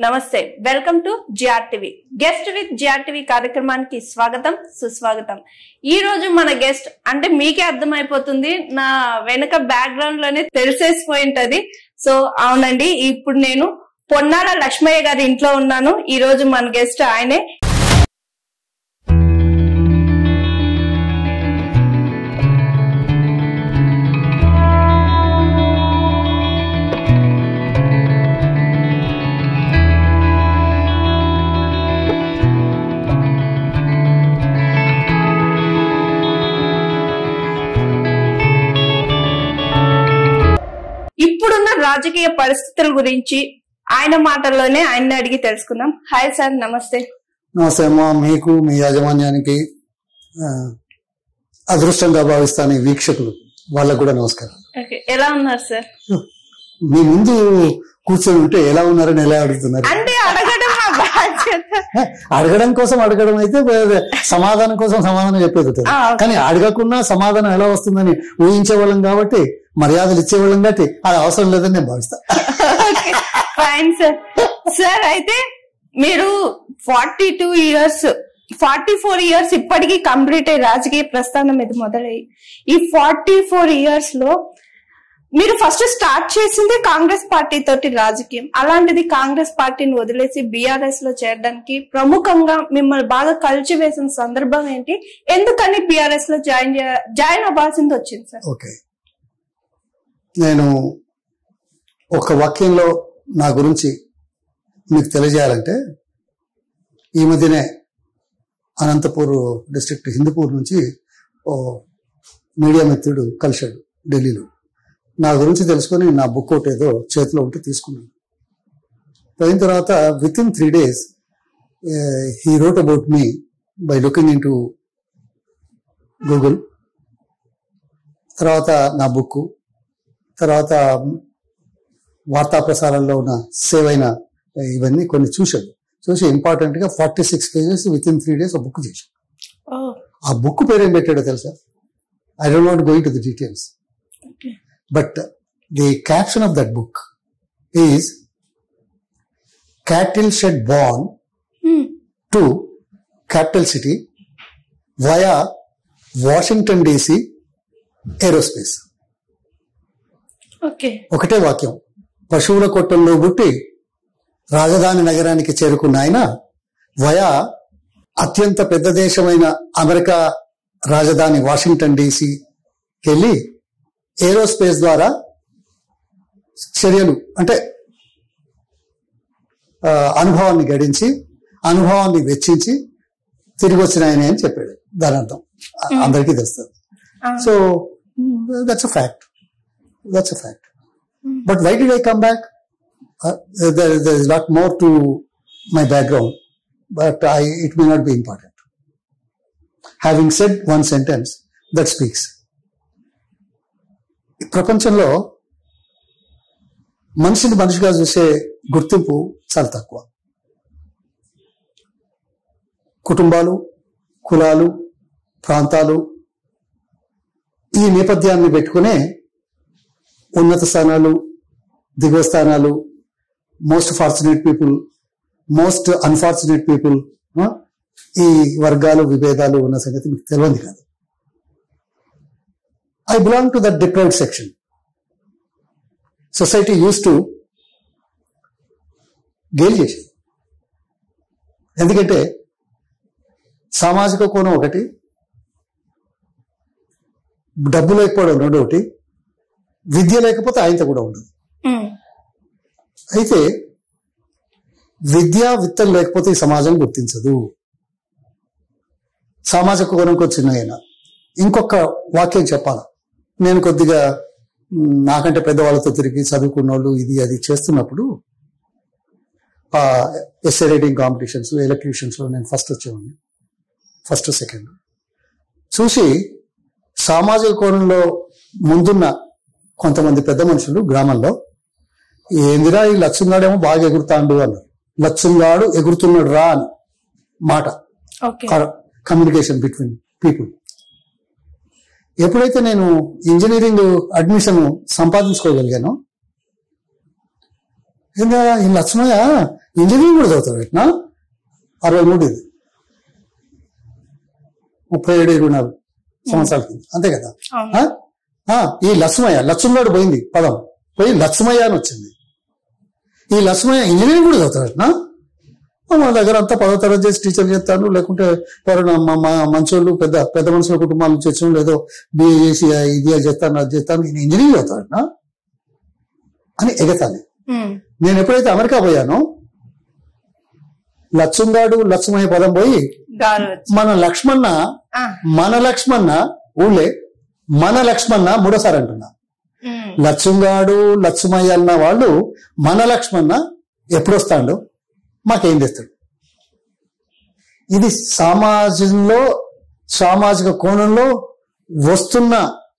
నమస్తే welcome to GR TV guest with GR TV కార్యక్రమానికి స్వాగతం సుస్వాగతం ఈ రోజు మన గెస్ట్ అంటే మీకే అర్థమైపోతుంది నా వెనక బ్యాక్గ్రౌండ్ లోనే తెలిసేసిపోయి ఉంటది సో అవునండి ఇప్పుడు నేను పొన్నాల లక్ష్మయ్య గారి ఇంట్లో ఉన్నాను ఈ రోజు మన గెస్ట్ ఆయనే ఇప్పుడున్న రాజకీయ పరిస్థితుల గురించి ఆయన మాటల్లోనే ఆయన్ని అడిగి తెలుసుకుందాం హాయ్ సార్ నమస్తే నమస్తే అమ్మా మీకు మీ యాజమాన్యానికి ఆ, అదృష్టంగా భావిస్తాను ఈ వీక్షకులు వాళ్ళకు కూడా నమస్కారం ఓకే ఎలా ఉన్నారు సార్ మీ ముందు కూర్చొని ఉంటే ఎలా ఉన్నారని ఎలా అడుగుతున్నారు అంటే అడగడం నా బాధ్యత అడగడం కోసం అడగడం అయితే వే- సమాధానం కోసం సమాధానం చెప్పేది ఉంటుంది. ఆ, ఓకే. కానీ అడగకుండా సమాధానం ఎలా వస్తుందని ఊహించే వాళ్ళం కాబట్టి మర్యాదలు ఇచ్చేవాళ్ళం కాబట్టి అది అవసరం లేదని నేను భావిస్తా ఫైన్ సార్ సార్ అయితే మీరు forty two years forty four years ఇప్పటికీ కంప్లీట్ అయ్యి రాజకీయ ప్రస్థానం ఇది మొదలయ్యి ఈ ఫార్టీ ఫోర్ ఇయర్స్ లో మీరు ఫస్ట్ స్టార్ట్ చేసింది కాంగ్రెస్ పార్టీ తోటి రాజకీయం అలాంటిది కాంగ్రెస్ పార్టీని వదిలేసి బీఆర్ఎస్ లో చేరడానికి ప్రముఖంగా మిమ్మల్ని బాగా కలిసి వేసిన సందర్భం ఏంటి ఎందుకని బీఆర్ఎస్ లో జాయిన్ చే- జాయిన్ అవ్వాల్సింది వచ్చింది సార్ ఓకే నేను ఒక వాక్యంలో నా గురించి మీకు తెలియజేయాలంటే ఈ మధ్యనే అనంతపూర్ డిస్ట్రిక్ట్ హిందూపూర్ నుంచి ఓ మీడియా మిత్రుడు కలిశాడు ఢిల్లీలో నా గురించి తెలుసుకొని నా బుక్ ఒకటి ఏదో చేతిలో ఉంటే తీసుకున్నాను అయిన తర్వాత within three days he wrote about me by looking into Google తర్వాత నా బుక్ తర్వాత వార్తా ప్రసారాల్లో ఉన్న సేవ్ అయిన ఇవన్నీ కొన్ని చూశాడు చూసి ఇంపార్టెంట్ గా forty six pages within three days book చేశాడు ఆ బుక్ పేరు ఏం పెట్టాడో తెలుసా I don't not going to the details but the caption of that book is cattle shed barn to capital city via Washington DC aerospace okay ఒకటే వాక్యం పశువుల కొట్టంలో పుట్టి రాజధాని నగరానికి చేరుకున్న ఆయన వయా అత్యంత పెద్ద దేశమైన అమెరికా రాజధాని వాషింగ్టన్ డీసీకి వెళ్ళి ఏరోస్పేస్ ద్వారా చర్యలు అంటే ఆ, అనుభవాన్ని గడించి అనుభవాన్ని వెచ్చించి తిరిగి వచ్చిన ఆయన అని చెప్పాడు దాని అర్థం అందరికీ తెలుస్తుంది so that's a fact that's a fact but why did I come back there is lot more to my background but I it may not be important having said one sentence that speaks ప్రపంచంలో మనిషిని మనిషిగా చూసే గుర్తింపు చాలా తక్కువ కుటుంబాలు కులాలు ప్రాంతాలు ఈ నేపథ్యాన్ని పెట్టుకునే ఉన్నత స్థానాలు దిగువ స్థానాలు most fortunate people most unfortunate people ఈ వర్గాలు విభేదాలు ఉన్న సంగతి మీకు తెలియదు కాదు I belong to that deprived section society use to గేల్ చేసింది ఎందుకంటే సామాజిక కోణం ఒకటి డబ్బు లేకపోవడం రెండోటి విద్య లేకపోతే ఆయనతో కూడా ఉండదు అయితే విద్య విత్తం లేకపోతే ఈ సమాజం గుర్తించదు సామాజిక కోణంకి వచ్చిన ఆయన ఇంకొక వాక్యం చెప్పాలి నేను కొద్దిగా మ్, నాకంటే పెద్దవాళ్ళతో తిరిగి చదువుకున్న వాళ్ళు ఇది అది చేస్తున్నప్పుడు ఎస్ఏ రైటింగ్ కాంపిటీషన్స్ ఎలక్ట్యూషన్స్ లో నేను ఫస్ట్ వచ్చేవాడిని ఫస్ట్ సెకండ్ చూసి సామాజిక కోణంలో ముందున్న కొంతమంది పెద్ద మనుషులు గ్రామంలో ఏందిరా ఈ లక్ష్మగాడేమో బాగా ఎగురుతాండు అన్నారు లక్ష్మగాడు ఎగురుతున్నాడు రా అని మాట ఓకే కమ్యూనికేషన్ బిట్వీన్ పీపుల్ ఎప్పుడైతే నేను ఇంజనీరింగ్ అడ్మిషన్ సంపాదించుకోగలిగానో ఏందా ఈ లక్ష్మయ్య ఇంజనీరింగ్ కూడా చదువుతాడు ఎట్నా అరవై మూడు ఇది ముప్పై ఏడు ఇరవై నాలుగు సంవత్సరాల కింద అంతే కదా అవును ఆ? ఆ, ఈ లక్ష్మయ్య లక్ష్మణుడు పోయింది పదం పోయి లక్ష్మయ్య అని వచ్చింది ఈ లక్ష్మయ్య ఇంజనీరింగ్ కూడా చదువుతాడట్నా మా దగ్గర అంతా పదో తరగతి చేసి టీచర్ చేస్తాను లేకుంటే ఎవరైనా మా మా మంచోళ్ళు పెద్ద పెద్ద మనుషుల కుటుంబాల నుంచి వచ్చిన లేదో బిఏ చేసి ఆ, ఇది చేస్తాను అది చేస్తాను ఈయన ఇంజనీరింగ్ చదువుతాడట్నా అని ఎగతాలి ఉమ్, నేను ఎప్పుడైతే అమెరికా పోయానో లక్ష్మంగాడు లక్ష్మయ్య పదం పోయి గారు వచ్చి మన లక్ష్మణ ఆ, మన లక్ష్మణ ఊళ్ళే మన లక్ష్మణ మూడోసారి అంటున్నా ఉమ్, లక్ష్మంగాడు లక్ష్మయ్య అన్న వాళ్ళు మన లక్ష్మణ ఎప్పుడు వస్తాడు మాకేం తెస్తాడు ఇది సమాజంలో సామాజిక కోణంలో వస్తున్న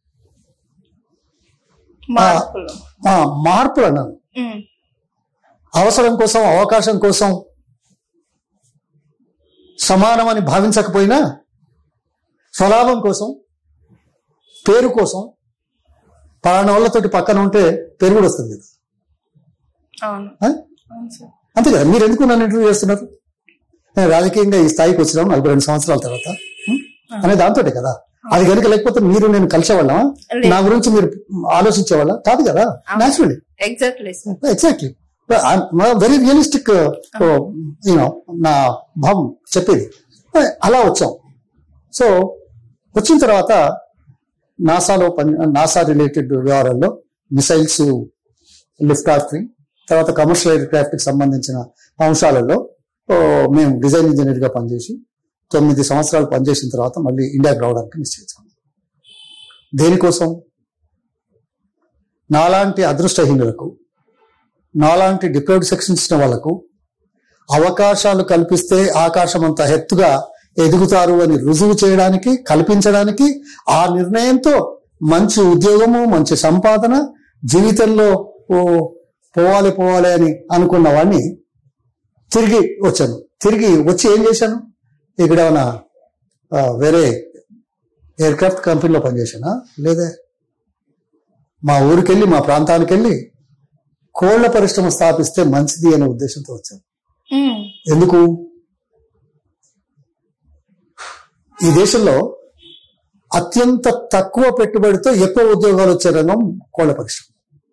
మార్పులు ఆ, మార్పులు అన్నాను ఉమ్, అవసరం కోసం అవకాశం కోసం సమానమని భావించకపోయినా స్వలాభం కోసం పేరు కోసం పలానా వాళ్ళతోటి పక్కన ఉంటే పేరు కూడా వస్తుంది కదా అవును ఆ? అవును సార్ అంతే కదా మీరు ఎందుకు నన్ను ఇంటర్వ్యూ చేస్తున్నారు నేను రాజకీయంగా ఈ స్థాయికి వచ్చినాం నలభై రెండు సంవత్సరాల తర్వాత ఉం? అనే దాంతోటే కదా అది కనుక లేకపోతే మీరు నేను కలిసేవాళ్ళమా లేదు. నా గురించి మీరు ఆలోచించేవాళ్ళ కాదు కదా naturally exactly sir exactly very realistic you know నా భావం చెప్పేది అలా వచ్చాం సో వచ్చిన తర్వాత నాసాలో పని నాసా రిలేటెడ్ వ్యవహారాల్లో మిసైల్స్ లిఫ్ట్ ఆఫ్ తర్వాత కమర్షియల్ ఎయిర్ క్రాఫ్ట్ కి సంబంధించిన అంశాలలో ఓ, మేము డిజైన్ ఇంజనీర్ గా పనిచేసి తొమ్మిది సంవత్సరాలు పనిచేసిన తర్వాత మళ్ళీ ఇండియాకి రావడానికి నిశ్చయించాం దేనికోసం నాలాంటి అదృష్టహీనులకు నాలాంటి డిప్రైవ్డ్ సెక్షన్ ఇచ్చిన వాళ్లకు అవకాశాలు కల్పిస్తే ఆకాశం అంత ఎత్తుగా ఎదుగుతారు అని రుజువు చేయడానికి కల్పించడానికి ఆ నిర్ణయంతో మంచి ఉద్యోగము మంచి సంపాదన జీవితంలో ఓ పోవాలి పోవాలి అని అనుకున్న వాడిని తిరిగి వచ్చాను తిరిగి వచ్చి ఏం చేశాను ఇక్కడ ఏమైనా ఆ, వేరే ఎయిర్ క్రాఫ్ట్ కంపెనీలో పనిచేశానా లేదే మా ఊరికెళ్ళి మా ప్రాంతానికి వెళ్ళి కోళ్ల పరిశ్రమ స్థాపిస్తే మంచిది అనే ఉద్దేశంతో వచ్చాను ఉమ్, ఎందుకు ఈ దేశంలో అత్యంత తక్కువ పెట్టుబడితో ఎక్కువ ఉద్యోగాలు వచ్చే రంగం కోళ్ల పరిశ్రమ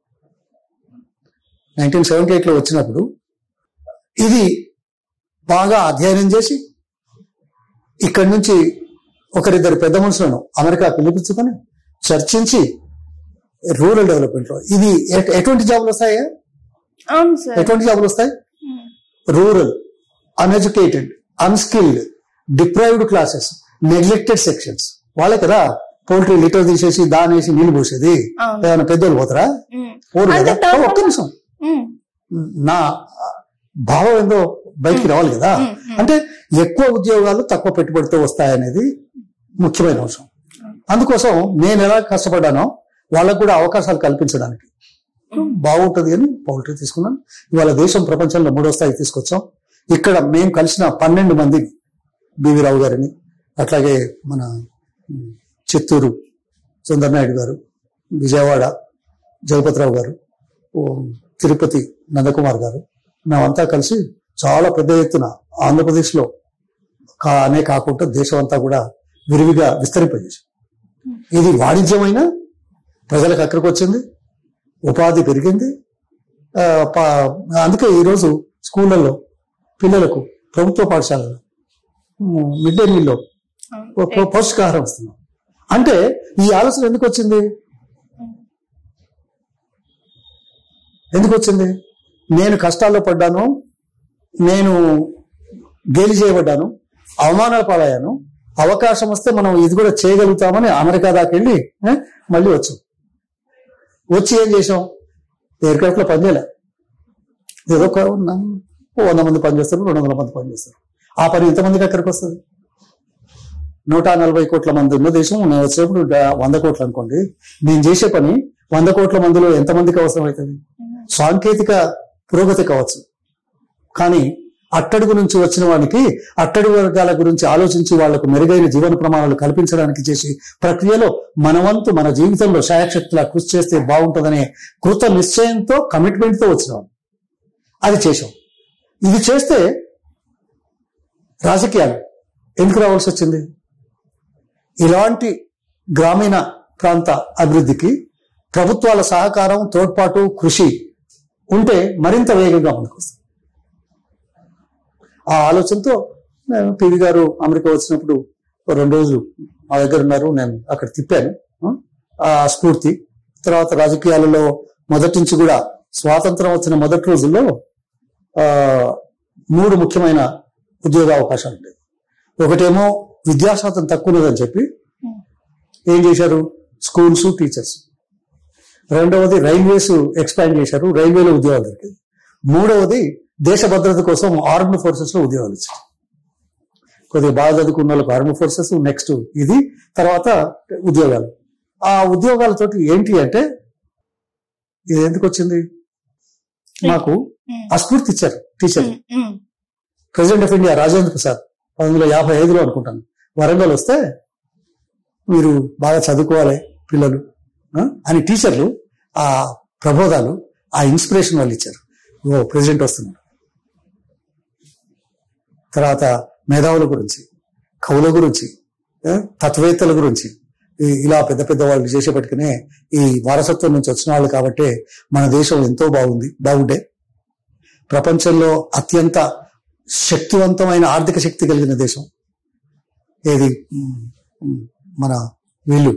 నైన్టీన్ సెవెంటీ ఎయిట్ లో వచ్చినప్పుడు ఇది బాగా అధ్యయనం చేసి ఇక్కడి నుంచి ఒకరిద్దరు పెద్ద మనుషులను అమెరికా పిలిపించుకొని చర్చించి రూరల్ డెవలప్మెంట్ లో ఇది ఎట్- ఎటువంటి జాబులు వస్తాయా అవును సార్ ఎటువంటి జాబులు వస్తాయి um, rural uneducated unskilled deprived classes neglected sections వాళ్ళే కదా పోల్ట్రీ లీటర్ తీసేసి దాని వేసి నీళ్లు పోసేది అవును. ఏమైనా పెద్దోళ్ళు పోతారా ఉమ్. పోరు అంటే కదా దానివల్ల- ఒక్క నిమిషం ఉమ్, నా భావం ఏందో బయటికి రావాలి కదా ఉమ్, ఉమ్. అంటే ఎక్కువ ఉద్యోగాలు తక్కువ పెట్టుబడితో వస్తాయనేది ముఖ్యమైన అంశం అందుకోసం నేను ఎలా కష్టపడ్డానో వాళ్ళకు కూడా అవకాశాలు కల్పించడానికి బాగుంటది అని పౌల్ట్రీ తీసుకున్నాను ఇవాళ దేశం ప్రపంచంలో మూడో స్థాయికి తీసుకొచ్చాం ఇక్కడ మేము కలిసిన పన్నెండు మంది బివి రావు గారిని అట్లాగే మన ఉమ్, చిత్తూరు సుందరనాయుడు గారు విజయవాడ జగపతిరావు గారు ఓ, తిరుపతి నందకుమార్ గారు మేమంతా కలిసి చాలా పెద్ద ఎత్తున ఆంధ్రప్రదేశ్లో కానే కాకుండా దేశం అంతా కూడా విరివిగా విస్తరింపజేసి ఇది వాణిజ్యమైన ప్రజలకు అక్కడికి వచ్చింది ఉపాధి పెరిగింది ఆ, పా- అందుకే ఈరోజు స్కూళ్ళల్లో పిల్లలకు ప్రభుత్వ పాఠశాలలో మిడ్ డే మీల్లో అవును. పౌష్టికాహారం వస్తున్నాం అంటే ఈ ఆలోచన ఎందుకు వచ్చింది ఎందుకు వచ్చింది నేను కష్టాల్లో పడ్డాను నేను గేలి చేయబడ్డాను అవమానాల పాలయ్యాను అవకాశం వస్తే మనం ఇది కూడా చేయగలుగుతామని అమెరికా దాకా వెళ్ళి ఏ, మళ్ళీ వచ్చాం వచ్చి ఏం చేసాం ఎయిర్ క్రాఫ్ట్ లో పనిచేయలే ఏదో ఒక ఉన్న- ఓ వంద మంది పనిచేస్తారు రెండు వందల మంది పనిచేస్తారు ఆ పని ఎంతమందికి ఎక్కడికి వస్తుంది నూట నలభై కోట్ల మంది ఉన్న దేశం నేను వచ్చేప్పుడు డా- వంద కోట్లు అనుకోండి నేను చేసే పని వంద కోట్ల మందిలో ఎంతమందికి అవసరం అవుతుంది సాంకేతిక పురోగతి కావచ్చు కానీ అట్టడుగు నుంచి వచ్చిన వానికి అట్టడుగు వర్గాల గురించి ఆలోచించి వాళ్లకు మెరుగైన జీవన ప్రమాణాలు కల్పించడానికి చేసే ప్రక్రియలో మన వంతు మన జీవితంలో శాయశక్తులా కృషి చేస్తే బాగుంటుందనే కృత నిశ్చయంతో కమిట్మెంట్ తో వచ్చినాం అది చేశాం ఇది చేస్తే రాజకీయాలు ఎందుకు రావాల్సి వచ్చింది ఇలాంటి గ్రామీణ ప్రాంత అభివృద్ధికి ప్రభుత్వాల సహకారం తోడ్పాటు కృషి ఉంటే మరింత వేగంగా ముందుకు వస్తుంది ఆ ఆలోచనతో నేను పివి గారు అమెరికా వచ్చినప్పుడు ఓ రెండు రోజులు మా దగ్గర ఉన్నారు నేను అక్కడ తిప్పాను ఆ స్ఫూర్తి తర్వాత రాజకీయాలలో మొదటి నుంచి కూడా స్వాతంత్రం వచ్చిన మొదటి రోజుల్లో ఆ మూడు ముఖ్యమైన ఉద్యోగ అవకాశాలు ఉండేవి ఒకటేమో విద్యాశాతం తక్కువ ఉన్నదని చెప్పి ఏం చేశారు స్కూల్స్ టీచర్స్ రెండవది రైల్వేస్ ఎక్స్పాండ్ చేశారు రైల్వేలో ఉద్యోగాలు దొరికాయి మూడవది దేశ భద్రత కోసం ఆర్మ్డ్ ఫోర్సెస్ లో ఉద్యోగాలు ఇచ్చారు కొద్దిగా బాగా చదువుకున్న వాళ్ళకి ఆర్మ్డ్ ఫోర్సెస్ నెక్స్ట్ ఇది తర్వాత ఉద్యోగాలు ఆ ఉద్యోగాలతోటి ఏంటి అంటే ఇది ఎందుకు వచ్చింది మాకు ఆ స్ఫూర్తి ఇచ్చారు teacher president of India Rajendra Prasad పంతొమ్మిది వందల యాభై ఐదులో అనుకుంటాను వరంగల్ వస్తే మీరు బాగా చదువుకోవాలి పిల్లలు ఆ? అని టీచర్లు ఆ ప్రబోధాలు ఆ ఇన్స్పిరేషన్ వాళ్ళు ఇచ్చారు ఓ ప్రెసిడెంట్ వస్తున్నారు తర్వాత మేధావుల గురించి కవుల గురించి ఆ? తత్వవేత్తల గురించి ఈ- ఇలా పెద్ద పెద్ద వాళ్ళు చేసేపటికనే ఈ వారసత్వం నుంచి వచ్చిన వాళ్ళు కాబట్టి మన దేశం ఎంతో బాగుంది బాగుండే ప్రపంచంలో అత్యంత శక్తివంతమైన ఆర్థిక శక్తి కలిగిన దేశం ఏది ఉమ్, ఉమ్, మన వీళ్ళు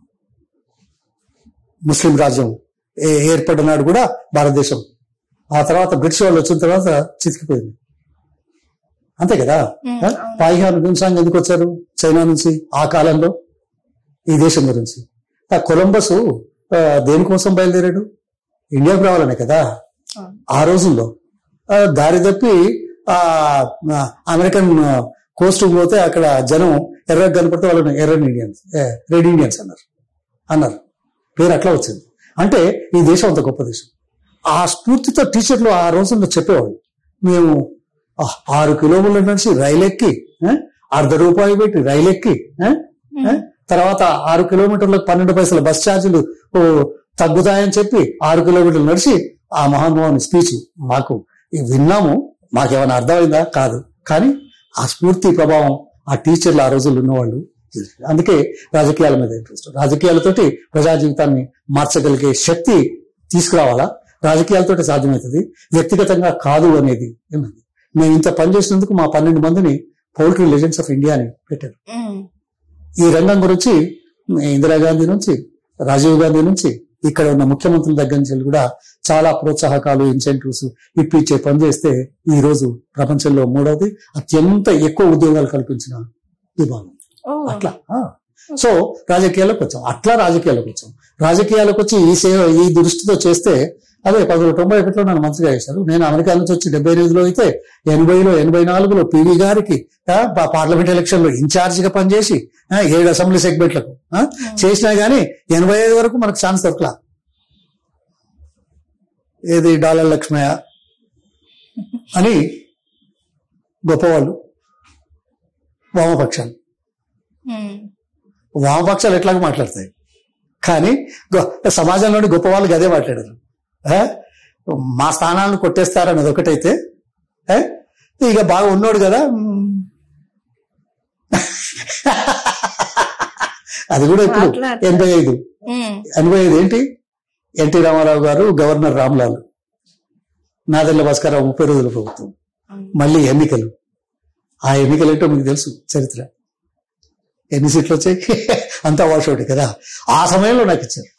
ముస్లిం రాజ్యం ఏ- ఏర్పడినాడు కూడా భారతదేశం ఆ తర్వాత బ్రిటిష్ వాళ్ళు వచ్చిన తర్వాత చితికిపోయింది అంతే కదా ఉమ్, ఆ? పాయిహాన్ గున్సాంగ్ ఎందుకు వచ్చారు చైనా నుంచి ఆ కాలంలో ఈ దేశం గురించి ఆ కొలంబస్ ఆ, దేనికోసం బయలుదేరాడు ఇండియాకు రావాలనే కదా అవును. ఆ రోజుల్లో ఆ, దారి తప్పి ఆ ఆ, అమెరికన్ కోస్ట్ పోతే అక్కడ జనం ఎర్ర కనపడితే వాళ్ళని ఎర్రన్ ఇండియన్స్ ఏ, రెడ్ ఇండియన్స్ అన్నారు అన్నారు పేరు అట్లా వచ్చింది అంటే ఈ దేశం అంత గొప్ప దేశం ఆ స్ఫూర్తితో టీచర్లు ఆ రోజుల్లో చెప్పేవాళ్ళు మేము ఆ, ఆరు కిలోమీటర్ల నుంచి రైలు ఎక్కి ఆ, అర్ధ రూపాయి పెట్టి రైలు ఎక్కి ఆ, ఆ, తర్వాత ఆరు కిలోమీటర్లకు పన్నెండు పైసల బస్ ఛార్జీలు ఓ, తగ్గుతాయని చెప్పి ఆరు కిలోమీటర్లు నడిచి ఆ మహానుభావుని స్పీచ్ మాకు ఇవి విన్నాము మాకేమైనా అర్థమైందా కాదు కానీ ఆ స్ఫూర్తి ప్రభావం ఆ టీచర్లు ఆ రోజుల్లో ఉన్నవాళ్ళు అందుకే రాజకీయాల మీద ఇంట్రెస్ట్ రాజకీయాలతోటి ప్రజా జీవితాన్ని మార్చగలిగే శక్తి తీసుకురావాలా రాజకీయాలతోటి సాధ్యమవుతుంది వ్యక్తిగతంగా కాదు అనేది ఏమంది మేము ఇంత పని చేసినందుకు మా పన్నెండు మందిని పౌల్ట్రీ లెజెండ్స్ ఆఫ్ ఇండియా అని పెట్టారు ఈ రంగం గురించి ఇందిరాగాంధీ నుంచి రాజీవ్ గాంధీ నుంచి ఇక్కడ ఉన్న ముఖ్యమంత్రుల దగ్గర నుంచి కూడా చాలా ప్రోత్సాహకాలు ఇన్సెంటివ్స్ ఇప్పించే పని చేస్తే ఈ రోజు ప్రపంచంలో మూడవది అత్యంత ఎక్కువ ఉద్యోగాలు కల్పించిన విభాగం అట్లా ఆ. సో రాజకీయాలకు వచ్చాం అట్లా రాజకీయాలకు వచ్చాం రాజకీయాలకు వచ్చి ఈ సేవ ఈ దృష్టితో చేస్తే అదే పంతొమ్మిది తొంభై ఒకటిలో నన్ను మంత్రిగా చేశారు నేను అమెరికా నుంచి వచ్చి డెబ్బై ఎనిమిదిలో అయితే ఎనభైలో ఎనభై నాలుగులో పివి గారికి ఆ, పా- పార్లమెంట్ ఎలక్షన్ లో ఇన్ఛార్జ్ గా పనిచేసి ఆ, ఏడు అసెంబ్లీ సెగ్మెంట్లకు ఆ, చేసినా గానీ ఎనభై ఐదు వరకు మనకు ఛాన్స్ దొరకలా ఏది డాలర్ లక్ష్మయ్య అని గొప్పవాళ్ళు వామపక్షాలు వామపక్షాలు ఎట్లాగో మాట్లాడతాయి కానీ గొ- సమాజంలోని గొప్ప వాళ్ళకి అదే మాట్లాడారు ఆ? మా స్థానాలను కొట్టేస్తారన్నది ఒకటైతే ఆ? ఇక బాగా ఉన్నోడు కదా మ్. అది కూడా ఇప్పుడు మాట్లాడతారు. ఎనభై ఐదు ఎనభై ఐదు ఏంటి ఎన్టీ రామారావు గారు గవర్నర్ రామ్లాల్ నాదెల్ల భాస్కరరావు ముప్పై రోజుల ప్రభుత్వం మళ్ళీ ఎన్నికలు ఆ ఎన్నికలు ఏంటో మీకు తెలుసు చరిత్ర ఎన్ని సీట్లు వచ్చాయి అంతా వాషౌట్ కదా ఆ సమయంలో నాకు ఇచ్చారు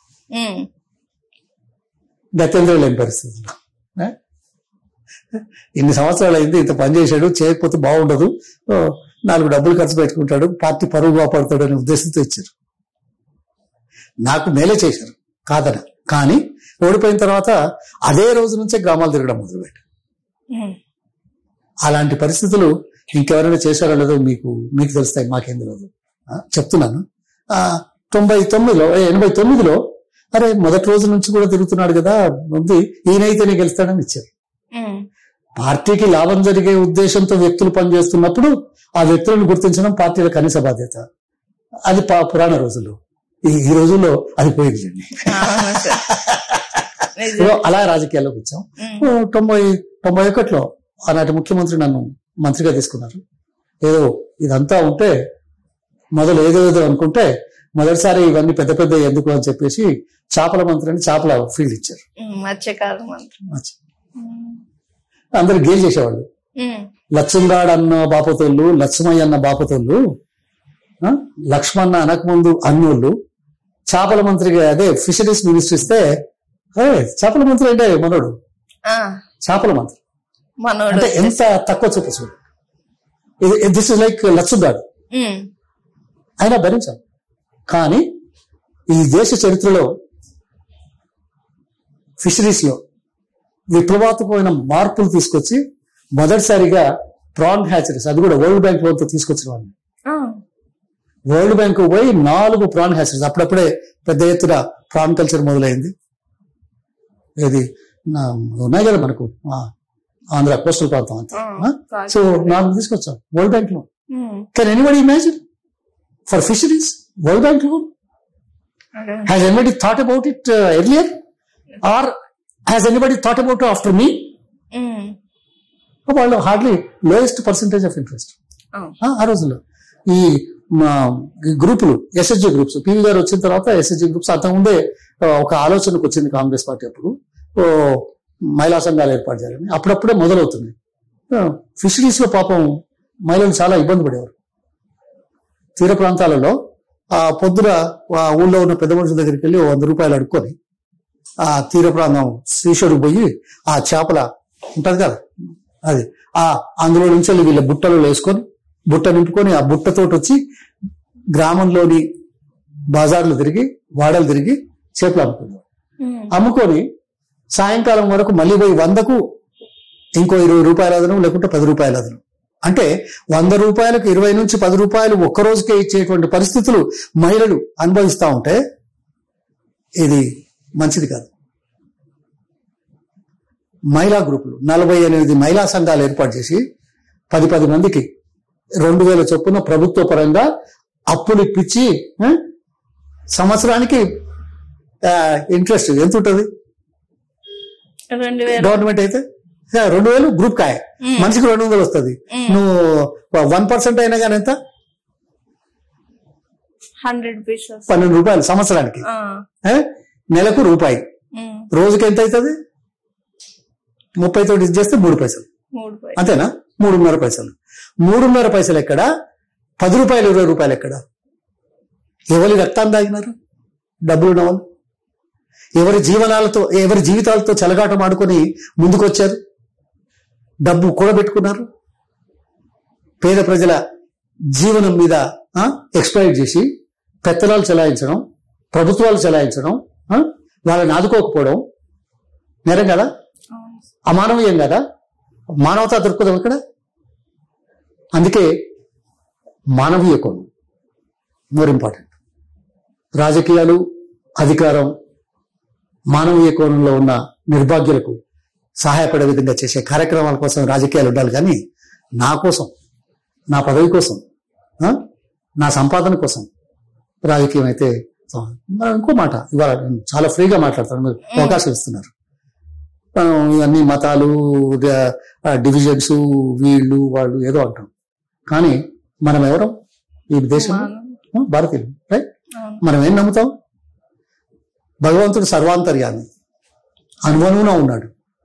గత్యంతరం లేని పరిస్థితుల్లో ఆ? ఇన్ని సంవత్సరాలు అయింది ఇంత పని చేశాడు చేయకపోతే బాగుండదు ఓ, నాలుగు డబ్బులు ఖర్చు పెట్టుకుంటాడు పార్టీ పరువు కాపాడుతాడు అనే ఉద్దేశంతో ఇచ్చారు నాకు మేలే చేశారు కాదన కానీ ఓడిపోయిన తర్వాత అదే రోజు నుంచే గ్రామాలు తిరగడం మొదలుపెట్టారు అలాంటి పరిస్థితులు ఇంకెవరైనా చేశారో లేదో మీకు మీకు తెలుస్తాయి మాకేం తెలియదు ఆ, చెప్తున్నాను ఆ, తొంభై తొమ్మిదిలో ఏ, ఎనభై తొమ్మిదిలో అరే మొదటి రోజు నుంచి కూడా తిరుగుతున్నాడు కదా ఉంది ఈయనైతేనే గెలుస్తాడని ఇచ్చారు పార్టీకి లాభం జరిగే ఉద్దేశంతో వ్యక్తులు పనిచేస్తున్నప్పుడు ఆ వ్యక్తులను గుర్తించడం పార్టీల కనీస బాధ్యత అది పా- పురాణ రోజుల్లో ఈ ఈ రోజుల్లో అది పోయింది అవును సార్ నిజం. ఇదిగో అలా రాజకీయాల్లోకి వచ్చాం ఓ తొంభై తొంభై ఒకటిలో ఆనాటి ముఖ్యమంత్రి నన్ను మంత్రిగా తీసుకున్నారు ఏదో ఇదంతా ఉంటే మొదలు ఏదో ఏదో అనుకుంటే మొదటిసారి ఇవన్నీ పెద్ద పెద్ద ఎందుకు అని చెప్పేసి చేపల మంత్రి అని చేపల ఫీల్డ్ ఇచ్చారు ఉమ్, మత్స్యకార మంత్రి ఉమ్, అందరు గేల్ చేసేవాళ్ళు ఉమ్, లక్ష్మణగాడు అన్న బాపతోళ్ళు లక్ష్మయ్య అన్న బాపతోళ్ళు ఆ, లక్ష్మణ అనకముందు అన్నోళ్ళు చేపల మంత్రిగా అదే ఫిషరీస్ మినిస్టర్ ఇస్తే "ఏ, చేపల మంత్రి అంటే మనోడు ఆ, చేపల మంత్రి మనోడు అంటే ఎంత తక్కువ చూపు చూడు ఇది దిస్ ఇస్ లైక్ లక్ష్మగాడు ఉమ్, అయినా భరించాం కానీ ఈ దేశ చరిత్రలో ఫిషరీస్ లో విప్లవాత్మకమైన మార్పులు తీసుకొచ్చి మొదటిసారిగా ప్రాన్ హ్యాచరీస్ అది కూడా వరల్డ్ బ్యాంక్ లోన్తో తీసుకొచ్చిన వాళ్ళు ఆ, వరల్డ్ బ్యాంక్ పోయి నాలుగు ప్రాన్ హ్యాచరీస్ అప్పుడప్పుడే పెద్ద ఎత్తున ప్రాన్ కల్చర్ మొదలైంది ఇది నా- ఉన్నాయి కదా మనకు ఆ, ఆంధ్ర కోస్టల్ ప్రాంతం అంతా ఆ, సో నాలుగు తీసుకొచ్చాం వరల్డ్ బ్యాంక్ లో um, can anybody imagine for fisheries World Bank లో అదే. Has anybody thought about it uh, earlier? Or has anybody thought about it after me? Um, వాళ్ళు hardly lowest percentage of interest ఆ, ఆ రోజుల్లో ఈ మా గ్రూపులు ఎస్ఎస్జి గ్రూప్స్ పివి గారు వచ్చిన తర్వాత ఎస్ఎస్జి గ్రూప్స్ అంతకుముందే ఆ, ఒక ఆలోచనకు వచ్చింది కాంగ్రెస్ పార్టీ అప్పుడు ఓ, మహిళా సంఘాలు ఏర్పాటు చేయాలని అప్పుడప్పుడే మొదలవుతుంది ఫిషరీస్ లో పాపం మహిళలు చాలా ఇబ్బంది పడేవారు తీర ప్రాంతాలలో ఆ పొద్దున ఆ ఊళ్ళో ఉన్న పెద్ద మనుషుల దగ్గరికి వెళ్ళి ఓ వంద రూపాయలు అడుక్కొని ఆ తీర ప్రాంతం శ్రీశోడికి పోయి ఆ చేపల ఉంటది కదా అది ఆ అందులో నుంచి వెళ్ళి వీళ్ళ బుట్టలు వేసుకొని బుట్ట నింపుకొని ఆ బుట్టతోటి వచ్చి గ్రామంలోని బజార్లు తిరిగి వాడలు తిరిగి చేపలు అమ్ముకున్నారు ఉమ్, అమ్ముకొని సాయంకాలం వరకు మళ్ళీ పోయి వందకు ఇంకో ఇరవై రూపాయల అదనం లేకుంటే పది రూపాయల అదనం అంటే వంద రూపాయలకు ఇరవై నుంచి పది రూపాయలు ఒక్క రోజుకే ఇచ్చేటువంటి పరిస్థితులు మహిళలు అనుభవిస్తా ఉంటే ఇది మంచిది కాదు మహిళా గ్రూపులు నలభై ఎనిమిది మహిళా సంఘాలు ఏర్పాటు చేసి పది పది మందికి రెండు వేల చొప్పున ప్రభుత్వ పరంగా అప్పులు ఇప్పించి ఆ, సంవత్సరానికి ఇంట్రెస్ట్ ఎంత ఉంటుంది రెండు వేల గవర్నమెంట్ అయితే ఆ, రెండు వేలు గ్రూప్ కాయ మ్మ్. మనిషికి రెండు వందలు వస్తుంది మ్మ్. నువ్వు వన్ పర్సెంట్ అయినా కానీ ఎంత హండ్రెడ్ పీసెస్ పన్నెండు రూపాయలు సంవత్సరానికి ఆ? నెలకు రూపాయి రోజుకి ఎంత అవుతుంది ముప్పై తోటి ఇది చేస్తే మూడు పైసలు మూడు పై అంతేనా మూడున్నర పైసలు మూడున్నర పైసలు ఎక్కడ పది రూపాయలు ఇరవై రూపాయలు ఎక్కడ ఎవరి రక్తాన్ని తాగినారు డబ్బులు ఉన్న వాళ్ళు ఎవరి జీవనాలతో ఎవరి జీవితాలతో చెలగాటం ఆడుకొని ముందుకొచ్చారు డబ్బు కూడబెట్టుకున్నారు పేద ప్రజల జీవనం మీద ఎక్స్ప్లైట్ చేసి పెత్తనాలు చెలాయించడం ప్రభుత్వాలు చెలాయించడం ఆ, వాళ్ళని ఆదుకోకపోవడం నేరం కదా అమానవీయం కదా మానవతా దృక్పథం ఇక్కడ అందుకే మానవీయ కోణం మోర్ ఇంపార్టెంట్ రాజకీయాలు అధికారం మానవీయ కోణంలో ఉన్న నిర్భాగ్యులకు సహాయపడే విధంగా చేసే కార్యక్రమాల కోసం రాజకీయాలు ఉండాలి కానీ నా కోసం నా పదవి కోసం ఆ? నా సంపాదన కోసం రాజకీయం అయితే స- మరి ఇంకో మాట ఇవాళ నేను చాలా ఫ్రీగా మాట్లాడతాను మీరు అవకాశం ఇస్తున్నారు ఆ, ఇవన్నీ మతాలు ద- ఆ, డివిజన్స్ వీళ్ళు వాళ్ళు ఏదో అంటాం కానీ మనం ఎవరు ఈ దేశంలో ఆ, భారతీయులు రైట్ మనం ఏం నమ్ముతాం భగవంతుడు సర్వాంతర్యాన్ని అనువనువున ఉన్నాడు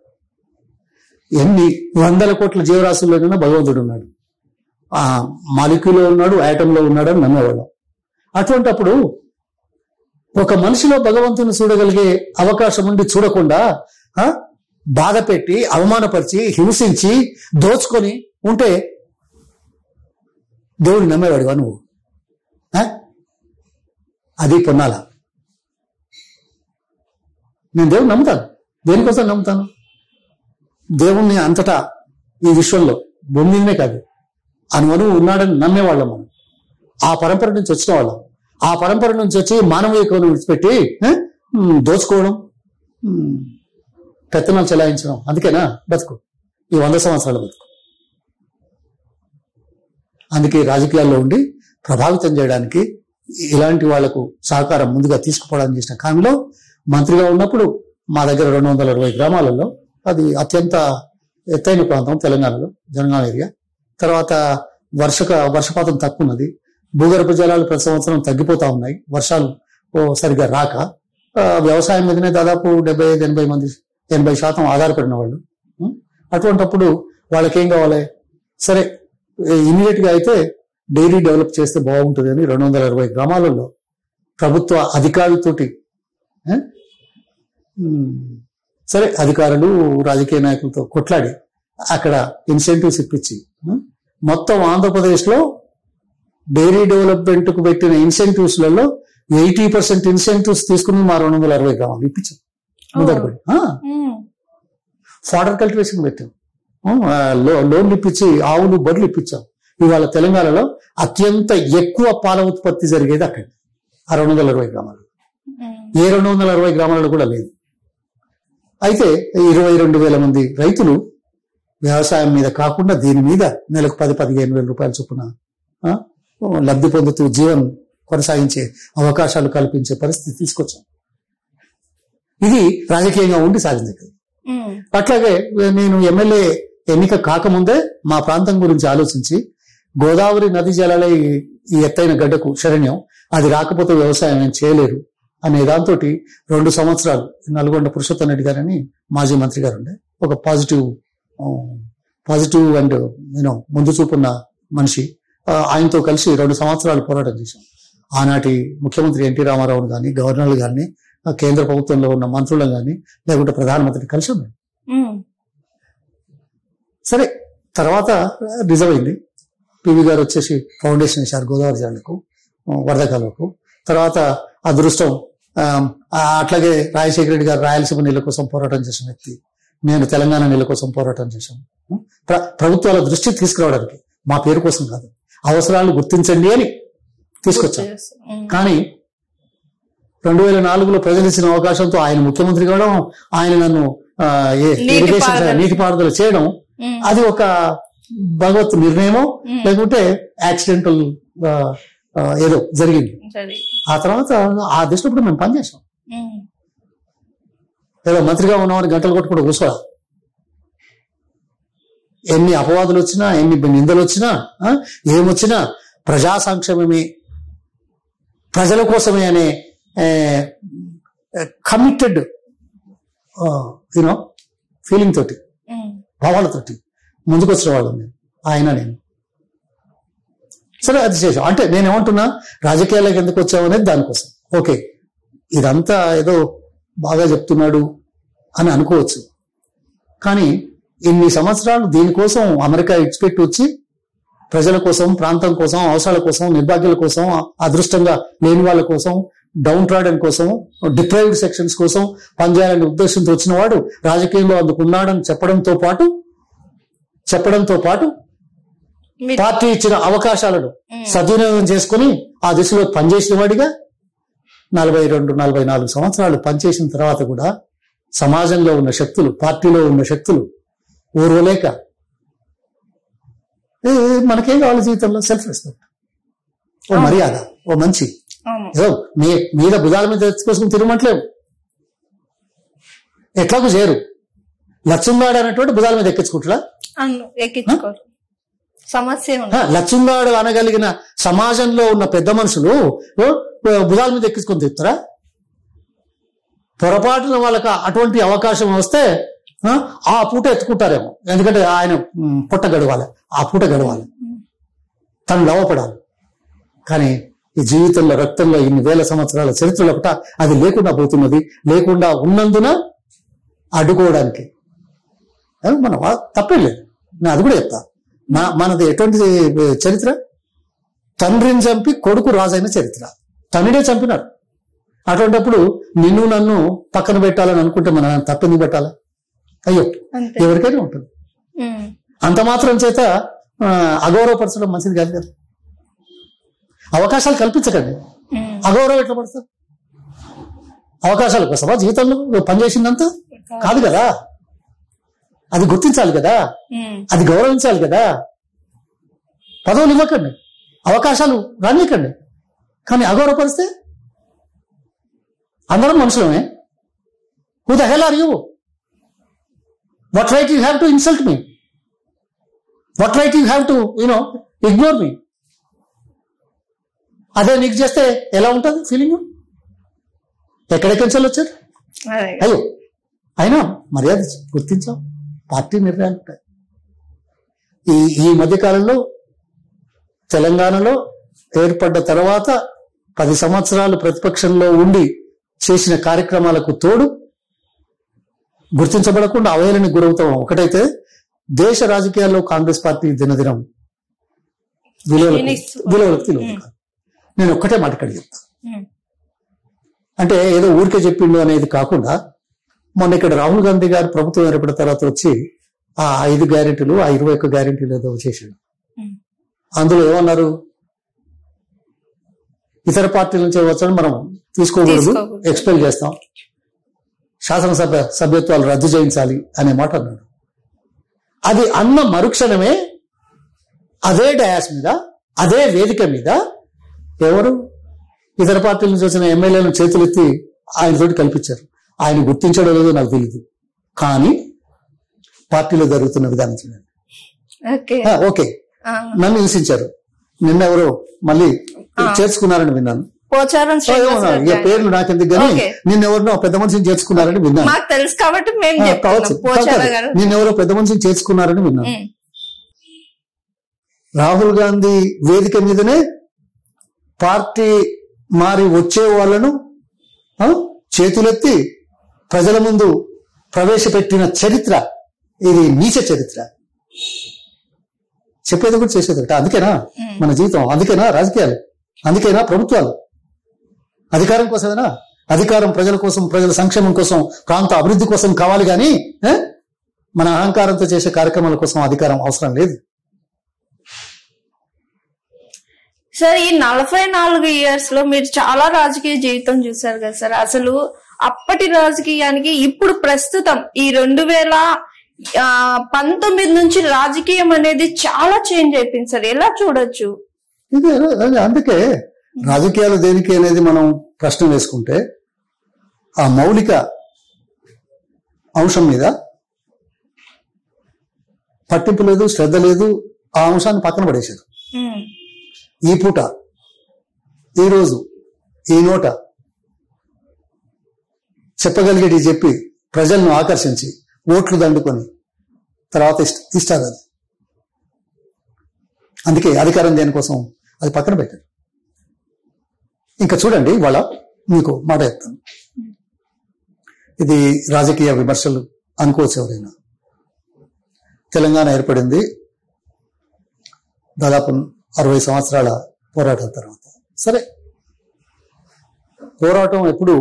ఎన్ని వందల కోట్ల జీవరాశుల్లోనైనా భగవంతుడు ఉన్నాడు ఆ మాలిక్యూలో ఉన్నాడు ఆటంలో ఉన్నాడు అని నమ్మేవాళ్ళం అటువంటప్పుడు ఒక మనిషిలో భగవంతుని చూడగలిగే అవకాశం ఉండి చూడకుండా ఆ, బాధ పెట్టి అవమానపరిచి హింసించి దోచుకొని ఉంటే దేవుడిని నమ్మేవాడివా నువ్వు ఆ? అది పొన్నాల నేను దేవుని నమ్ముతాను దేనికోసం నమ్ముతాను దేవుణ్ణి అంతటా ఈ విశ్వంలో భూమి మీదనే కాదు అనువను ఉన్నాడని నమ్మేవాళ్ళం మనం ఆ పరంపర నుంచి వచ్చిన వాళ్ళం ఆ పరంపర నుంచి వచ్చి మానవీయ కోణం విడిచిపెట్టి ఆ, ఉమ్, దోచుకోవడం ఉమ్, పెత్తనాలు చెలాయించడం అందుకేనా బతుకు ఈ వంద సంవత్సరాల బతుకు అందుకే రాజకీయాల్లో ఉండి ప్రభావితం చేయడానికి ఇలాంటి వాళ్లకు సహకారం ముందుగా తీసుకుపోవడానికి చేసిన కామిలో మంత్రిగా ఉన్నప్పుడు మా దగ్గర రెండు వందల ఇరవై గ్రామాలలో అది అత్యంత ఎత్తైన ప్రాంతం తెలంగాణలో జనగాం ఏరియా తర్వాత వర్షక వర్షపాతం తక్కువ ఉన్నది భూగర్భ జలాలు ప్రతి సంవత్సరం తగ్గిపోతా ఉన్నాయి వర్షాలు ఓ సరిగా రాక ఆ, వ్యవసాయం మీదనే దాదాపు డెబ్బై ఐదు ఎనభై మంది ఎనభై శాతం ఆధారపడిన వాళ్ళు ఉం? అటువంటప్పుడు వాళ్ళకి ఏం కావాలి సరే ఇమీడియట్ గా అయితే డైరీ డెవలప్ చేస్తే బాగుంటుంది అని రెండు వందల ఇరవై గ్రామాలలో ప్రభుత్వ అధికారులతోటి ఏ? ఉమ్, సరే అధికారులు రాజకీయ నాయకులతో కొట్లాడి అక్కడ ఇన్సెంటివ్స్ ఇప్పించి ఉం? మొత్తం ఆంధ్రప్రదేశ్ లో డైరీ డెవలప్మెంట్ కు పెట్టిన ఇన్సెంటివ్స్ లలో ఎయిటీ పర్సెంట్ ఇన్సెంటివ్స్ తీసుకుని మా రెండు వందల అరవై గ్రామాలు ఇప్పించాం ముందరపడి ఉమ్, ఫాడర్ కల్టివేషన్ పెట్టాం ఉం, ఆ, లో- లోన్లు ఇప్పించి ఆవులు బర్రెలు ఇప్పించాం ఇవాళ తెలంగాణలో అత్యంత ఎక్కువ పాల ఉత్పత్తి జరిగేది అక్కడ ఆ రెండు వందల ఇరవై గ్రామాలు ఉమ్, ఏ రెండు వందల అరవై గ్రామాలలో కూడా లేదు అయితే ఇరవై రెండు వేల మంది రైతులు వ్యవసాయం మీద కాకుండా దీని మీద నెలకు పది పదిహేను వేల రూపాయల చొప్పున ఆ, లబ్ధి పొందుతూ జీవనం కొనసాగించే అవకాశాలు కల్పించే పరిస్థితి తీసుకొచ్చాం ఇది రాజకీయంగా ఉండి సాధించగలదు ఉమ్, అట్లాగే నేను ఎమ్మెల్యే ఎన్నిక కాకముందే మా ప్రాంతం గురించి ఆలోచించి గోదావరి నది జలాల ఈ- ఈ ఎత్తైన గడ్డకు శరణ్యం అది రాకపోతే వ్యవసాయం ఏం చేయలేరు అనే దాంతో రెండు సంవత్సరాలు నల్గొండ పురుషోత్తం రెడ్డి గారని మాజీ మంత్రి గారు ఉండే ఒక పాజిటివ్ పాజిటివ్ అండ్ యూనో ముందు చూపున్న మనిషి ఆ, ఆయనతో కలిసి రెండు సంవత్సరాలు పోరాటం చేశాం ఆనాటి ముఖ్యమంత్రి ఎన్టీ రామారావును కానీ గవర్నర్లు కానీ కేంద్ర ప్రభుత్వంలో ఉన్న మంత్రులను కానీ లేకుంటే ప్రధానమంత్రి కలిసాం మేము. ఉమ్, సరే తర్వాత రిజర్వ్ అయింది పివి గారు వచ్చేసి ఫౌండేషన్ వేశారు గోదావరి జలాలకు వరద కాలువకు తర్వాత అదృష్టం ఆ, ఆ, అట్లాగే రాజశేఖర రెడ్డి గారు రాయలసీమ నీళ్ళ కోసం పోరాటం చేసిన వ్యక్తి నేను తెలంగాణ నీళ్ళ కోసం పోరాటం చేశాను ప్ర- ప్రభుత్వాల దృష్టి తీసుకురావడానికి మా పేరు కోసం కాదు అవసరాలు గుర్తించండి అని తీసుకొచ్చాం ఉమ్, కానీ రెండు వేల నాలుగులో ప్రజలు ఇచ్చిన అవకాశంతో ఆయన ముఖ్యమంత్రి కావడం ఆయన నన్ను ఆ, ఏ- నీటి ఇరిగేషన్ పారుదల. నీటిపారుదల చేయడం ఉమ్, అది ఒక భగవత్ నిర్ణయమో ఉమ్, లేకుంటే యాక్సిడెంటల్ ఏదో జరిగింది సరే ఆ తర్వాత ఆ దృష్టిలో కూడా మేము పనిచేసాం ఉమ్, ఏదో మంత్రిగా ఉన్నామని గంటలు కొట్టుకుంటూ కూర్చోవాలి ఎన్ని అపవాదులు వచ్చినా ఎన్ని నిందలు వచ్చినా ఆ, ఏమొచ్చినా ప్రజా సంక్షేమమే ప్రజల కోసమే అనే కమిటెడ్ యూనో ఫీలింగ్ తోటి ఉమ్, భావాలతోటి ముందుకొచ్చిన వాళ్ళు మేము ఆయన నేను సరే అది చేసాం అంటే నేను ఏమంటున్నా రాజకీయాలకు ఎందుకు వచ్చావు అనేది దానికోసం ఓకే ఇదంతా ఏదో బాగా చెప్తున్నాడు అని అనుకోవచ్చు కానీ ఇన్ని సంవత్సరాలు దీనికోసం అమెరికా ఇచ్చిపెట్టి వచ్చి ప్రజల కోసం ప్రాంతం కోసం అవసరాల కోసం నిర్భాగ్యుల కోసం అదృష్టంగా లేని వాళ్ళ కోసం డౌన్ ట్రాడన్ కోసం డిప్రైవ్డ్ సెక్షన్స్ కోసం పనిచేయాలనే ఉద్దేశంతో వచ్చిన వాడు రాజకీయంలో అందుకున్నాడని చెప్పడంతో పాటు చెప్పడంతో పాటు మీ- పార్టీ ఇచ్చిన అవకాశాలను ఉమ్, సద్వినియోగం చేసుకుని ఆ దిశలో పనిచేసిన వాడిగా నలభై రెండు నలభై నాలుగు సంవత్సరాలు పనిచేసిన తర్వాత కూడా సమాజంలో ఉన్న శక్తులు పార్టీలో ఉన్న శక్తులు ఊర్వలేక ఏ, మనకేం కావాలి జీవితంలో సెల్ఫ్ రెస్పెక్ట్ ఓ మర్యాద ఓ మంచి అవును ఏదో మీ మీద భుజాల మీద తెచ్చుకోసుకుని తిరగట్లేవు ఎట్లాగూ చేయరు లక్ష్మంగాడు అనేటువంటి భుజాల మీద ఎక్కించుకుంటారా అవును ఎక్కించుకోరు సమస్య ఆ, ఉంది లక్ష్మంగాడు అనగలిగిన సమాజంలో ఉన్న పెద్ద మనుషులు ఓ, భుజాల మీద ఎక్కించుకొని తిప్పుతారా పొరపాటున వాళ్ళకి అటువంటి అవకాశం వస్తే ఆ, ఆ పూట ఎత్తుకుంటారేమో ఎందుకంటే ఆయన ఉమ్, పుట్ట గడవాలి ఆ పూట గడవాలి తను లవపడాలి కానీ ఈ జీవితంలో రక్తంలో ఇన్ని వేల సంవత్సరాల చరిత్రలో ఒకట అది లేకుండా పోతున్నది లేకుండా ఉన్నందున అడ్డుకోవడానికి ఏ, మన వా- తప్పేం లేదు నేను అది కూడా చెప్తా మా మనది ఎటువంటి చరిత్ర తండ్రిని చంపి కొడుకు రాజైన చరిత్ర తండ్రినే చంపినాడు అటువంటిప్పుడు నిన్ను నన్ను పక్కన పెట్టాలని అనుకుంటే మన తప్పెందుకు పెట్టాలా అయ్యో అంతే ఎవరికైనా ఉంటుంది ఉమ్, అంత మాత్రం చేత ఆ, అగౌరవపరచడం మంచిది కాదు కదా అవకాశాలు కల్పించకండి ఉమ్, అగౌరవం ఎట్లా పడతారు అవకాశాలు కోసమా జీవితంలో నువ్వు పనిచేసిందంతా కాదు కదా అది గుర్తించాలి కదా ఉమ్, అది గౌరవించాలి కదా పదవులు ఇవ్వకండి అవకాశాలు రానికండి కానీ అగౌరవపరిస్తే అందరం మనుషులమే who the hell are you what right you have to insult me what right you have to you know ignore me అదే నీకు చేస్తే ఎలా ఉంటుంది ఫీలింగ్ ఎక్కడెక్కడి నుంచి వచ్చారు అదే అయ్యో అయినా మర్యాద గుర్తించాం పార్టీ నిర్ణయాలు ఉంటాయి ఈ ఈ మధ్య కాలంలో తెలంగాణలో ఏర్పడ్డ తర్వాత పది సంవత్సరాలు ప్రతిపక్షంలో ఉండి చేసిన కార్యక్రమాలకు తోడు గుర్తించబడకుండా అవహేళనకు గురవుతాం ఒకటైతే దేశ రాజకీయాల్లో కాంగ్రెస్ పార్టీ దినదినం విలువలకు క్షీణిస్తూ- విలువలకు విలువలు కాదు. నేను ఒక్కటే మాట ఇక్కడ చెప్తా ఉమ్. అంటే ఏదో ఊరికే చెప్పిండు అనేది కాకుండా మొన్న ఇక్కడ రాహుల్ గాంధీ గారు ప్రభుత్వం ఏర్పడిన తర్వాత వచ్చి ఆ ఐదు గ్యారెంటీలు ఆ ఇరవై ఒక్క గ్యారెంటీలు ఏదో చేశాడు ఉమ్. అందులో ఏమన్నారు ఇతర పార్టీల నుంచి వచ్చని మనం తీసుకోకూడదు తీసుకోకూడదు. ఎక్స్పెల్ చేస్తాం శాసనసభ సభ్యత్వాలు రద్దు చేయించాలి అనే మాట అన్నాడు అది అన్న మరుక్షణమే అదే డయాస్ మీద అదే వేదిక మీద ఎవరు ఇతర పార్టీల నుంచి వచ్చిన ఎమ్మెల్యేలను చేతులెత్తి ఆయనతోటి కల్పించారు ఆయన గుర్తించడం లేదో నాకు తెలియదు కానీ పార్టీలో జరుగుతున్న విధానం చూడండి ఓకే ఆ, ఓకే ఆ. నన్ను హింసించారు నిన్న ఎవరో మళ్ళీ చేర్చుకున్నారని విన్నాను పోచారం ఆ, ఏమో నా- ఇక పేర్లు నాకెందుకు కానీ ఓకే. నిన్నెవరినో పెద్ద మనిషిని చేర్చుకున్నారని విన్నాను మాకు తెలుసు కాబట్టి మేము ఆ, కావచ్చు చెప్తున్నాం పోచార కాదు. గారు నిన్నెవరో పెద్ద మనిషిని చేర్చుకున్నారని విన్నాను ఉమ్. రాహుల్ గాంధీ వేదిక మీదనే పార్టీ మారి వచ్చే వాళ్ళను ఆ, చేతులెత్తి ప్రజల ముందు ప్రవేశపెట్టిన చరిత్ర ఇది నీచ చరిత్ర చెప్పేది కూడా చేసేది ఒకటి అందుకేనా మన జీవితం అందుకేనా రాజకీయాలు అందుకేనా ప్రభుత్వాలు అధికారం కోసమేనా అధికారం ప్రజల కోసం ప్రజల సంక్షేమం కోసం ప్రాంత అభివృద్ధి కోసం కావాలి కానీ ఏ? మన అహంకారంతో చేసే కార్యక్రమాల కోసం అధికారం అవసరం లేదు సార్ ఈ నలభై నాలుగు ఇయర్స్ లో మీరు చాలా రాజకీయ జీవితం చూసారు కదా సార్ అసలు అప్పటి రాజకీయానికి ఇప్పుడు ప్రస్తుతం ఈ రెండు వేల ఆ, పంతొమ్మిది నుంచి రాజకీయం అనేది చాలా చేంజ్ అయిపోయింది సార్ ఎలా చూడొచ్చు ఇది అదే అందుకే రాజకీయాలు దేనికి అనేది మనం ప్రశ్న వేసుకుంటే ఆ మౌలిక అంశం మీద పట్టింపు లేదు శ్రద్ధ లేదు ఆ అంశాన్ని పక్కన పడేశారు ఉమ్, ఈ పూట ఈ రోజు ఈ నోట చెప్పగలిగేటి చెప్పి ప్రజలను ఆకర్షించి ఓట్లు దండుకొని తర్వాత ఇష్ట ఇస్తారు అది అందుకే అధికారం దేనికోసం అది పక్కన పెట్టారు ఇంకా చూడండి వాళ్ళ మీకు మాట చెప్తాను ఇది రాజకీయ విమర్శలు అనుకోవచ్చు ఎవరైనా తెలంగాణ ఏర్పడింది దాదాపు అరవై సంవత్సరాల పోరాటం తర్వాత సరే పోరాటం ఎప్పుడు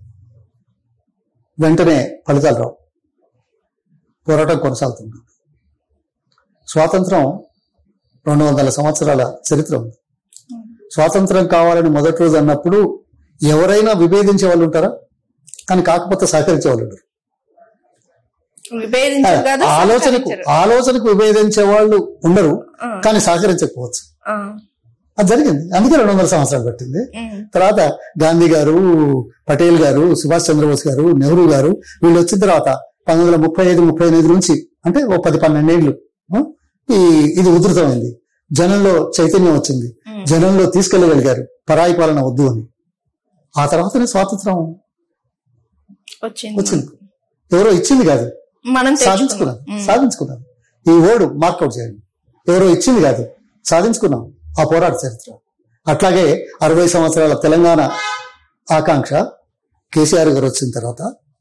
వెంటనే ఫలితాలు రావు పోరాటం కొనసాగుతుంది స్వాతంత్రం రెండు వందల సంవత్సరాల చరిత్ర ఉంది స్వాతంత్రం కావాలని మొదటి రోజు అన్నప్పుడు ఎవరైనా విభేదించే వాళ్ళు ఉంటారా కానీ కాకపోతే సహకరించే వాళ్ళు ఉండరు విభేదించరు కదా ఆలోచనకు సహకరించరు. ఆలోచనకు విభేదించే వాళ్ళు ఉండరు ఆ, కానీ సహకరించకపోవచ్చు ఆ, అది జరిగింది అందుకే రెండు వందల సంవత్సరాలు పట్టింది ఉమ్, తర్వాత గాంధీ గారు పటేల్ గారు సుభాష్ చంద్రబోస్ గారు నెహ్రూ గారు వీళ్ళు వచ్చిన తర్వాత పంతొమ్మిది వందల ముప్పై ఐదు ముప్పై ఎనిమిది నుంచి అంటే ఓ పది పన్నెండేళ్లు ఆ, ఈ ఇది ఉధృతమైంది జనంలో చైతన్యం వచ్చింది ఉమ్. జనంలో తీసుకెళ్లగలిగారు పరాయి పాలన వద్దు అని ఆ తర్వాతనే స్వాతంత్రం వచ్చింది వచ్చింది ఎవరో ఇచ్చింది కాదు మనం సాధించుకున్నాం తెచ్చుకున్నాం. ఉమ్, సాధించుకున్నాం ఈ ఓడు మార్కౌట్ చేయండి ఎవరో ఇచ్చింది కాదు సాధించుకున్నాం ఆ పోరాట చరిత్ర అట్లాగే అరవై సంవత్సరాల తెలంగాణ ఆకాంక్ష కేసీఆర్ గారు వచ్చిన తర్వాత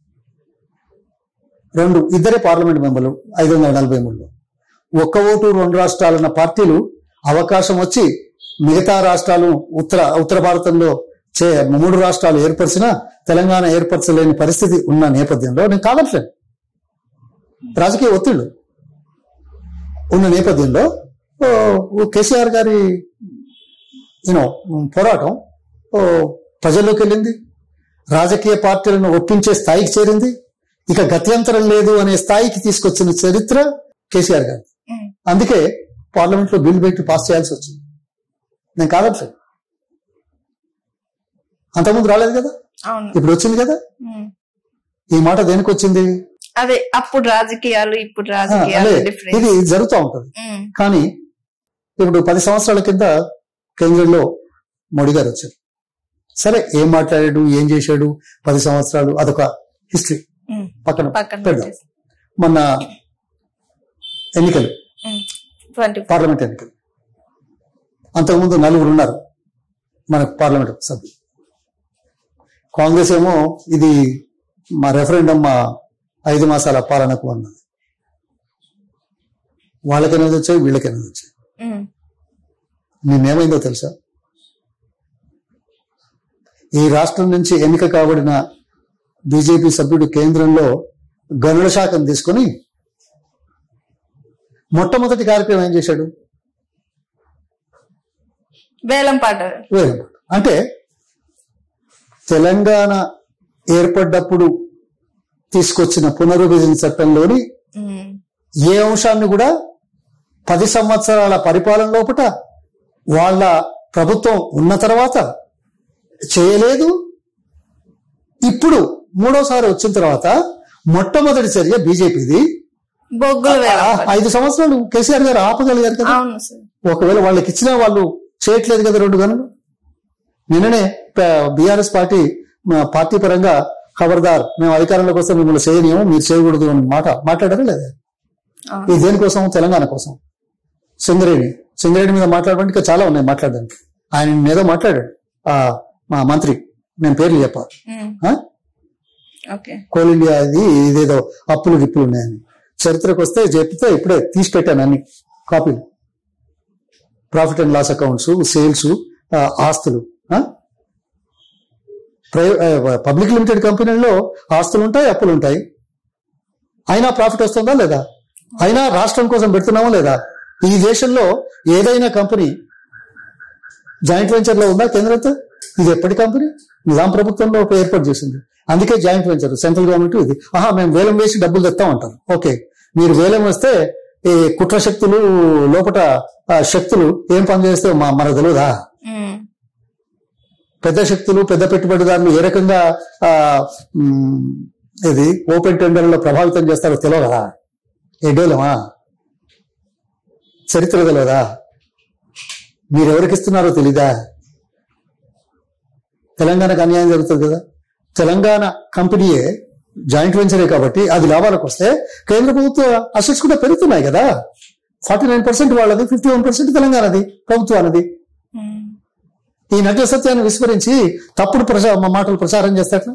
రెండు ఇద్దరే పార్లమెంట్ మెంబర్లు ఐదు వందల నలభై మూడులో ఒక్క ఓటు రెండు రాష్ట్రాలన్న పార్టీలు అవకాశం వచ్చి మిగతా రాష్ట్రాలు ఉత్తర ఉత్తర భారతంలో చే మూడు రాష్ట్రాలు ఏర్పరిచినా తెలంగాణ ఏర్పరచలేని పరిస్థితి ఉన్న నేపథ్యంలో నేను కాదట్లేదు రాజకీయ ఒత్తిళ్లు ఉన్న నేపథ్యంలో ఓ, ఓ కేసీఆర్ గారి యూనో పోరాటం ఓ, ప్రజల్లోకి వెళ్ళింది రాజకీయ పార్టీలను ఒప్పించే స్థాయికి చేరింది ఇక గత్యంతరం లేదు అనే స్థాయికి తీసుకొచ్చిన చరిత్ర కేసీఆర్ గారు ఉమ్, అందుకే పార్లమెంట్ లో బిల్ పెట్టి పాస్ చేయాల్సి వచ్చింది నేను కాదట్లేదు అంతకుముందు రాలేదు కదా అవును ఇప్పుడు వచ్చింది కదా ఉమ్, ఈ మాట దేనికి వచ్చింది అదే అప్పుడు రాజకీయాలు ఇప్పుడు ఆ, రాజకీయాలు అదే డిఫరెన్స్ ఇది జరుగుతూ ఉంటది కానీ ఇప్పుడు పది సంవత్సరాల కింద కేంద్రంలో మోడీ గారు వచ్చారు సరే ఏం మాట్లాడాడు ఏం చేశాడు పది సంవత్సరాలు అదొక హిస్టరీ పక్కన పక్కన పెడదాం మొన్న ఎన్నికలు ట్వంటీ పార్లమెంట్ ఎన్నికలు అంతకుముందు నలుగురు ఉన్నారు మనకు పార్లమెంట్ సభ్యులు కాంగ్రెస్ ఏమో ఇది మా రెఫరెండం మా ఐదు మాసాల పాలనకు అన్నది వాళ్ళకైనా వచ్చాయి వీళ్ళకైనా వచ్చాయి నిన్నేమైందో తెలుసా ఈ రాష్ట్రం నుంచి ఎన్నిక కాబడిన బీజేపీ సభ్యుడు కేంద్రంలో గనుల శాఖను తీసుకొని మొట్టమొదటి కార్యక్రమం ఏం చేశాడు వేలం పాట వేలం పాట. అంటే తెలంగాణ ఏర్పడ్డప్పుడు తీసుకొచ్చిన పునర్విభజన చట్టంలోని ఉమ్. ఏ అంశాన్ని కూడా పది సంవత్సరాల పరిపాలన లోపట వాళ్ళ ప్రభుత్వం ఉన్న తర్వాత చేయలేదు ఇప్పుడు మూడోసారి వచ్చిన తర్వాత మొట్టమొదటి చర్య బీజేపీది బొగ్గులు వేలం ఆ, పాట. ఐదు సంవత్సరాలు కేసీఆర్ గారు ఆపగలిగారు కదా అవును సార్ ఒకవేళ వాళ్ళకి ఇచ్చినా వాళ్ళు చేయట్లేదు కదా రెండు గనులు నిన్ననే బీఆర్ఎస్ పార్టీ మా పార్టీ పరంగా ఖబర్దార్ మేము అధికారంలోకి వస్తే మిమ్మల్ని చేయనియము మీరు చేయకూడదు అని మాట మాట్లాడారా లేదా అవును. ఇది దేనికోసం తెలంగాణ కోసం సింగరేణి సింగరేణి మీద మాట్లాడడానికి ఇంకా చాలా ఉన్నాయి మాట్లాడడానికి ఆయన ఏదో మాట్లాడాడు ఆ మా మంత్రి నేను పేర్లు చెప్పా ఉమ్. ఆ? ఓకే కోల్ ఇండియా ఇది ఇదేదో అప్పులు గిప్పులు ఉన్నాయని చరిత్రకు వస్తే చెప్తే ఇప్పుడే తీసి పెట్టాను అన్ని కాపీలు profit and loss accounts sales ఆస్తులు ఆ? ప్రై- ఆ, పబ్లిక్ లిమిటెడ్ కంపెనీల్లో ఆస్తులు ఉంటాయి అప్పులు ఉంటాయి అయినా ప్రాఫిట్ వస్తుందా లేదా అయినా రాష్ట్రం కోసం పెడుతున్నామా లేదా ఈ దేశంలో ఏదైనా కంపెనీ జాయింట్ వెంచర్ లో ఉందా కేంద్రంతో ఇది ఎప్పటి కంపెనీ నిజాం ప్రభుత్వంలో ఒక ఏర్పాటు చేసింది అందుకే జాయింట్ వెంచర్ సెంట్రల్ గవర్నమెంట్ ఇది ఆహా మేము వేలం వేసి డబ్బులు తెస్తాం అంటారు ఓకే మీరు వేలం వస్తే ఈ కుట్ర శక్తులు లోపట ఆ, శక్తులు ఏం పని చేస్తే మా మనకు తెలియదా ఉమ్. పెద్ద శక్తులు పెద్ద పెట్టుబడిదారులు ఏ రకంగా ఆ, మ్, ఇది ఓపెన్ టెండర్లో ప్రభావితం చేస్తారో తెలియదా ఎడ్డోలమా చరిత్ర తెలియదా మీరు ఎవరికి ఇస్తున్నారో తెలీదా తెలంగాణకు అన్యాయం జరుగుతుంది కదా తెలంగాణ కంపెనీయే జాయింట్ వెంచరే కాబట్టి అది లాభాలకు వస్తే కేంద్ర ప్రభుత్వ అసెట్స్ కూడా పెరుగుతున్నాయి కదా ఫార్టీ నైన్ పర్సెంట్ వాళ్ళది ఫిఫ్టీ వన్ పర్సెంట్ తెలంగాణది ప్రభుత్వానిది ఉమ్. ఈ నగ్న సత్యాన్ని విస్మరించి తప్పుడు ప్రచా మా మాటలు ప్రచారం చేస్తాట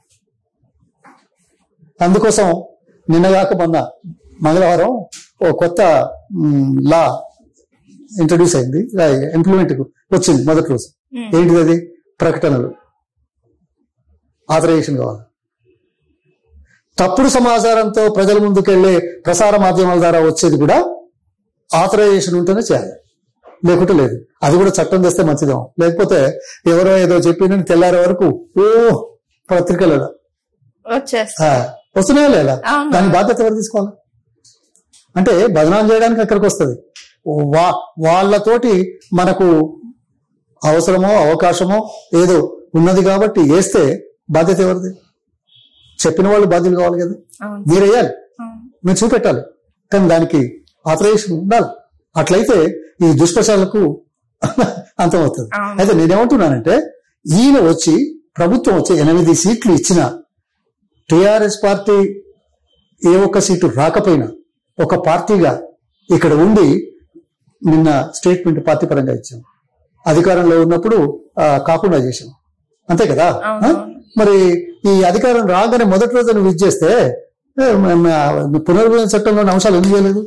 అందుకోసం నిన్నగాక మొన్న మంగళవారం ఓ కొత్త మ్, లా ఇంట్రడ్యూస్ అయింది ఇంప్లిమెంట్ వచ్చింది మొదటి రోజు ఉమ్. ఏంటిది అది ప్రకటనలు ఆథరైజేషన్ కావాలి తప్పుడు సమాచారంతో ప్రజల ముందుకెళ్లే ప్రసార మాధ్యమాల ద్వారా వచ్చేది కూడా ఆథరైజేషన్ ఉంటేనే చేయాలి లేకుంటే లేదు అది కూడా చట్టం తెస్తే మంచిదేమో లేకపోతే ఎవరో ఏదో చెప్పిన తెల్లారే వరకు ఓ పత్రికలు వచ్చేస్తా వస్తున్నాయా లేదా అవును. దాని బాధ్యత ఎవరు తీసుకోవాలి అంటే బదనాం చేయడానికి అక్కడికి వస్తుంది వా వాళ్ళతోటి మనకు అవసరమో అవకాశమో ఏదో ఉన్నది కాబట్టి వేస్తే బాధ్యత ఎవరిది చెప్పిన వాళ్ళు బాధ్యులు కావాలి కదా అవును మీరు వేయాలి అవును. మీరు చూపెట్టాలి కానీ దానికి ఆథరైజేషన్ ఉండాలి అట్లయితే ఈ దుష్ప్రచారాలకు అంతమవుతుంది అవును. అయితే నేనేమంటున్నానంటే ఈయన వచ్చి ప్రభుత్వం వచ్చి ఎనిమిది సీట్లు ఇచ్చిన టిఆర్ఎస్ పార్టీ ఏ ఒక్క సీటు రాకపోయినా ఒక పార్టీగా ఇక్కడ ఉండి నిన్న స్టేట్మెంట్ పార్టీ పరంగా ఇచ్చాం అధికారంలో ఉన్నప్పుడు ఆ, కాకుండా చేశాం అంతే కదా అవును. ఆ? మరి ఈ అధికారం రాగానే మొదటి రోజు నువ్వు ఇచ్చేస్తే ఏ, మ- మ- పునర్విభజన చట్టంలోని అంశాలు ఎందుకు చేయలేదు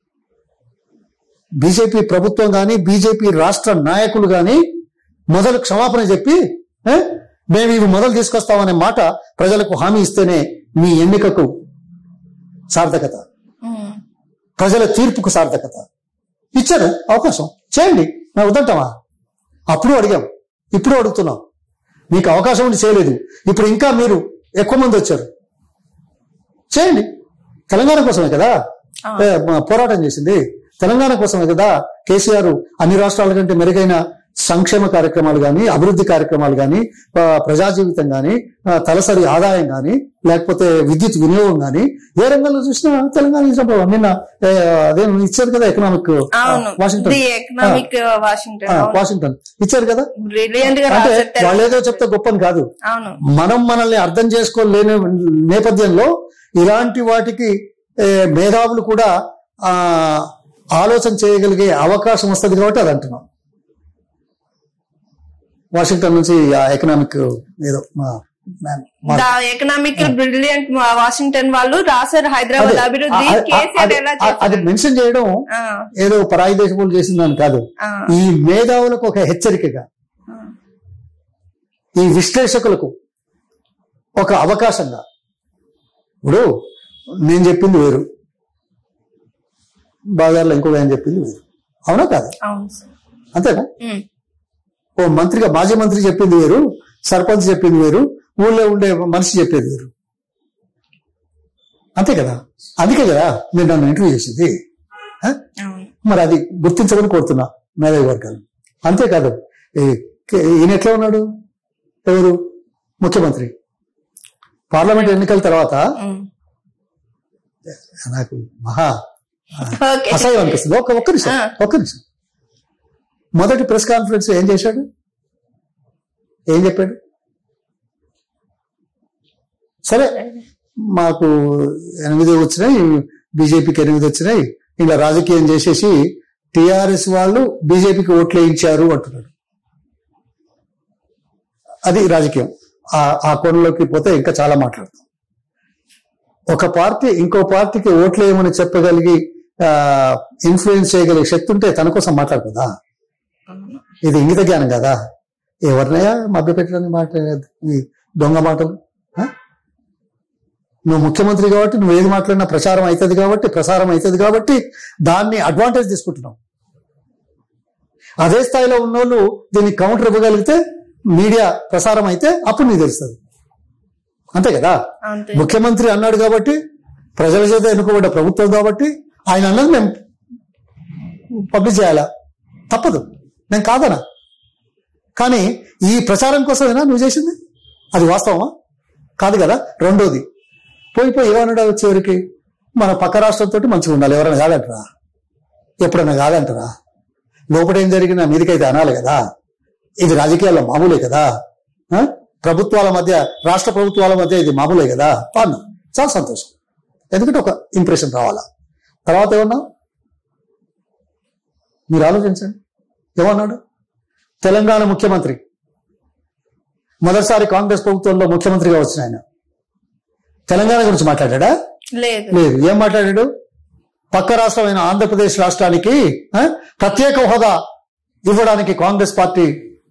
బీజేపీ ప్రభుత్వం గాని బీజేపీ రాష్ట్ర నాయకులు గాని మొదలు క్షమాపణ చెప్పి ఏ, మేము ఇవి మొదలు తీసుకొస్తామనే మాట ప్రజలకు హామీ ఇస్తేనే మీ ఎన్నికకు సార్థకత ఉమ్. ప్రజల తీర్పుకు సార్థకత ఇచ్చారు అవకాశం చేయండి మేము వద్దంటామా అప్పుడు అడిగాం ఇప్పుడు అడుగుతున్నాం మీకు అవకాశం ఉండి చేయలేదు ఇప్పుడు ఇంకా మీరు ఎక్కువ మంది వచ్చారు చేయండి తెలంగాణ కోసమే కదా ఆ. ఏ, మ- పోరాటం చేసింది తెలంగాణ కోసమే కదా కేసీఆర్ అన్ని రాష్ట్రాల కంటే మెరుగైన సంక్షేమ కార్యక్రమాలు కానీ అభివృద్ధి కార్యక్రమాలు కానీ ప్రజా జీవితం కానీ తలసరి ఆదాయం కానీ లేకపోతే విద్యుత్ వినియోగం కానీ ఏ రంగంలో చూసినా తెలంగాణ ఇచ్చినప్పుడు నిన్న ఏ, అదే ఇచ్చారు కదా ఎకనామిక్ అవును వాషింగ్టన్ ది ఎకనామిక్ వాషింగ్టన్ ఆ, వాషింటన్ ఇచ్చారు కదా బ్రిలియంట్ గా అంటే రాశారు వాళ్ళు ఏదో చెప్తే గొప్పని కాదు అవును మనం మనల్ని అర్థం చేసుకోలేని నేపథ్యంలో ఇలాంటి వాటికి ఏ, మేధావులు కూడా ఆ ఆలోచన చేయగలిగే అవకాశం వస్తుంది కాబట్టి అది అంటున్నాం వాషింగ్టన్ నుంచి ఆ ఎకనామిక్ ఏదో మా- మా- మా- ద ఎకనామిక్ బ్రిలియంట్ వాషింగ్టన్ వాళ్ళు రాశారు అదే, హైదరాబాద్ అభివృద్ధి ఆ- ఆ- కేసీఆర్ అది- ఎలా ఆ- అది చేశారు మెన్షన్ చేయడం ఆ, ఏదో పరాయి దేశములు చేసిందని కాదు ఆ, ఈ మేధావులకు ఒక హెచ్చరికగా ఈ విశ్లేషకులకు ఒక అవకాశంగా ఇప్పుడు నేను చెప్పింది వేరు బాజార్లో ఇంకొక ఆయన చెప్పింది వేరు అవునా కాదు అవును సార్. అంతేనా ఉమ్, ఓ మంత్రిగా మాజీ మంత్రి చెప్పింది వేరు సర్పంచ్ చెప్పింది వేరు ఊళ్ళో ఉండే మనిషి చెప్పేది వేరు అంతే కదా అందుకే కదా మీరు నన్ను ఇంటర్వ్యూ చేసింది ఆ? అవును మరి అది గుర్తించమని కోరుతున్నా మేధావి వర్గాలు అంతేకాదు ఈ- ఈయన ఎట్లా ఉన్నాడు ఎవరు ముఖ్యమంత్రి పార్లమెంట్ ఎన్నికల తర్వాత ఉమ్. నాకు మహా ఓకే అసహ్యం అనిపిస్తుంది ఒక్క ఒక్క నిమిషం ఆ. ఒక్క నిమిషం మొదటి ప్రెస్ కాన్ఫరెన్స్ ఏం చేశాడు ఏం చెప్పాడు సరే మాకు ఎనిమిది వచ్చినాయి బీజేపీకి ఎనిమిది వచ్చినాయి ఇలా రాజకీయం చేసేసి టిఆర్ఎస్ వాళ్ళు బీజేపీకి ఓట్లు వేయించారు అంటున్నాడు అది రాజకీయం ఆ- ఆ కోణంలోకి పోతే ఇంకా చాలా మాట్లాడతాం ఒక పార్టీ ఇంకో పార్టీకి ఓట్లు వేయమని చెప్పగలిగి ఇన్ఫ్లుయెన్స్ చేయగలిగే శక్తి ఉంటే తన కోసం మాట్లాడుతుందా ఇది ఇంగిత జ్ఞానం కదా ఎవరినయా మభ్య పెట్టడానికి మాట్లాడేది ఈ దొంగ మాటలు ఆ? నువ్వు ముఖ్యమంత్రి కాబట్టి నువ్వు ఏది మాట్లాడినా ప్రచారం అవుతుంది కాబట్టి ప్రసారం అవుతుంది కాబట్టి దాన్ని అడ్వాంటేజ్ తీసుకుంటున్నావు అదే స్థాయిలో ఉన్నోళ్ళు దీన్ని కౌంటర్ ఇవ్వగలిగితే మీడియా ప్రసారం అయితే అప్పుడు నీకు తెలుస్తుంది అంతే కదా అంతే ముఖ్యమంత్రి అన్నాడు కాబట్టి ప్రజల చేత ఎన్నుకోబడ్డ ప్రభుత్వం కాబట్టి ఆయన అన్నది మేము పబ్లిష్ చేయాలా తప్పదు నేను కాదనా కానీ ఈ ప్రచారం కోసమేనా నువ్వు చేసింది అది వాస్తవమా కాదు కదా రెండోది పోయి పోయి ఏమన్నాడు చివరికి మన పక్క రాష్ట్రంతో మంచిగా ఉండాలి ఎవరైనా కాదంటారా ఎప్పుడైనా కాదంటారా లోపల ఏం జరిగినా మీదికైతే అనాలి కదా ఇది రాజకీయాల్లో మామూలే కదా ఆ? ప్రభుత్వాల మధ్య రాష్ట్ర ప్రభుత్వాల మధ్య ఇది మామూలే కదా అన్నా చాలా సంతోషం ఎందుకంటే ఒక ఇంప్రెషన్ రావాలా తర్వాత ఏమన్నా మీరు ఆలోచించండి ఏమన్నాడు తెలంగాణ ముఖ్యమంత్రి మొదటిసారి కాంగ్రెస్ ప్రభుత్వంలో ముఖ్యమంత్రిగా వచ్చిన ఆయన తెలంగాణ గురించి మాట్లాడా లేదు లేదు ఏం మాట్లాడాడు పక్క రాష్ట్రమైన ఆంధ్రప్రదేశ్ రాష్ట్రానికి ఆ, ప్రత్యేక హోదా ఇవ్వడానికి కాంగ్రెస్ పార్టీ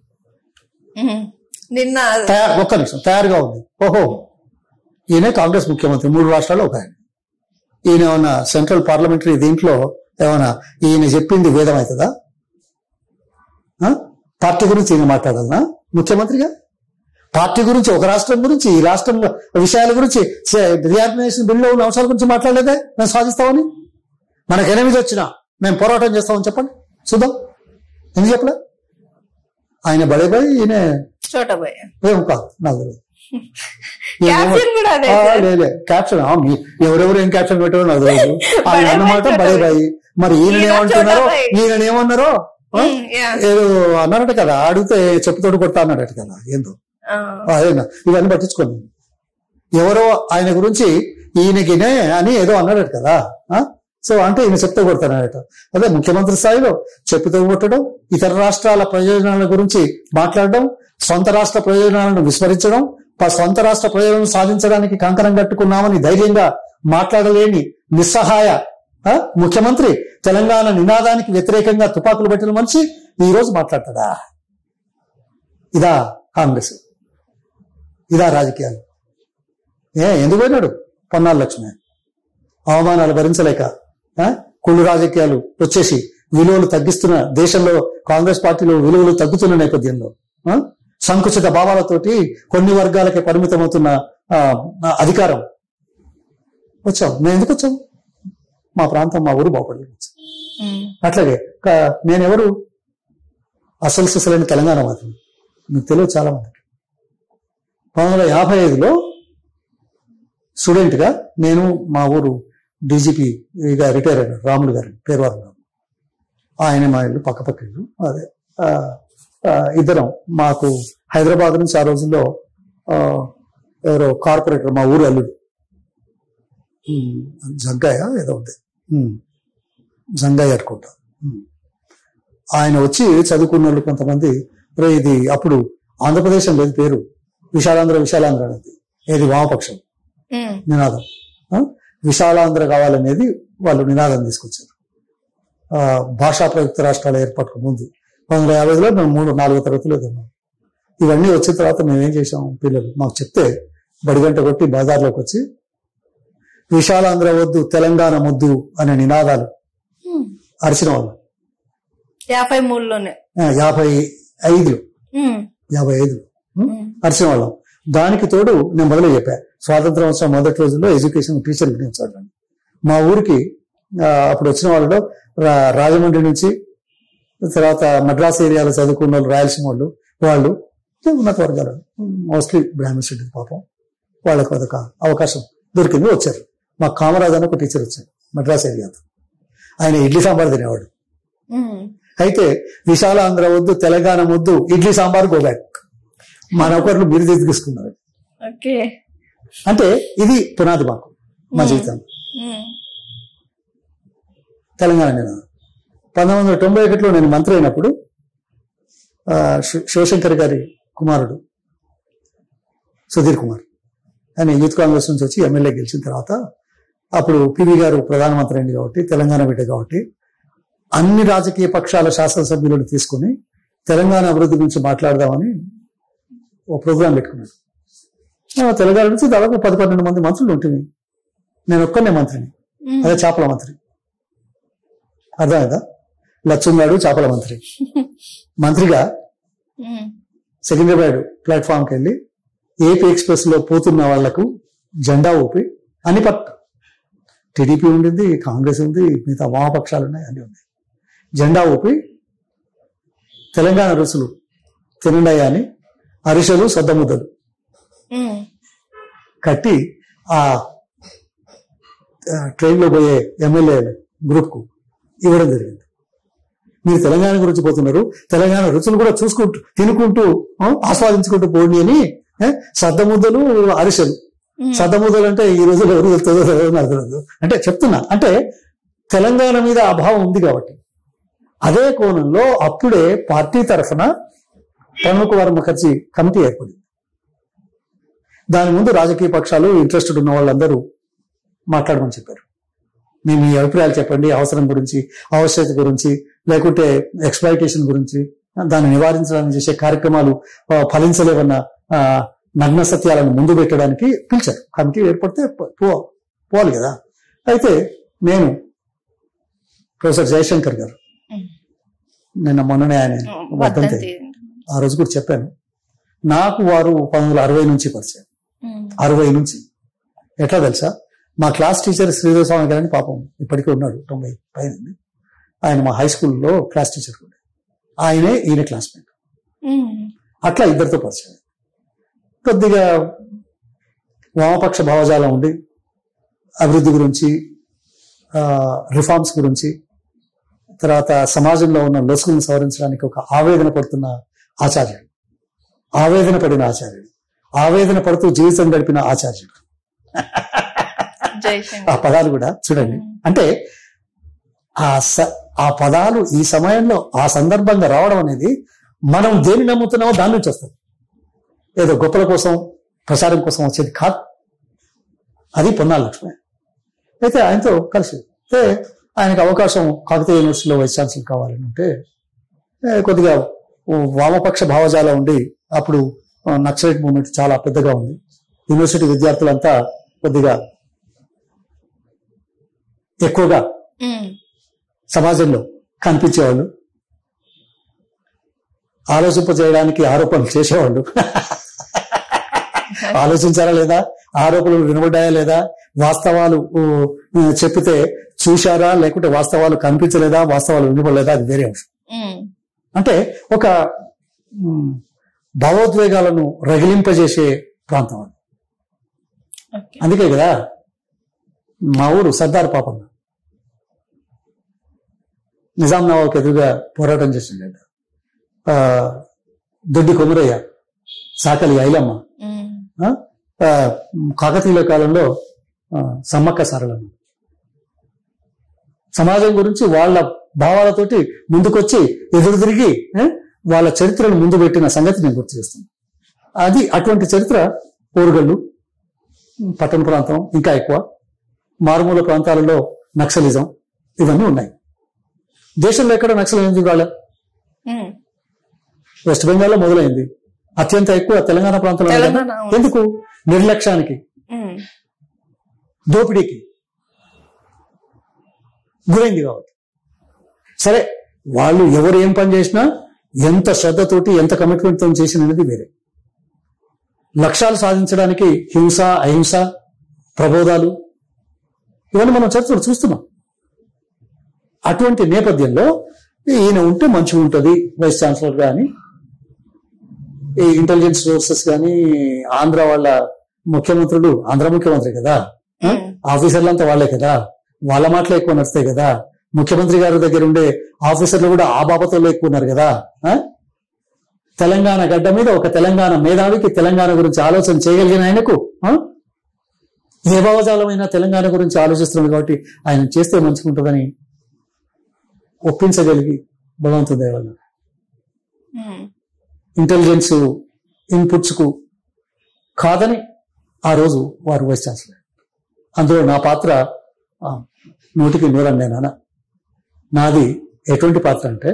ఉమ్. నిన్న తయారు ఒక్క నిమిషం తయారుగా ఉంది ఓహో ఈయన కాంగ్రెస్ ముఖ్యమంత్రి మూడు రాష్ట్రాల్లో ఒక ఆయన ఈయన ఏమన్నా సెంట్రల్ పార్లమెంటరీ దీంట్లో ఏమన్నా ఈయన చెప్పింది వేదం అవుతుందా ఆ? పార్టీ గురించి ఈయన మాట్లాడాలనా ముఖ్యమంత్రిగా పార్టీ గురించి ఒక రాష్ట్రం గురించి ఈ రాష్ట్రంలో విషయాల గురించి రియార్గనైజేషన్ బిల్లులో ఉన్న అంశాల గురించి మాట్లాడలేదే మేము సాధిస్తామని మనకు ఎనిమిది వచ్చినా మేము పోరాటం చేస్తామని చెప్పండి చూద్దాం ఎందుకు చెప్పలే ఆయన బడే ఈయన చోట పోయా ఏం కాదు నాకు తెలియదు క్యాప్షన్ కూడా అదే ఆ, సార్. లేలే క్యాప్షన్ ఆ, మీ- ఎవరెవరు ఏం క్యాప్షన్ పెట్టారో నాకు తెలియదు ఆయన బడే అన్నమాట బాయ్ బడే చోటా బాయి మరి ఈయన ఈయన ఏమంటున్నారో చోటా బాయ్. ఈయన ఏమన్నారో ఆ? ఉమ్, yeah. ఏదో అన్నారట కదా అడిగితే చెప్పుతోడు కొడతా అన్నాడట కదా ఏందో ఆ, ఆ, అదేనా ఇవన్నీ పట్టించుకోండి ఎవరో ఆయన గురించి ఈయనకినే అని ఏదో అన్నాడట కదా ఆ? సో అంటే ఈయన చెప్తే కొడతానట అదే ముఖ్యమంత్రి స్థాయిలో చెప్పుతో కొట్టడం ఇతర రాష్ట్రాల ప్రయోజనాల గురించి మాట్లాడడం సొంత రాష్ట్ర ప్రయోజనాలను విస్మరించడం ప- సొంత రాష్ట్ర ప్రయోజనం సాధించడానికి కంకణం కట్టుకున్నామని ధైర్యంగా మాట్లాడలేని నిస్సహాయ ఆ? ముఖ్యమంత్రి తెలంగాణ నినాదానికి వ్యతిరేకంగా తుపాకులు పెట్టిన మనిషి ఈ రోజు మాట్లాడతాడా ఇదా కాంగ్రెస్ ఇదా రాజకీయాలు ఏ ఎందుకు పోయినాడు పొన్నాల లక్ష్మి అవమానాలు భరించలేక ఆ? కుళ్ళు రాజకీయాలు వచ్చేసి విలువలు తగ్గిస్తున్న దేశంలో కాంగ్రెస్ పార్టీలో విలువలు తగ్గుతున్న నేపథ్యంలో ఆ? సంకుచిత భావాలతోటి కొన్ని వర్గాలకే పరిమితమవుతున్న ఆ, ఆ అధికారం వచ్చాం మేము ఎందుకు వచ్చాం మా ప్రాంతం మా ఊరు బాగుపడలేదు ఉమ్, అట్లాగే క- నేనెవరు అసలు సిసలైన తెలంగాణ మాత్రం మీకు తెలియదు చాలా మందికి పంతొమ్మిది వందల యాభై ఐదులో స్టూడెంట్గా నేను మా ఊరు డీజీపీగా రిటైర్ అయినారు రాములు గారు పేరువారు రాము ఆయన మా ఇల్లు పక్క పక్క ఇల్లు అదే ఆ, ఆ, ఇద్దరం మాకు హైదరాబాద్ నుంచి ఆ రోజుల్లో ఆ, ఎవరో కార్పొరేటర్ మా ఊరు అల్లుడు ఉమ్, జగ్గయ్య ఏదో ఉంది ఉమ్, జంగయ్య అనుకుంటా ఉమ్. ఆయన వచ్చి చదువుకున్న వాళ్ళు కొంతమంది "రే, ఇది అప్పుడు ఆంధ్రప్రదేశ్ అని లేదు పేరు విశాలాంధ్ర విశాలాంధ్ర అనేది ఏది వామపక్షం ఉమ్, నినాదం ఆ? విశాలాంధ్ర కావాలనేది వాళ్ళు నినాదం తీసుకొచ్చారు ఆ, భాషా ప్రయుక్త రాష్ట్రాల ఏర్పాటుకు ముందు పంతొమ్మిది వందల యాభైలో మేము మూడు నాలుగు తరగతులు తిన్నాం ఇవన్నీ వచ్చిన తర్వాత మేము ఏం చేసాం పిల్లలు మాకు చెప్తే బడిగంట కొట్టి బజార్లోకి వచ్చి విశాలాంధ్ర వద్దు తెలంగాణ ముద్దు అనే నినాదాలు ఉమ్. అరిచిన వాళ్ళు యాభై మూడులోనే ఆ, యాభై ఐదులో ఉమ్, యాభై ఐదులో ఉం? ఉమ్, అరిచిన వాళ్ళం దానికి తోడు నేను మొదలు చెప్పా స్వాతంత్రం వచ్చిన మొదటి రోజుల్లో ఎడ్యుకేషన్ టీచర్లు నేను చూడండి మా ఊరికి ఆ, అప్పుడు వచ్చిన వాళ్ళలో రా- రాజమండ్రి నుంచి తర్వాత మద్రాస్ ఏరియాలో చదువుకున్న వాళ్ళు రాయలసీమ వాళ్ళు వాళ్ళు ఉన్నత వర్గాలు మోస్ట్లీ బ్రాహ్మణ స్టూడెంట్ పాపం వాళ్ళకు అదొక అవకాశం దొరికింది వచ్చారు మా కామరాజ్ అని ఒక టీచర్ వచ్చారు మద్రాస్ ఏరియాతో ఆయన ఇడ్లీ సాంబార్ తినేవాడు ఉమ్. అయితే విశాలాంధ్ర వద్దు తెలంగాణ వద్దు ఇడ్లీ సాంబార్ గో బ్యాక్ మన ఒకరు మీరు తీసుకున్నారు ఓకే అంటే ఇది పునాది మాకు మా జీవితం ఉమ్, తెలంగాణ నినాదం పంతొమ్మిది వందల తొంభై ఒకటిలో నేను మంత్రి అయినప్పుడు ఆ, శివ- శివశంకర్ గారి కుమారుడు సుధీర్ కుమార్ ఆయన యూత్ కాంగ్రెస్ నుంచి వచ్చి ఎమ్మెల్యే గెలిచిన తర్వాత అప్పుడు పివి గారు ప్రధానమంత్రి అయింది కాబట్టి తెలంగాణ బిడ్డ కాబట్టి అన్ని రాజకీయ పక్షాల శాసనసభ్యులను తీసుకుని తెలంగాణ అభివృద్ధి గురించి మాట్లాడదామని ఒక ప్రోగ్రాం పెట్టుకున్నాడు ఆ, తెలంగాణ నుంచి దాదాపు పది పన్నెండు మంది మంత్రులు ఉంటుంది నేను ఒక్కనే మంత్రిని ఉమ్. అదే చేపల మంత్రి అర్థమైందా లచ్చున్నాడు చేపల మంత్రి మంత్రిగా ఉమ్, సికింద్రాబాద్ ప్లాట్ఫామ్ కి వెళ్ళి ఏపీ ఎక్స్ప్రెస్ లో పోతున్న వాళ్లకు జెండా ఊపి అన్ని పక్క టీడీపీ ఉండింది కాంగ్రెస్ ఉంది మిగతా వామపక్షాలు ఉన్నాయి అన్ని ఉన్నాయి జెండా ఊపి తెలంగాణ రుచులు తినండి అని అరిసెలు సద్దముద్దలు ఉమ్, కట్టి ఆ ట్రైన్ లో పోయే ఎమ్మెల్యే గ్రూప్ కు ఇవ్వడం జరిగింది మీరు తెలంగాణ గురించి పోతున్నారు తెలంగాణ రుచులు కూడా చూసుకుంటూ తినుకుంటూ ఆ, ఆస్వాదించుకుంటూ పోండి అని ఏ, సద్దముద్దలు అరిసెలు ఉమ్. సద్దముద్దలు అంటే ఈ రోజుల్లో ఎవరు తెలుస్తుందో తెలియదో నాకు తెలియదు అంటే చెప్తున్నా అంటే తెలంగాణ మీద అభావం ఉంది కాబట్టి అదే కోణంలో అప్పుడే పార్టీ తరఫున ప్రణబ్ కుమార్ ముఖర్జీ కమిటీ ఏర్పడింది దాని ముందు రాజకీయ పక్షాలు ఇంట్రెస్టెడ్ ఉన్న వాళ్ళందరూ మాట్లాడమని చెప్పారు మీ మీ అభిప్రాయాలు చెప్పండి అవసరం గురించి ఆవశ్యకత గురించి లేకుంటే ఎక్స్ప్లాయిటేషన్ గురించి దాన్ని నివారించడానికి చేసే కార్యక్రమాలు ఆ, ఫలించలేవన్న ఆ, నగ్న సత్యాలను ముందు పెట్టడానికి పిలిచారు కమిటీ ఏర్పడితే పో- పో- పోవాలి కదా అయితే నేను ప్రొఫెసర్ జయశంకర్ గారు ఉమ్. నిన్న మొన్ననే ఆయన వర్ధంతి వర్ధంతి. ఆ రోజు కూడా చెప్పాను నాకు వారు పంతొమ్మిది వందల అరవై నుంచి పరిచయం ఉమ్, అరవై నుంచి ఎట్లా తెలుసా మా క్లాస్ టీచర్ శ్రీధర్ స్వామి గారని పాపం ఇప్పటికీ ఉన్నాడు తొంభై పైన ఆయన మా హై స్కూల్లో క్లాస్ టీచర్ కూడా ఆయనే ఈయన క్లాస్మేట్ ఉమ్, అట్లా ఇద్దరితో పరిచయం కొద్దిగా వామపక్ష భావజాలం ఉండి అభివృద్ధి గురించి రిఫార్మ్స్ గురించి తర్వాత సమాజంలో ఉన్న లొసుగులను సవరించడానికి ఒక ఆవేదన పడుతున్న ఆచార్యుడు ఆవేదన పడిన ఆచార్యుడు ఆవేదన పడుతూ జీవితం గడిపిన ఆచార్యుడు ఆ జయశంకర్ పదాలు కూడా చూడండి మ్మ్. అంటే ఆ స- ఆ పదాలు ఈ సమయంలో ఆ సందర్భంగా రావడం అనేది మనం దేని నమ్ముతున్నామో దాని నుంచి వస్తుంది ఏదో గొప్పల కోసం ప్రచారం కోసం వచ్చేది కాదు అది పొన్నాల లక్ష్మి అయితే ఆయనతో కలిసి అయితే ఆయనకు అవకాశం కాకతీయ యూనివర్సిటీలో వైస్ ఛాన్సలర్ కావాలని ఉంటే ఏ, కొద్దిగా ఓ వామపక్ష భావజాలం ఉండి అప్పుడు ఆ, నక్సలైట్ మూవ్మెంట్ చాలా పెద్దగా ఉంది యూనివర్సిటీ విద్యార్థులంతా కొద్దిగా ఎక్కువగా ఉమ్, సమాజంలో కనిపించేవాళ్ళు ఆలోచింపజేయడానికి ఆరోపణలు చేసేవాళ్ళు ఆలోచించారా లేదా ఆరోపణలు వినబడ్డాయా లేదా వాస్తవాలు ఊ, చెప్పితే చూశారా లేకుంటే వాస్తవాలు కనిపించలేదా వాస్తవాలు వినబడలేదా అది వేరే అంశం ఉమ్, అంటే ఒక మ్, భావోద్వేగాలను రగిలింపజేసే ప్రాంతం అది ఓకే అందుకే కదా మా ఊరు సర్దార్ పాపన్న నిజాం నవాబ్కి ఎదురుగా పోరాటం చేసిండట ఆ, దొడ్డి కొమరయ్య సాకలి ఐలమ్మ ఉమ్, ఆ, ఆ, కాకతీయుల కాలంలో ఆ, సమ్మక్క సారలమ్మ సమాజం గురించి వాళ్ళ భావాలతోటి ముందుకొచ్చి ఎదురు తిరిగి ఏ, వాళ్ళ చరిత్రను ముందు పెట్టిన సంగతి నేను గుర్తు చేస్తున్నాను అది అటువంటి చరిత్ర ఓరుగల్లు పట్టణ ప్రాంతం ఇంకా ఎక్కువ మారుమూల ప్రాంతాలలో నక్సలిజం ఇవన్నీ ఉన్నాయి దేశంలో ఎక్కడ నక్సలిజం ఎందుకు రాలే ఉమ్, వెస్ట్ బెంగాల్లో మొదలైంది అత్యంత ఎక్కువ తెలంగాణ ప్రాంతంలో ఉంది కదా? తెలంగాణ, అవును. ఎందుకు నిర్లక్ష్యానికి ఉమ్, దోపిడీకి గురైంది కాబట్టి సరే వాళ్ళు ఎవరు ఏం పని చేసినా ఎంత శ్రద్ధతోటి ఎంత కమిట్మెంట్ తో చేసినది వేరే లక్ష్యాలు సాధించడానికి హింస అహింస ప్రబోధాలు ఇవన్నీ మనం చరిత్రలో చూస్తున్నాం అటువంటి నేపథ్యంలో ఈయన ఉంటే మంచిగా ఉంటుంది వైస్ ఛాన్సలర్ కానీ ఈ ఇంటెలిజెన్స్ సోర్సెస్ కానీ ఆంధ్ర వాళ్ళ ముఖ్యమంత్రులు ఆంధ్ర ముఖ్యమంత్రి కదా ఆ? ఉమ్, ఆఫీసర్లంతా వాళ్ళే కదా వాళ్ళ మాటలు ఎక్కువ నడుస్తాయి కదా ముఖ్యమంత్రి గారి దగ్గర ఉండే ఆఫీసర్లు కూడా ఆ బాబతల్లో ఎక్కువ ఉన్నారు కదా ఆ? తెలంగాణ గడ్డ మీద ఒక తెలంగాణ మేధావికి తెలంగాణ గురించి ఆలోచన చేయగలిగిన ఆయనకు ఆ? ఏ భావజాలమైన తెలంగాణ గురించి ఆలోచిస్తున్నాడు కాబట్టి ఆయన చేస్తే మంచిగుంటుందని ఒప్పించగలిగి భగవంతుడి దయ వల్ల ఉమ్, ఇంటెలిజెన్స్ ఇన్పుట్స్ కు కాదని ఆ రోజు వారు వైస్ ఛాన్సలర్ అందులో నా పాత్ర ఆ, నూటికి నూరన్నేనా నాది ఎటువంటి పాత్ర అంటే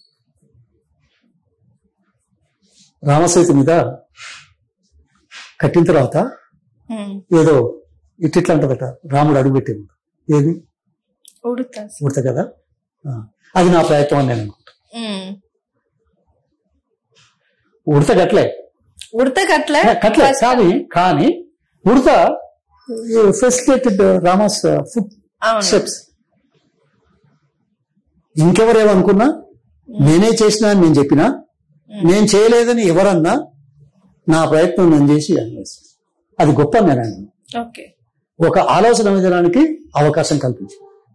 రామసేతు మీద కట్టిన తర్వాత ఉమ్, ఏదో ఇట్టిట్లా అంటదట రాముడు అడుగుపెట్టే ముందు ఏది ఉడుతా సార్. ఉడత కదా ఆ, అది నా ప్రయత్నం అని నేను అనుకుంటా ఉమ్, ఉడత గట్లే ఉడత కట్లే కట్లే కానీ కానీ ఉడత ఫెసిలిటేటెడ్ రామస్ ఫుడ్ అవును స్టెప్స్ ఇంకెవరేమనుకున్నా నేనే చేసినా అని నేను చెప్పినా నేను చేయలేదని ఎవరన్నా నా ప్రయత్నం నేను చేసి అనిపిస్తుంది అది గొప్ప అని నేను అంటున్నాను. ఓకే ఒక ఆలోచన విధానానికి అవకాశం కల్పించి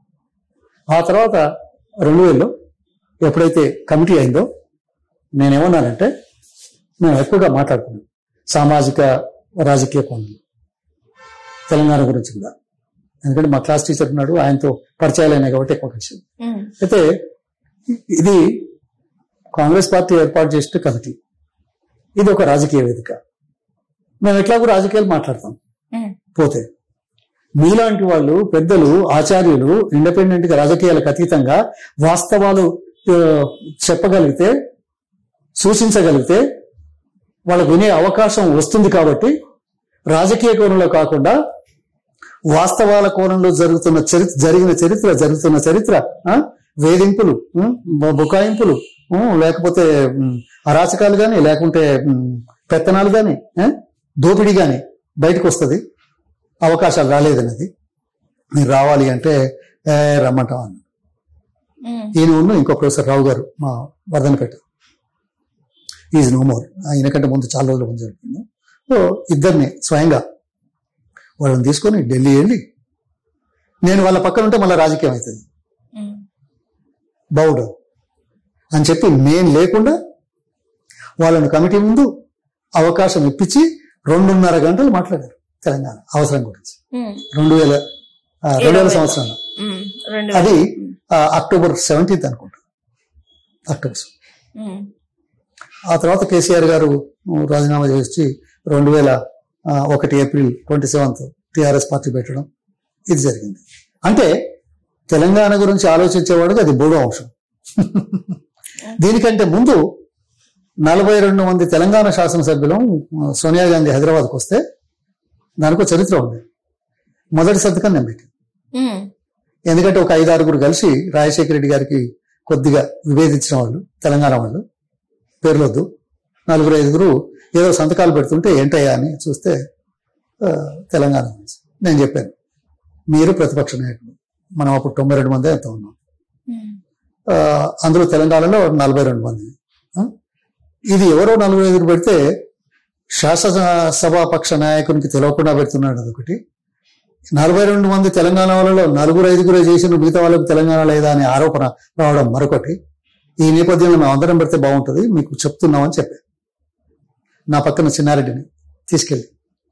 ఆ తర్వాత రెండు వేలలో ఎప్పుడైతే కమిటీ అయిందో నేనేమన్నానంటే మేము ఎక్కువగా మాట్లాడుకున్నాం సామాజిక రాజకీయ కోణం తెలంగాణ గురించి కూడా ఎందుకంటే మా క్లాస్ టీచర్ ఉన్నాడు ఆయనతో పరిచయాలు అయినాయి కాబట్టి ఎక్కువ కలిసి ఉమ్, అయితే ఇది కాంగ్రెస్ పార్టీ ఏర్పాటు చేసిన కమిటీ ఇది ఒక రాజకీయ వేదిక మేము ఎట్లాగో రాజకీయాలు మాట్లాడతాం ఉమ్, పోతే మీలాంటి వాళ్ళు పెద్దలు ఆచార్యులు ఇండిపెండెంట్ గా రాజకీయాలకు అతీతంగా వాస్తవాలు ఆ, చెప్పగలిగితే సూచించగలిగితే వాళ్ళకు వినే అవకాశం వస్తుంది కాబట్టి రాజకీయ కోణంలో కాకుండా వాస్తవాల కోణంలో జరుగుతున్న చరిత్ర జరిగిన చరిత్ర జరుగుతున్న చరిత్ర ఆ, వేధింపులు ఉం, బు- బుకాయింపులు ఉం, లేకపోతే ఉం, అరాచకాలు గాని లేకుంటే ఉం, పెత్తనాలు గాని ఆ, దోపిడీ గాని బయటకు వస్తుంది అవకాశాలు రాలేదన్నది మీరు రావాలి అంటే ఏ, రమ్మంటాం అన్న ఉమ్, ఈయన ఉన్న ఇంకో ప్రొఫెసర్ రావు గారు మా వర్ధనపేట ఈజ్ నో మోర్ ఆయన కంటే ముందు చాలా రోజుల ముందు జరిగింది సో ఇద్దరిని స్వయంగా వాళ్ళని తీసుకొని ఢిల్లీ వెళ్ళి నేను వాళ్ళ పక్కన ఉంటే మళ్ళీ రాజకీయం అవుతుంది ఉమ్, బౌడ్ అని చెప్పి నేను లేకుండా వాళ్ళని కమిటీ ముందు అవకాశం ఇప్పించి రెండున్నర గంటలు మాట్లాడారు తెలంగాణ అవసరం గురించి ఉమ్, రెండు వేల ఆ, రెండు వేల సంవత్సరాలు ఉమ్, రెండు అది వేల- ఆ, అక్టోబర్ సెవెంటీన్త్ అనుకుంటా అక్టోబర్ ఉమ్, ఆ తర్వాత కేసీఆర్ గారు రాజీనామా చేసి రెండు వేల ఆ, ఒకటి April twenty seventh TRS party పెట్టడం ఇది జరిగింది అంటే తెలంగాణ గురించి ఆలోచించేవాడికి అది మూడో అంశం దీనికంటే ముందు నలభై రెండు మంది తెలంగాణ శాసనసభ్యులు సోనియా గాంధీ హైదరాబాద్కి వస్తే దానికి ఒక చరిత్ర ఉంది మొదటి సంతకం నేను పెట్టాను ఉమ్, ఎందుకంటే ఒక ఐదు ఆరుగురు కలిసి రాజశేఖర రెడ్డి గారికి కొద్దిగా విభేదించిన వాళ్ళు తెలంగాణ వాళ్ళు పేర్లొద్దు నలుగురు ఐదుగురు ఏదో సంతకాలు పెడుతుంటే ఏంటయ్యా అని చూస్తే ఆ, తెలంగాణ గురించి. నేను చెప్పాను మీరు ప్రతిపక్ష నాయకులు మనం అప్పుడు తొంభై రెండు మంది ఎంత ఉన్నాం ఉమ్, ఆ, అందులో తెలంగాణలో నలభై రెండు మంది ఆ? ఇది ఎవరో నలుగురు ఎదురు పెడితే శాసనసభాపక్ష నాయకునికి తెలియకుండా పెడుతున్నాడు అదొకటి నలభై రెండు మంది తెలంగాణ వాళ్ళలో నలుగురు ఐదుగురే చేసిన మిగతా వాళ్ళకి తెలంగాణ లేదా అనే ఆరోపణ రావడం మరొకటి ఈ నేపథ్యంలో మేము అందరం పెడితే బాగుంటుంది మీకు చెప్తున్నామని చెప్పాను నా పక్కన చిన్నారెడ్డిని తీసుకెళ్ళి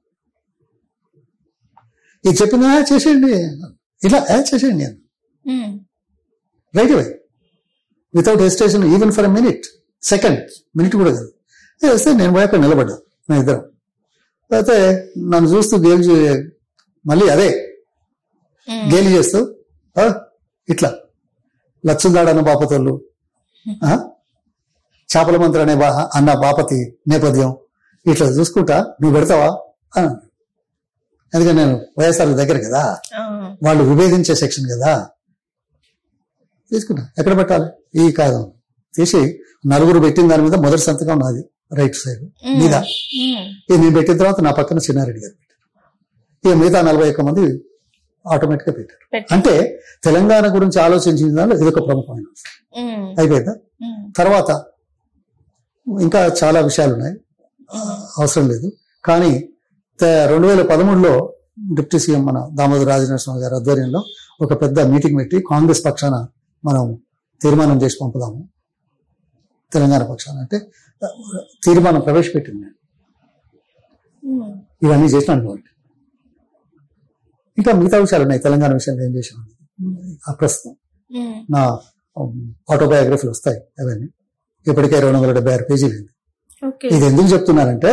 ఇది చెప్పిందా చేసేయండి ఇలా "ఆ, చేసేయండి అని um, right away without hesitation even for a minute second minute కూడా కాదు వేస్తే నేను పోయి అక్కడ నిలబడ్డా నా ఇద్దరం అయితే నన్ను చూస్తూ గేలి చే- మళ్ళీ అదే ఉమ్, గేలి చేస్తూ "ఆ, ఇట్లా లచ్చుందాడు అన్న బాపతోళ్ళు ఆ, చేపల మంత్రి అనే బా అన్న బాపతి నేపథ్యం ఇట్లా చూసుకుంటా నువ్వు పెడతావా అని అన్నాడు. ఎందుకంటే నేను వైఎస్ఆర్ దగ్గర కదా ఆ, వాళ్ళు విభేదించే సెక్షన్ కదా తీసుకున్నా ఎక్కడ పెట్టాలి ఈ కాగితం తీసి నలుగురు పెట్టిన దాని మీద మొదటి సంతకం నాది రైట్ సైడ్ ఉమ్, మీద ఉమ్, ఇది నేను పెట్టిన తర్వాత నా పక్కన చిన్నారెడ్డి గారు పెట్టారు ఇక మిగతా నలభై ఒక్క మంది ఆటోమేటిక్ గా పెట్టారు పెట్టు. అంటే తెలంగాణ గురించి ఆలోచించిన దానిలో ఇది ఒక ప్రముఖమైన అంశం. ఉమ్, అయిపోయిందా ఉమ్, తర్వాత ఇంకా చాలా విషయాలు ఉన్నాయి అవసరం లేదు కానీ రెండు వేల పదమూడులో డిప్యూటీ సీఎం మన దామోదర్ రాజనరసింహ గారి ఆధ్వర్యంలో ఒక పెద్ద మీటింగ్ పెట్టి కాంగ్రెస్ పక్షాన మనం తీర్మానం చేసి పంపుదాము తెలంగాణ పక్షాన అంటే ఆ, తీర్మానం ప్రవేశపెట్టింది నేను ఉమ్, ఇవన్నీ చేసిన అనుకోండి ఇంకా మిగతా విషయాలు ఉన్నాయి తెలంగాణ విషయంలో ఏం చేసాం ఆ ప్రస్తుతం ఉమ్, నా ఆటోబయోగ్రఫీలు వస్తాయి అవన్నీ ఇప్పటికే రెండు వందల డెబ్బై ఆరు పేజీలు అయింది ఓకే ఇది ఎందుకు చెప్తున్నారంటే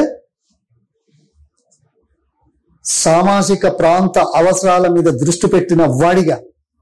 సామాజిక ప్రాంత అవసరాల మీద దృష్టి పెట్టిన వాడిగా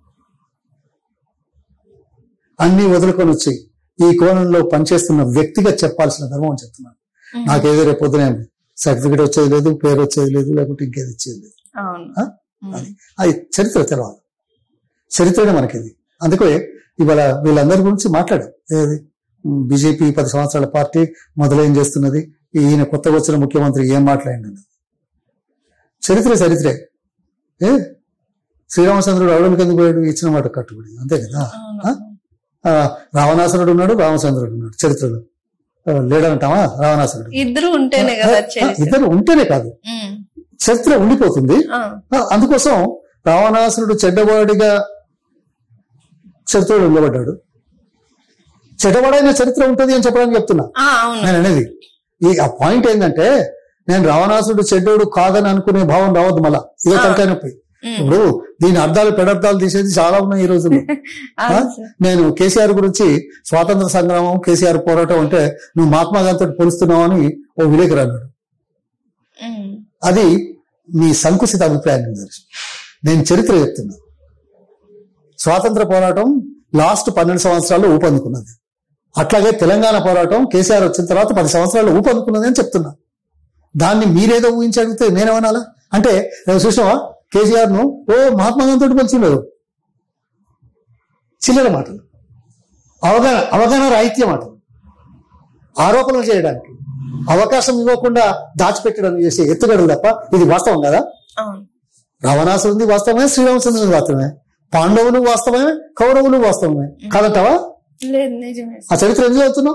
అన్ని వదులుకొని వచ్చి ఈ కోణంలో పనిచేస్తున్న వ్యక్తిగా చెప్పాల్సిన ధర్మం అని చెప్తున్నాను ఉమ్, నాకేదో రేపు పొద్దున సర్టిఫికేట్ వచ్చేది లేదు పేరు వచ్చేది లేదు లేకుంటే ఇంకేది వచ్చేది లేదు అవును ఆ? ఉమ్, అది అది చరిత్ర తెలవాలి చరిత్రనే మనకిది అందుకే ఇవాళ వీళ్ళందరి గురించి మాట్లాడాం ఏది బీజేపీ పది సంవత్సరాల పార్టీ మొదలైన చేస్తున్నది ఈయన కొత్తగా వచ్చిన ముఖ్యమంత్రి ఏం మాట్లాడింది చరిత్ర చరిత్రే ఏ శ్రీరామచంద్రుడు అడవులకి ఎందుకు పోయాడు ఇచ్చిన మాట కట్టుబడి అంతే కదా అవును, ఆ? ఆ, రావణాసురుడు ఉన్నాడు రామచంద్రుడు ఉన్నాడు చరిత్రలో ఆ, లేడంటావా రావణాసురుడు ఇద్దరు ఉంటేనే కదా ఆ, చరిత్ర ఇద్దరు ఉంటేనే కాదు ఉమ్, చరిత్ర ఉండిపోతుంది ఆ, ఆ, అందుకోసం రావణాసురుడు చెడ్డవాడిగా చరిత్రలో నిలబడ్డాడు చెడ్డవాడైన చరిత్ర ఉంటుంది అని చెప్పడానికి చెప్తున్నా ఆ, అవును నేను అనేది ఈ ఆ పాయింట్ ఏంటంటే నేను రావణాసురుడు చెడ్డోడు కాదని అనుకునే భావం రావద్దు మళ్ళా ఇదే ఆ. తలకాయ నొప్పి ఉమ్, ఇప్పుడు దీని అర్థాలు పెడర్థాలు తీసేది చాలా ఉన్నాయి ఈ రోజుల్లో అవును సార్. నేను కేసీఆర్ గురించి స్వాతంత్ర సంగ్రామం కేసీఆర్ పోరాటం అంటే నువ్వు మహాత్మా గాంధీతో పోలుస్తున్నావు అని ఓ విలేకరు అన్నాడు ఉమ్, అది మీ సంకుచిత అభిప్రాయం గురించి నేను చరిత్ర చెప్తున్నా స్వాతంత్ర పోరాటం లాస్ట్ పన్నెండు సంవత్సరాలు ఊపందుకున్నది అట్లాగే తెలంగాణ పోరాటం కేసీఆర్ వచ్చిన తర్వాత పది సంవత్సరాలు ఊపందుకున్నది అని చెప్తున్నా దాన్ని మీరేదో ఊహించి అడిగితే నేనేమనాలా అంటే నేను చూసినావా కేసీఆర్ ను ఓ మహాత్మా గాంధీ పిలిచిండదు చిల్లర మాటలు అవగాహన అవగాహన రాహిత్య మాటలు ఆరోపణలు చేయడానికి అవకాశం ఇవ్వకుండా దాచిపెట్టడం చేసే ఎత్తుగడలు తప్ప ఇది వాస్తవం కదా అవును రావణాసురుంది వాస్తవమే శ్రీరామచంద్రుని వాస్తవమే పాండవులు వాస్తవమే కౌరవులు వాస్తవమే కాదంటావా లేదు నిజమే ఆ చరిత్ర ఎందుకు చదువుతున్నావు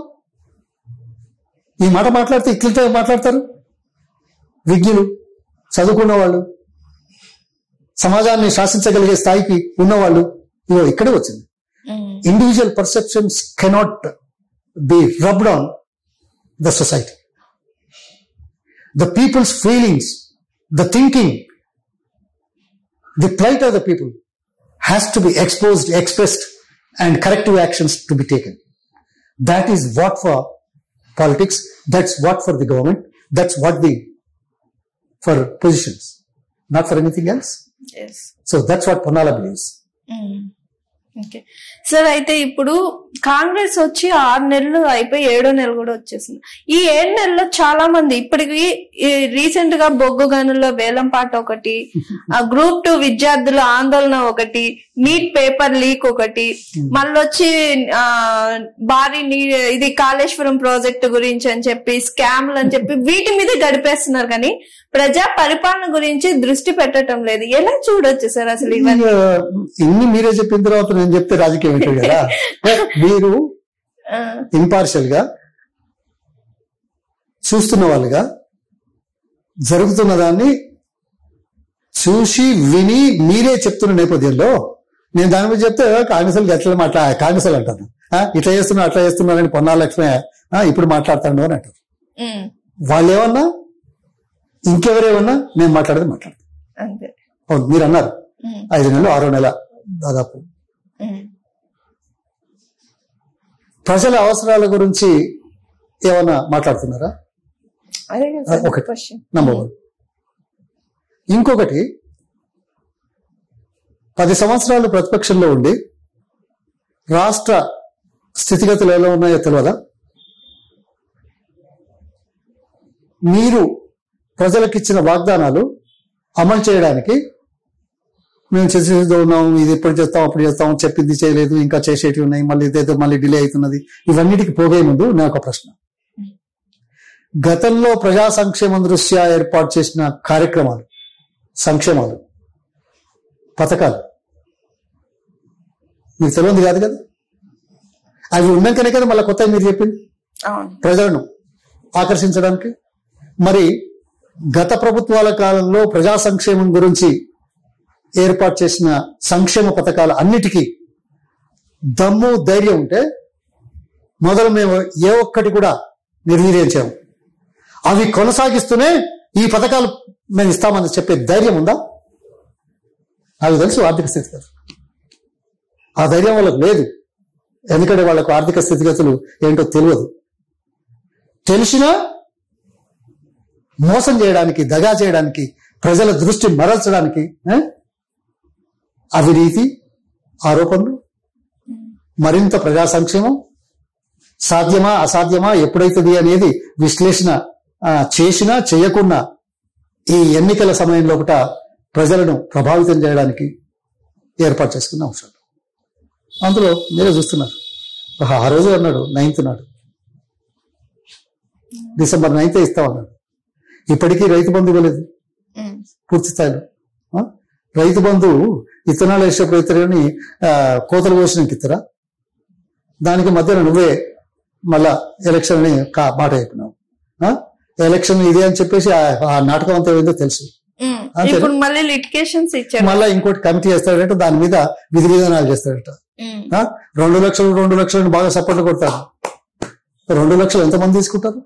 ఈ మాట మాట్లాడితే ఇట్లంటే మాట్లాడతారు విజ్ఞులు చదువుకున్న వాళ్ళు సమాజాన్ని శాసించగలిగే స్థాయికి ఉన్నవాళ్ళు ఇగో ఇక్కడే వచ్చింది um, individual perceptions cannot be rubbed on the society. The people's feelings, the thinking, the plight of the people has to be exposed, expressed, and corrective actions to be taken. That is what for politics, that's what for the government, that's what the for positions, not for anything else. yes. So that's what Ponnala believes. Um, okay sir అయితే ఇప్పుడు కాంగ్రెస్ వచ్చి ఆరు నెలలు అయిపోయి ఏడో నెల కూడా వచ్చేసింది ఈ ఏడు నెలల్లో చాలా మంది ఇప్పటికి రీసెంట్ గా బొగ్గు గనుల్లో వేలం పాట ఒకటి ఆ గ్రూప్ టూ విద్యార్థుల ఆందోళన ఒకటి నీట్ పేపర్ లీక్ ఒకటి మళ్ళొచ్చి ఆ భారీ నీ ఇది కాళేశ్వరం ప్రాజెక్టు గురించి అని చెప్పి స్కామ్లు అని చెప్పి వీటి మీద గడిపేస్తున్నారు కానీ ప్రజా పరిపాలన గురించి దృష్టి పెట్టడం లేదు ఎలా చూడొచ్చు సార్ అసలు ఇవన్నీ ఇక ఇన్ని మీరే చెప్పిన తర్వాత నేను చెప్తే రాజకీయం ఏంటారు కదా మీరు ఆ, ఇంపార్షియల్ గా చూస్తున్న వాళ్ళుగా జరుగుతున్న దాన్ని చూసి విని మీరే చెప్తున్న నేపథ్యంలో నేను దాని మీద చెప్తే కాంగ్రెస్ ఎట్లా మాట్లా కాంగ్రెస్ వాళ్ళు అంటాను ఆ, ఇట్లా చేస్తున్నా అట్లా చేస్తున్నారని పొన్నాల లక్ష్మి ఆ, ఇప్పుడు మాట్లాడతాను అని అంటారు ఉమ్, వాళ్ళు ఏమన్నా ఇంకెవరేమన్నా నేను మాట్లాడేది మాట్లాడతాను అంతే అవును మీరు అన్నారు ఉమ్, ఐదు నెలలు ఆరో నెల దాదాపు ఉమ్, ప్రజల అవసరాల గురించి ఏమన్నా మాట్లాడుతున్నారా అదే కదా సార్ ఒకటి. క్వశ్చన్ నంబర్ వన్ ఇంకొకటి పది సంవత్సరాలు ప్రతిపక్షంలో ఉండి రాష్ట్ర స్థితిగతులు ఎలా ఉన్నాయో తెలియదా మీరు ప్రజలకు ఇచ్చిన వాగ్దానాలు అమలు చేయడానికి మేము చేసేది ఉన్నాం ఇది ఎప్పుడు చేస్తాం అప్పుడు చేస్తాం చెప్పింది చేయలేదు ఇంకా చేసేటివి ఉన్నాయి మళ్ళీ ఇదేదో మళ్ళీ డిలే అవుతున్నది ఇవన్నిటికి పోగే ముందు నాకు ఒక ప్రశ్న గతంలో ప్రజా సంక్షేమం దృష్ట్యా ఏర్పాటు చేసిన కార్యక్రమాలు సంక్షేమాలు పథకాలు మీకు తెలియదు కాదు కదా అవి ఉన్నాకనే కదా మళ్ళీ కొత్త మీరు చెప్పింది అవును ప్రజలను ఆకర్షించడానికి మరి గత ప్రభుత్వాల కాలంలో ప్రజా సంక్షేమం గురించి ఏర్పాటు చేసిన సంక్షేమ పథకాలు అన్నిటికీ దమ్ము ధైర్యం ఉంటే మొదలు మేము ఏ ఒక్కటి కూడా నిర్వీర్యం చేయము అవి కొనసాగిస్తూనే ఈ పథకాలు మేము ఇస్తామని చెప్పే ధైర్యం ఉందా నాకు తెలుసు ఆర్థిక స్థితిగతులు ఆ ధైర్యం వాళ్ళకు లేదు ఎందుకంటే వాళ్ళకు ఆర్థిక స్థితిగతులు ఏంటో తెలియదు తెలిసినా మోసం చేయడానికి దగా చేయడానికి ప్రజల దృష్టి మరల్చడానికి ఏ? అవినీతి ఆరోపణలు మరింత ప్రజా సంక్షేమం సాధ్యమా అసాధ్యమా ఎప్పుడైతుంది అనేది విశ్లేషణ ఆ, చేసినా చేయకున్నా ఈ ఎన్నికల సమయం లోపల ప్రజలను ప్రభావితం చేయడానికి ఏర్పాటు చేసుకున్న అవసరం అందులో మీరే చూస్తున్నారు ఆహా, ఆ రోజు అన్నాడు నైన్త్ నాడు డిసెంబర్ నైన్త్ ఇస్తామన్నాడు ఇప్పటికీ రైతు బంధు ఇవ్వలేదు ఉమ్, పూర్తి స్థాయిలో ఆ? రైతు బంధు విత్తనాలు వేసేప్పుడు ఇతరులని కోతలు కోసినాక ఇస్తారా దానికి మధ్యన నువ్వే మళ్ళా ఎలక్షన్ అని కా మాట చెప్పినావు ఆ? ఎలక్షన్ ఇదే అని చెప్పేసి ఆ- ఆ నాటకం అంతా ఏందో తెలుసు ఉమ్. అంతేనా? ఇప్పుడు మళ్ళీ లిటికేషన్స్ ఇచ్చారు మళ్ళా ఇంకోటి కమిటీ చేస్తాడంటే దాని మీద విధి విధానాలు చేస్తాడట ఉమ్, ఆ? రెండు లక్షలు రెండు లక్షలు బాగా సపోర్ట్ కొడతారు రెండు లక్షలు ఎంతమంది తీసుకుంటారు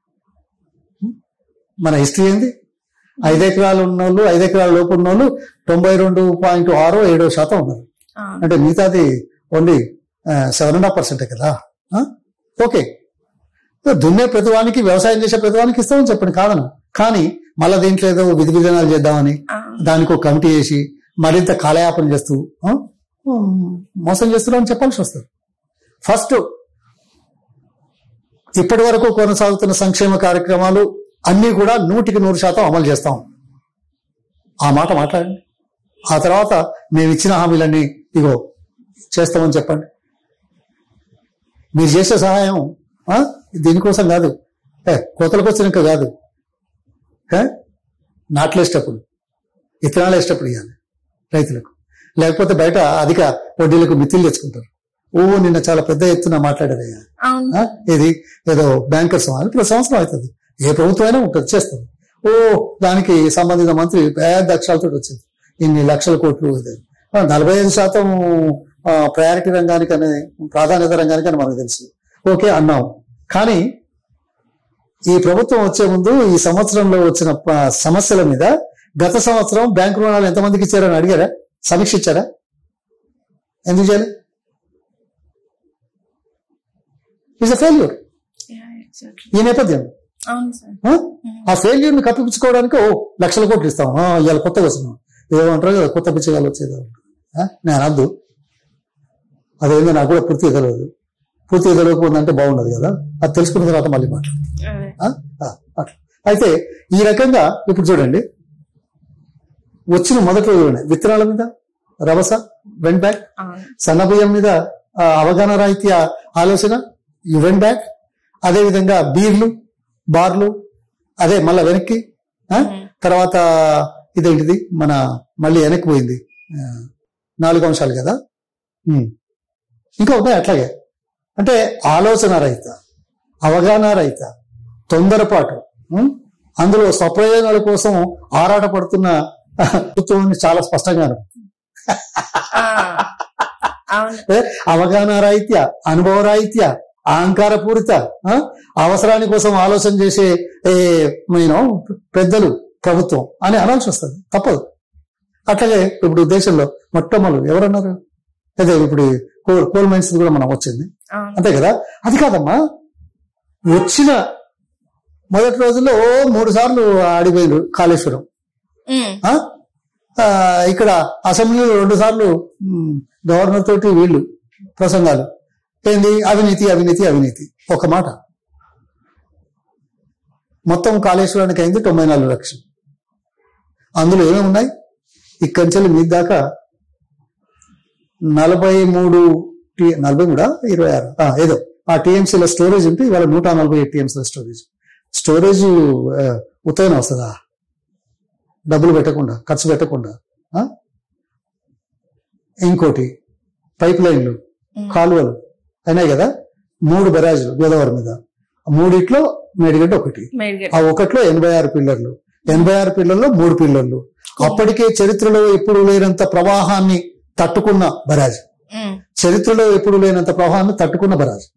మన హిస్టరీ ఏంది ఐదు ఎకరాలు ఉన్న వాళ్ళు ఐదు ఎకరాల లోపు ఉన్న వాళ్ళు తొంభై రెండు పాయింట్ ఆరు ఏడో శాతం ఉన్నారు ఆ, అంటే మిగతాది ఓన్లీ సెవెన్ అండ్ హాఫ్ పర్సెంటే కదా ఆ? ఓకే దున్నే ప్రతివానికి వ్యవసాయం చేసే ప్రతివానికి ఇస్తామని చెప్పండి కాదను కానీ మళ్ళా దీంట్లో ఏదో విధి విధానాలు చేద్దామని ఆ, దానికి ఒక కమిటీ వేసి మరింత కాలయాపన చేస్తూ ఆ, మోసం చేస్తున్నారు అని చెప్పాల్సి వస్తుంది ఫస్ట్ ఇప్పటి వరకు కొనసాగుతున్న సంక్షేమ కార్యక్రమాలు అన్ని కూడా నూటికి నూరు శాతం అమలు చేస్తాం ఆ మాట మాట్లాడండి ఆ తర్వాత మేము ఇచ్చిన హామీలన్నీ ఇగో చేస్తామని చెప్పండి మీరు చేసే సహాయం ఆ, దీనికోసం కాదు ఏ కోతలకు వచ్చినాక కాదు ఏ? నాట్లు వేసేటప్పుడు విత్తనాలు వేసేటప్పుడు ఇవ్వాలి రైతులకు లేకపోతే బయట అధిక వడ్డీలకు మిత్తులు తెచ్చుకుంటారు ఓ నిన్న చాలా పెద్ద ఎత్తున మాట్లాడేది అవును ఆ, ఇది ఏదో బ్యాంకర్స్ వాళ్ళు ప్రతి సంవత్సరం అవుతుంది ఏ ప్రభుత్వం అయినా ఉంటుంది చేస్తుంది ఓ దానికి సంబంధిత మంత్రి పెద్ద అక్షరాలతో వచ్చింది ఇన్ని లక్షల కోట్లు ఇది. ఆ, నలభై ఐదు శాతం ప్రయారిటీ రంగానికి అనే ప్రాధాన్యత రంగానికి అని మనకు తెలుసు ఓకే అన్నాం కానీ ఈ ప్రభుత్వం వచ్చే ముందు ఈ సంవత్సరంలో వచ్చిన ప- సమస్యల మీద గత సంవత్సరం బ్యాంకు రుణాలు ఎంతమందికి ఇచ్చారని అడిగారా సమీక్ష ఇచ్చారా ఎందుకు చేయాలి is a failure Yeah, exactly. ఈ నేపథ్యం అవును సార్ ఆ? ఆ ఫెయిల్యూర్ ని కప్పిపుచ్చుకోవడానికి ఓ లక్షల కోట్లు ఇస్తాం ఆ, ఇవాళ కొత్తగా వస్తున్నాం ఏమంటారు కదా కొత్త పిచ్చగాలు వచ్చేది ఆ? నేను అద్దు అదేందో నాకు కూడా పూర్తిగా తెలియదు పూర్తిగా తెలియకపోతుందంటే బాగుండదు కదా అది తెలుసుకున్న తర్వాత మళ్ళీ మాట్లాడతాం అదే. ఆ? ఆ, అట్లా. అయితే ఈ రకంగా ఇప్పుడు చూడండి వచ్చిన మొదటి రోజులోనే విత్తనాల మీద రభస వెంట్ బ్యాక్ అవును సన్నబియ్యం మీద ఆ, అవగాహన రాహిత్య ఆలోచన యు వెంట్ బ్యాక్ అదే విధంగా బీర్లు బార్లు అదే మళ్ళా వెనక్కి ఆ? తర్వాత ఇదేంటిది మన మళ్ళీ వెనక్కి పోయింది ఆ, నాలుగు అంశాలు కదా ఉమ్. ఇంకా ఉన్నాయి అట్లాగే అంటే ఆలోచన రహిత అవగాహన రహిత తొందరపాటు ఉమ్, అందులో స్వప్రయోజనాల కోసం ఆరాట పడుతున్న ప్రభుత్వాన్ని చాలా స్పష్టంగా అనిపిస్తుంది. ఆ, అవును ఏ, అవగాహన రాహిత్య అనుభవ రాహిత్య అహంకార పూరిత ఆ, అవసరాని కోసం ఆలోచన చేసే నేను పెద్దలు ప్రభుత్వం అని అనాల్సి వస్తుంది తప్పదు అట్లాగే ఇప్పుడు దేశంలో మొట్టమొదలు ఎవరన్నారు అదే ఇప్పుడు కోల్ కోల్ మైన్స్ కూడా మనం వచ్చింది అవును అంతే కదా అది కాదమ్మా వచ్చిన మొదటి రోజుల్లో ఓ మూడు సార్లు ఆడిపోయినారు కాళేశ్వరం ఉమ్, ఆ? ఆ, ఇక్కడ అసెంబ్లీలో రెండు సార్లు మ్, గవర్నర్ తోటి వీళ్ళు ప్రసంగాలు ఏంది అవినీతి అవినీతి అవినీతి ఒక మాట మొత్తం కాళేశ్వరానికి అయింది తొంభై నాలుగు లక్షలు అందులో ఏమేమి ఉన్నాయి ఇక్కడి నుంచి మీ దాకా నలభై మూడు టీ నలభై మూడా ఇరవై ఆరు ఆ, ఏదో ఆ టీఎంసీల స్టోరేజ్ ఉంటే ఇవాళ నూట నలభై ఎయిట్ టీఎంసీల స్టోరేజ్ స్టోరేజ్ ఉత్తైన వస్తుందా డబ్బులు పెట్టకుండా ఖర్చు పెట్టకుండా ఆ? ఇంకోటి పైప్ లైన్లు ఉమ్, కాలువలు అయినాయి కదా మూడు బెరాజులు గోదావరి మీద ఆ మూడిట్లో మేడిగడ్డ ఒకటి మేడిగడ్డ. ఆ ఒకటిలో ఎనభై ఆరు పిల్లర్లు ఎనభై ఆరు పిల్లర్లో మూడు పిల్లర్లు అప్పటికే చరిత్రలో ఎప్పుడు లేనంత ప్రవాహాన్ని తట్టుకున్న బరాజ్ ఉమ్, చరిత్రలో ఎప్పుడు లేనంత ప్రవాహాన్ని తట్టుకున్న బరాజ్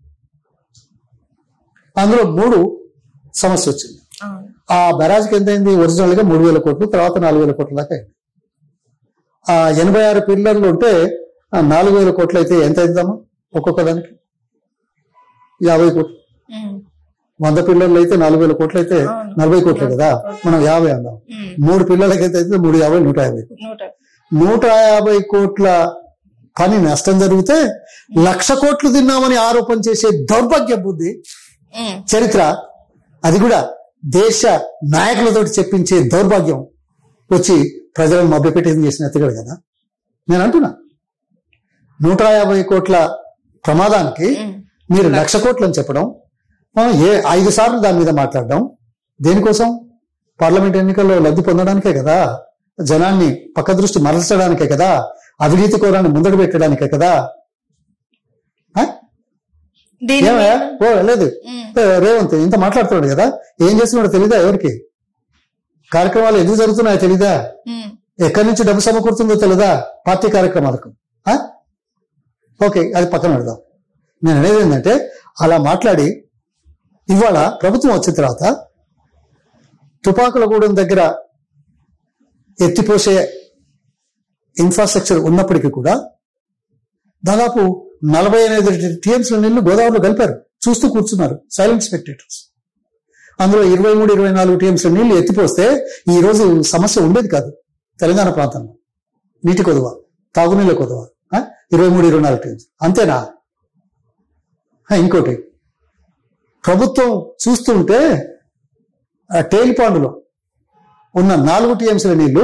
అందులో మూడు సమస్య వచ్చింది అవును ఆ బెరాజ్కి ఎంత అయింది ఒరిజినల్ గా మూడు వేల కోట్లు తర్వాత నాలుగు వేల కోట్ల దాకా అయింది ఆ ఎనభై ఆరు పిల్లర్లు ఉంటే ఆ నాలుగు వేల కోట్లు అయితే ఎంత అవుతుందమ్మా ఒక్కొక్క దానికి యాభై కోట్లు ఉమ్, వంద పిల్లర్లు అయితే నాలుగు వేల కోట్లు అయితే అవును. నలభై కోట్లు కదా మనం యాభై అందాం ఉమ్, మూడు పిల్లలకి అయితే అయితే మూడు యాభై నూట యాభై నూట నూట యాభై కోట్ల పని నష్టం జరిగితే లక్ష కోట్లు తిన్నామని ఆరోపణ చేసే దౌర్భాగ్య బుద్ధి ఉమ్, చరిత్ర అది కూడా దేశ నాయకులతో చెప్పించే దౌర్భాగ్యం వచ్చి ప్రజలను మభ్యపెట్టేది చేసిన ఎత్తుగడు కదా నేను అంటున్నా నూట యాభై కోట్ల ప్రమాదానికి ఉమ్, మీరు లక్ష కోట్లు అని చెప్పడం ఆ, ఏ ఐదు సార్లు దాని మీద మాట్లాడడం దేనికోసం పార్లమెంట్ ఎన్నికల్లో లబ్ధి పొందడానికే కదా జనాన్ని పక్క దృష్టి మరల్చడానికే కదా అవినీతి కోరాన్ని ముందడు పెట్టడానికే కదా ఆ? దీని ఏమయ్యా ఓ లేదు ఉమ్, ఏ, రేవంత్ ఇంత మాట్లాడుతున్నాడు కదా ఏం చేస్తున్నాడో తెలీదా ఎవరికి కార్యక్రమాలు ఎందుకు జరుగుతున్నాయో తెలీదా ఉమ్, ఎక్కడి నుంచి డబ్బు సమకూరుతుందో తెలీదా పార్టీ కార్యక్రమాలకు ఆ? ఓకే అది పక్కన పెడదాం నేను అనేది ఏంటంటే అలా మాట్లాడి ఇవాళ ప్రభుత్వం వచ్చిన తర్వాత తుపాకులగూడెం దగ్గర ఎత్తిపోసే ఇన్ఫ్రాస్ట్రక్చర్ ఉన్నప్పటికీ కూడా దాదాపు నలభై ఎనిమిది టీఎంసీల నీళ్లు గోదావరిలో కలిపారు చూస్తూ కూర్చున్నారు సైలెంట్ స్పెక్టేటర్స్ అందులో ఇరవై మూడు ఇరవై నాలుగు టీఎంసీల నీళ్లు ఎత్తిపోస్తే ఈ రోజు సమస్య ఉండేది కాదు తెలంగాణ ప్రాంతంలో నీటి కొదువ తాగునీళ్ళ కొదువ ఆ? ఇరవై మూడు ఇరవై నాలుగు టీఎంసీ అంతేనా ఆ, ఇంకోటి ప్రభుత్వం చూస్తుంటే ఆ టేల్ పాండులో ఉన్న నాలుగు టీఎంసీల నీళ్లు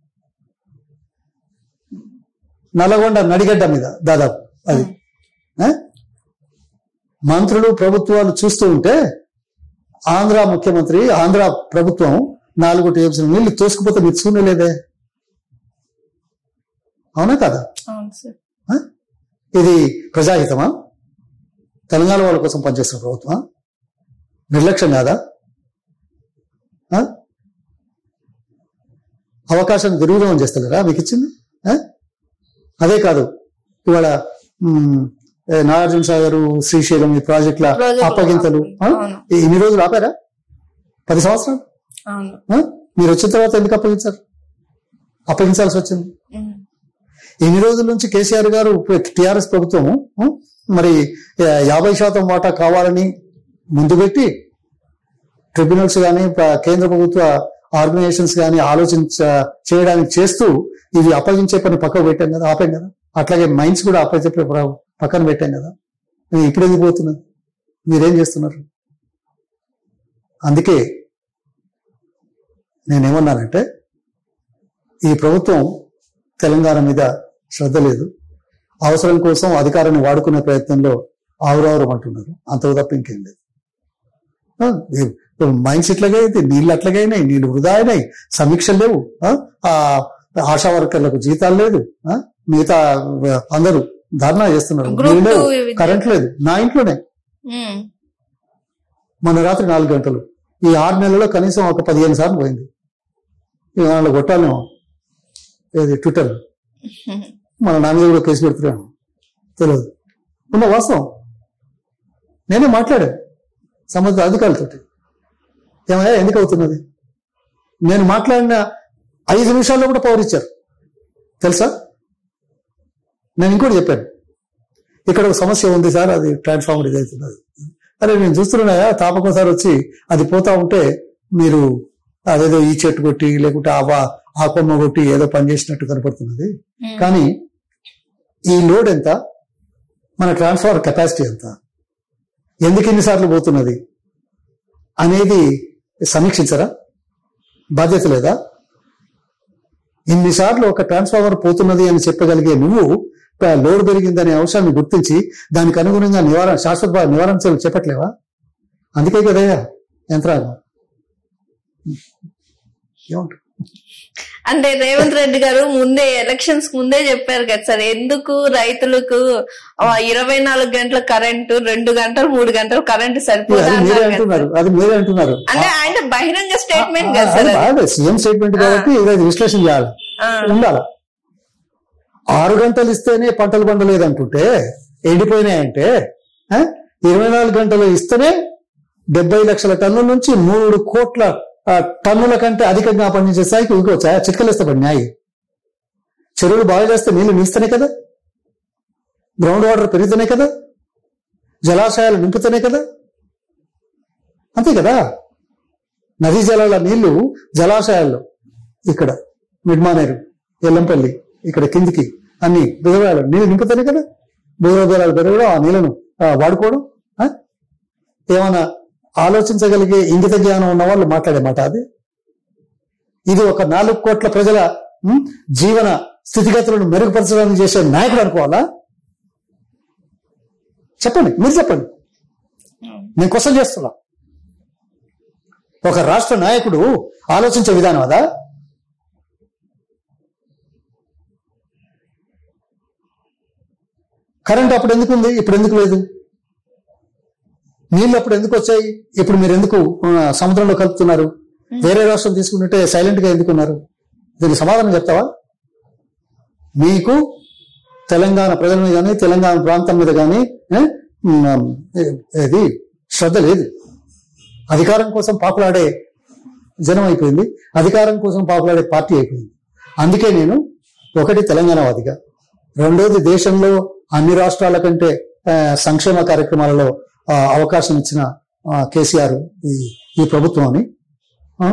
నల్లగొండ నడిగడ్డ మీద దాదాపు అది ఆ? మంత్రులు ప్రభుత్వాలు చూస్తూ ఉంటే ఆంధ్ర ముఖ్యమంత్రి ఆంధ్ర ప్రభుత్వం నాలుగు టీఎంసీల నీళ్లు తోసుకుపోతే మెచ్చుకునే లేదే అవునా కదా అవును సార్ ఆ? ఇది ప్రజాహితమా తెలంగాణ వాళ్ళ కోసం పనిచేస్తున్న ప్రభుత్వమా నిర్లక్ష్యం కాదా ఆ? అవకాశం దుర్వినియోగం చేస్తలేరా మీకు ఇచ్చింది ఆ? అదే కాదు ఇవాళ మ్, ఏ, నాగార్జున సాగర్ శ్రీశైలం ఈ ప్రాజెక్టుల ప్రాజెక్టులు అప్పగింతలు ఆ? అవును. ఈ ఇన్ని రోజులు ఆపారా పది సంవత్సరాలు అవును ఆ? మీరు వచ్చిన తర్వాత ఎందుకు అప్పగించారు అప్పగించాల్సి వచ్చింది ఉమ్, ఎన్ని రోజుల నుంచి కేసీఆర్ గారు టిఆర్ఎస్ ప్రభుత్వం ఉం, మరి ఆ, యాభై శాతం వాటా కావాలని ముందు పెట్టి ట్రిబ్యునల్స్ కానీ కేంద్ర ప్రభుత్వ ఆర్గనైజేషన్స్ కానీ ఆలోచించ చేయడానికి చేస్తూ ఇవి అప్పగించే పని పక్కకు పెట్టాం కదా ఆపాం కదా అట్లాగే మైన్స్ కూడా అప్పచెప్పే ప్ర- పక్కన పెట్టాం కదా ఇది ఇప్పుడు ఎందుకు పోతున్నది మీరేం చేస్తున్నారు అందుకే నేనేమన్నానంటే ఈ ప్రభుత్వం తెలంగాణ మీద శ్రద్ధ లేదు అవసరం కోసం అధికారాన్ని వాడుకునే ప్రయత్నంలో ఆవురావురం అంటున్నారు అంతకు తప్ప ఇంకేం లేదు ఆ, ఈ- మైండ్స్ ఇట్లాగే అయితే నీళ్ళు అట్లాగే అయినాయి నీళ్ళు వృధా అయినాయి సమీక్షలు లేవు ఆ, ఆ, ఆశా వర్కర్లకు జీతాలు లేదు ఆ, మిగతా అందరూ ధర్నా చేస్తున్నారు Group నీళ్ళు two లేవు, విద్య- కరెంట్ లేదు నా ఇంట్లోనే ఉమ్, మొన్న రాత్రి నాలుగు గంటలు ఈ ఆరు నెలల్లో కనీసం ఒక పదిహేను సార్లు పోయింది ఇక వాళ్ళు కొట్టాలేమో ఏది ట్విట్టర్ మన నా మీద కూడా కేసు పెడుతున్నాను తెలియదు ఉన్న వాస్తవం నేనే మాట్లాడాను సంబంధిత అధికారులతో ఏమయ్యా ఎందుకు అవుతున్నది నేను మాట్లాడిన ఐదు నిమిషాల్లో కూడా పవర్ ఇచ్చారు తెలుసా నేను ఇంకోటి చెప్పాను ఇక్కడ ఒక సమస్య ఉంది సార్ అది ట్రాన్స్ఫార్మర్ ఇది అవుతున్నది అరే నేను చూస్తున్నాయా తాపకోసారి వచ్చి అది పోతా ఉంటే మీరు అదేదో ఈ చెట్టు కొట్టి లేకుంటే ఆ వా- ఆ కొమ్మ కొట్టి ఏదో పని చేసినట్టు కనపడుతున్నది ఉమ్. కానీ ఈ లోడ్ ఎంత మన ట్రాన్స్ఫర్ కెపాసిటీ ఎంత ఎందుకు ఎన్నిసార్లు పోతున్నది అనేది సమీక్షించరా బాధ్యత లేదా ఇన్నిసార్లు ఒక ట్రాన్స్ఫార్మర్ పోతున్నది అని చెప్పగలిగే నువ్వు ఆ లోడ్ పెరిగిందనే అంశాన్ని గుర్తించి దానికి అనుగుణంగా నివారణ శాశ్వత నివారణ చర్యలు చెప్పట్లేవా అందుకే కదయ్యా యంత్రాంగం ఏమంటారు అంటే రేవంత్ రెడ్డి గారు ముందే ఎలక్షన్స్ ముందే చెప్పారు కదా సార్ ఎందుకు రైతులకు ఆ, ఇరవై నాలుగు గంటల కరెంటు రెండు గంటలు మూడు గంటలు కరెంటు సరిపోదా అది అన్నారు మీరే కదా అంటున్నారు అది మీరే అంటున్నారు అంటే ఆయన బహిరంగ స్టేట్మెంట్ కదా సార్ అది. అదే సీఎం స్టేట్మెంట్ కాబట్టి ఇది విశ్లేషణ చేయాలి ఆ, ఉండాలి ఆరు గంటలు ఇస్తేనే పంటలు పండలేదు అంటుంటే ఎండిపోయినాయంటే ఆ? ఇరవై నాలుగు గంటలు ఇస్తేనే డెబ్బై లక్షల టన్నుల నుంచి మూడు కోట్ల ఆ, టన్నుల కంటే అధికంగా పండించే స్థాయికి ఇంకోవచ్చా చిట్కలేస్తే పడి న్యాయి చెరువులు బాగా చేస్తే నీళ్లు నిలుస్తేనే కదా గ్రౌండ్ వాటర్ పెరుగుతూనే కదా జలాశయాలు నింపుతూనే కదా అంతే కదా నదీ జలాల నీళ్లు జలాశయాల్లో ఇక్కడ మిడ్మానేరు ఎల్లంపల్లి ఇక్కడ కిందికి అన్ని బుధవారాలు నీళ్లు నింపుతానే కదా బుధవారాలు పెరగడం ఆ నీళ్లను ఆ, వాడుకోవడం ఆ? ఏమైనా ఆలోచించగలిగే ఇంగిత జ్ఞానం ఉన్న వాళ్ళు మాట్లాడే మాట అది ఇది ఒక నాలుగు కోట్ల ప్రజల ఉం, జీవన స్థితిగతులను మెరుగుపరచడానికి చేసే నాయకుడు అనుకోవాలా చెప్పండి మీరు చెప్పండి నేను క్వశ్చన్ చేస్తున్నా ఒక రాష్ట్ర నాయకుడు ఆలోచించే విధానం అదా కరెంట్ అప్పుడు ఎందుకు ఉంది ఇప్పుడు ఎందుకు లేదు నీళ్ళు అప్పుడు ఎందుకు వచ్చాయి ఇప్పుడు మీరు ఎందుకు ఆ, సముద్రంలో కలుపుతున్నారు వేరే రాష్ట్రం తీసుకుంటుంటే సైలెంట్ గా ఎందుకున్నారు దీనికి సమాధానం చెప్తావా మీకు తెలంగాణ ప్రజల మీద కానీ తెలంగాణ ప్రాంతం మీద కానీ ఇది శ్రద్ధ లేదు అధికారం కోసం పాకులాడే జనం అయిపోయింది అధికారం కోసం పాకులాడే పార్టీ అయిపోయింది అందుకే నేను ఒకటి తెలంగాణవాదిగా రెండోది దేశంలో అన్ని రాష్ట్రాల కంటే ఆ, సంక్షేమ కార్యక్రమాలలో ఆ, అవకాశం ఇచ్చిన ఆ, కేసీఆర్ ఈ ఈ ప్రభుత్వం అని ఆ,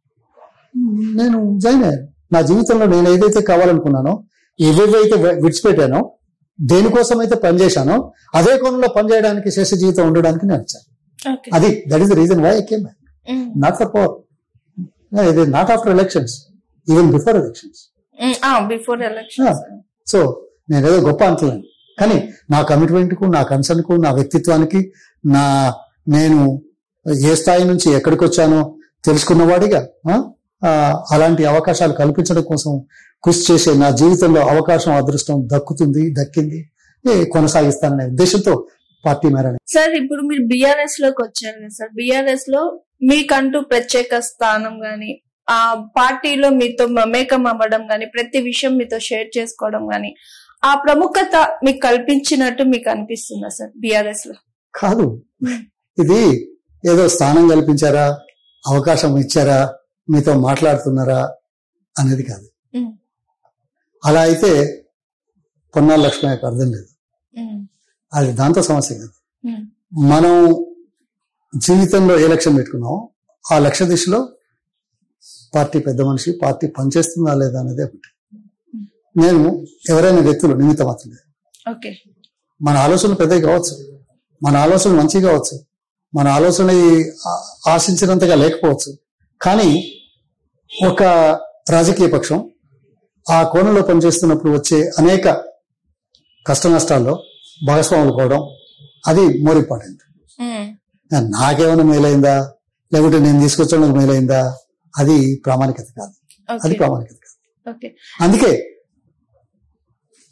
నేను జాయిన్ అయ్యాను నా జీవితంలో నేను ఏదైతే కావాలనుకున్నానో ఏవేవైతే వి- విడిచిపెట్టానో దేనికోసం అయితే పనిచేశానో అదే కోణంలో పనిచేయడానికి శేష జీవితం ఉండడానికి నేను వచ్చాను ఓకే అది that is the reason why I came um, not for power ఇది not after elections even before elections um, ah, before election so నేనేదో గొప్ప అంటలేను కానీ నా కమిట్మెంట్ కు నా కన్సర్న్ కు నా వ్యక్తిత్వానికి నా నేను ఏ స్థాయి నుంచి ఎక్కడికి వచ్చానో తెలుసుకున్నవాడిగా ఆ, ఆ, అలాంటి అవకాశాలు కల్పించడం కోసం కృషి చేసే నా జీవితంలో అవకాశం అదృష్టం దక్కుతుంది దక్కింది ఏ, కొనసాగిస్తాననే ఉద్దేశంతో పార్టీ మేరని సార్ ఇప్పుడు మీరు బిఆర్ఎస్ లోకి వచ్చారు కదా సార్ బిఆర్ఎస్ లో మీకంటూ ప్రత్యేక స్థానం గాని ఆ పార్టీలో మీతో మమేకం అవ్వడం గాని ప్రతి విషయం మీతో షేర్ చేసుకోవడం గాని ఆ ప్రముఖత మీకు కల్పించినట్టు మీకు అనిపిస్తుందా సార్ బిఆర్ఎస్ లో కాదు ఇది ఏదో స్థానం కల్పించారా అవకాశం ఇచ్చారా మీతో మాట్లాడుతున్నారా అనేది కాదు ఉమ్, అలా అయితే పొన్నాల లక్ష్మణ్ యొక్క అర్థం లేదు ఉమ్, అది దాంతో సమస్య కాదు ఉమ్, మనం జీవితంలో ఏ లక్ష్యం పెట్టుకున్నామో ఆ లక్ష్య దిశలో పార్టీ పెద్ద మనిషి పార్టీ పనిచేస్తుందా లేదా అనేది ఒకటి నేను ఎవరైనా వ్యక్తులు నిమిత్త మాత్రమే ఓకే మన ఆలోచనలు పెద్దవి కావచ్చు మన ఆలోచనలు మంచి కావచ్చు మన ఆలోచన ఆ- ఆశించినంతగా లేకపోవచ్చు కానీ ఒక రాజకీయ పక్షం ఆ కోణంలో పనిచేస్తున్నప్పుడు వచ్చే అనేక కష్ట నష్టాల్లో భాగస్వాములు కావడం అది మోర్ ఇంపార్టెంట్ ఉమ్, నాకేమైనా మేలైందా లేకుంటే నేను తీసుకొచ్చడం మేలైందా అది ప్రామాణికత కాదు అది ఓకే ప్రామాణికత కాదు ఓకే అందుకే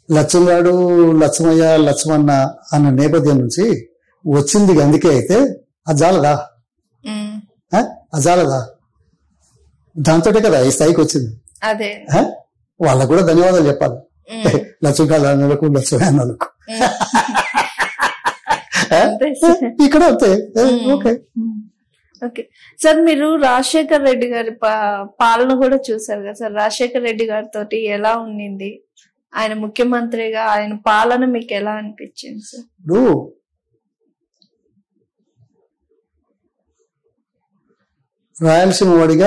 లచ్చంగాడు లచ్చమయ్య లచ్చమన్న అన్న నేపథ్యం నుంచి వచ్చింది అందుకే అయితే అది జాలదా ఉమ్, ఆ? అది జాలదా దాంతోటే కదా ఈ స్థాయికి వచ్చింది అదే ఆ? వాళ్ళకు కూడా ధన్యవాదాలు చెప్పాలి ఉమ్, లచ్చంగాడు అన్నలకు లచ్చమయ్య అన్నలకు ఉమ్. ఆ? అంతే సార్. ఇక్కడ అంతే ఏ, ఉమ్. ఓకే ఓకే సార్ మీరు రాజశేఖర్ రెడ్డి గారి పా- పాలన కూడా చూసారు కదా సార్ రాజశేఖర్ రెడ్డి గారితో ఎలా ఉండింది ఆయన ముఖ్యమంత్రిగా ఆయన పాలన మీకు ఎలా అనిపించింది సార్ ఇప్పుడు రాయలసీమ వాడిగా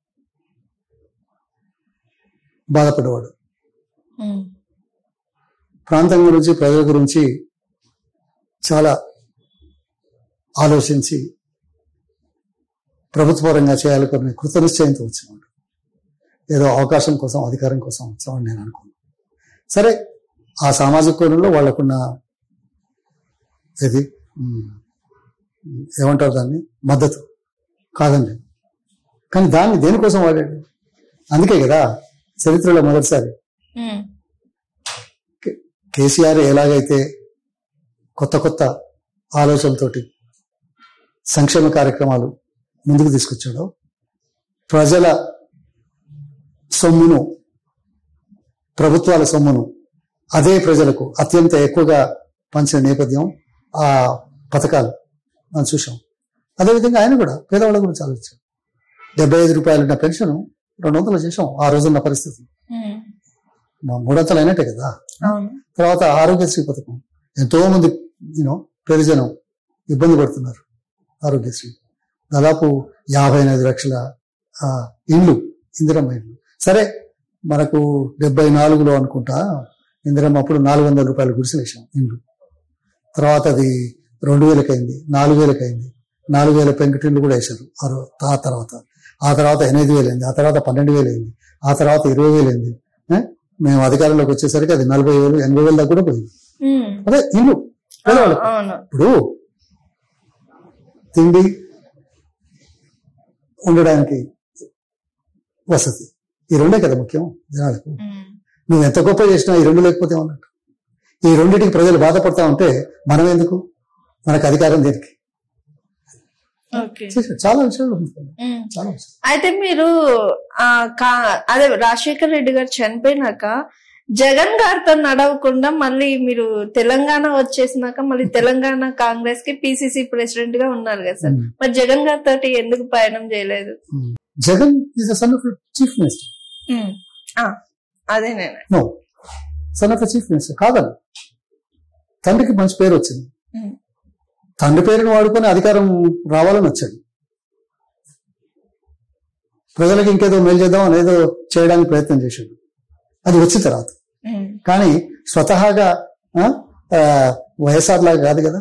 బాధపడేవాడు ఉమ్, ప్రాంతం గురించి ప్రజల గురించి చాలా ఆలోచించి ప్రభుత్వపరంగా చేయాలి కొన్ని కృతనిశ్చయంతో వచ్చినాడు ఏదో అవకాశం కోసం అధికారం కోసం వచ్చామని నేను అనుకున్నాను సరే ఆ సామాజిక కోణంలో వాళ్ళకున్న ఇది ఉమ్, ఏమంటారు దాన్ని మద్దతు కాదండి కానీ దాన్ని దేనికోసం వాడాడు అందుకే కదా చరిత్రలో మొదటిసారి ఉమ్, కేసీఆర్ ఎలాగైతే కొత్త కొత్త ఆలోచనలతోటి సంక్షేమ కార్యక్రమాలు ముందుకు తీసుకొచ్చాడో ప్రజల సొమ్మును ప్రభుత్వాల సొమ్మును అదే ప్రజలకు అత్యంత ఎక్కువగా పంచిన నేపథ్యం ఆ పథకాలు మనం చూసాం అదేవిధంగా ఆయన కూడా పేదవాళ్ళ గురించి ఆలోచించాడు డెబ్బై ఐదు రూపాయలు ఉన్న పెన్షన్ రెండు వందలు చేసాం ఆ రోజున్న పరిస్థితి ఉమ్, మా మూడొంతలు అయినట్టే కదా అవును తర్వాత ఆరోగ్యశ్రీ పథకం ఎంతో మంది యూనో ప్రజనం ఇబ్బంది పడుతున్నారు ఆరోగ్యశ్రీ దాదాపు యాభై ఎనిమిది లక్షల ఆ, ఇండ్లు ఇందిరమ్మ ఇండ్లు సరే మనకు డెబ్బై నాలుగులో అనుకుంటా ఇందిరమ్మ అప్పుడు నాలుగు వందల రూపాయలు గుడిసెలు వేసాం ఇండ్లు తర్వాత అది రెండు వేలకు అయింది నాలుగు వేలకు అయింది నాలుగు వేల పెంకుటిండ్లు కూడా వేశారు ఆ రో- ఆ తర్వాత ఆ తర్వాత ఎనిమిది వేలు అయింది ఆ తర్వాత పన్నెండు వేలు అయింది ఆ తర్వాత ఇరవై వేలు అయింది ఏ? మేము అధికారంలోకి వచ్చేసరికి అది నలభై వేలు ఎనభై వేలు దాకా కూడా పోయింది ఉమ్, అదే ఇల్లు పేదవాళ్ళకు. అవును ఇప్పుడు తిండి ఉండడానికి వసతి ఈ రెండే కదా ముఖ్యం జనాలకు ఉమ్, నువ్వు ఎంత గొప్ప చేసినా ఈ రెండు లేకపోతే అన్నట్టు ఈ రెండింటికి ప్రజలు బాధపడతా ఉంటే మనం ఎందుకు మనకు అధికారం దేనికి ఓకే చేశారు. చాలా విషయాలు ఉన్నాయి. ఉమ్. చాలా విషయాలు అయితే మీరు ఆ కా- అదే రాజశేఖర్ రెడ్డి గారు చనిపోయినాక జగన్ గారితో నడవకుండా మళ్ళీ మీరు తెలంగాణ వచ్చేసినాక మళ్ళీ తెలంగాణ కాంగ్రెస్ కి పిసిసి ప్రెసిడెంట్ గా ఉన్నారు కదా సార్ ఉమ్. మరి జగన్ గారితో ఎందుకు పయనం చేయలేదు um. Jagan is son of chief minister um. ఆ, అదే నేను no son of chief minister కాదని తండ్రికి మంచి పేరు వచ్చింది ఉమ్. తండ్రి పేరును వాడుకొని అధికారం రావాలని వచ్చాడు ప్రజలకు ఇంకేదో మేలు చేద్దాం అనేదో చేయడానికి ప్రయత్నం చేశాడు అది వచ్చిన తర్వాత ఉమ్. కానీ స్వతహాగా ఆ, ఆ, వైఎస్ఆర్ లాగా కాదు కదా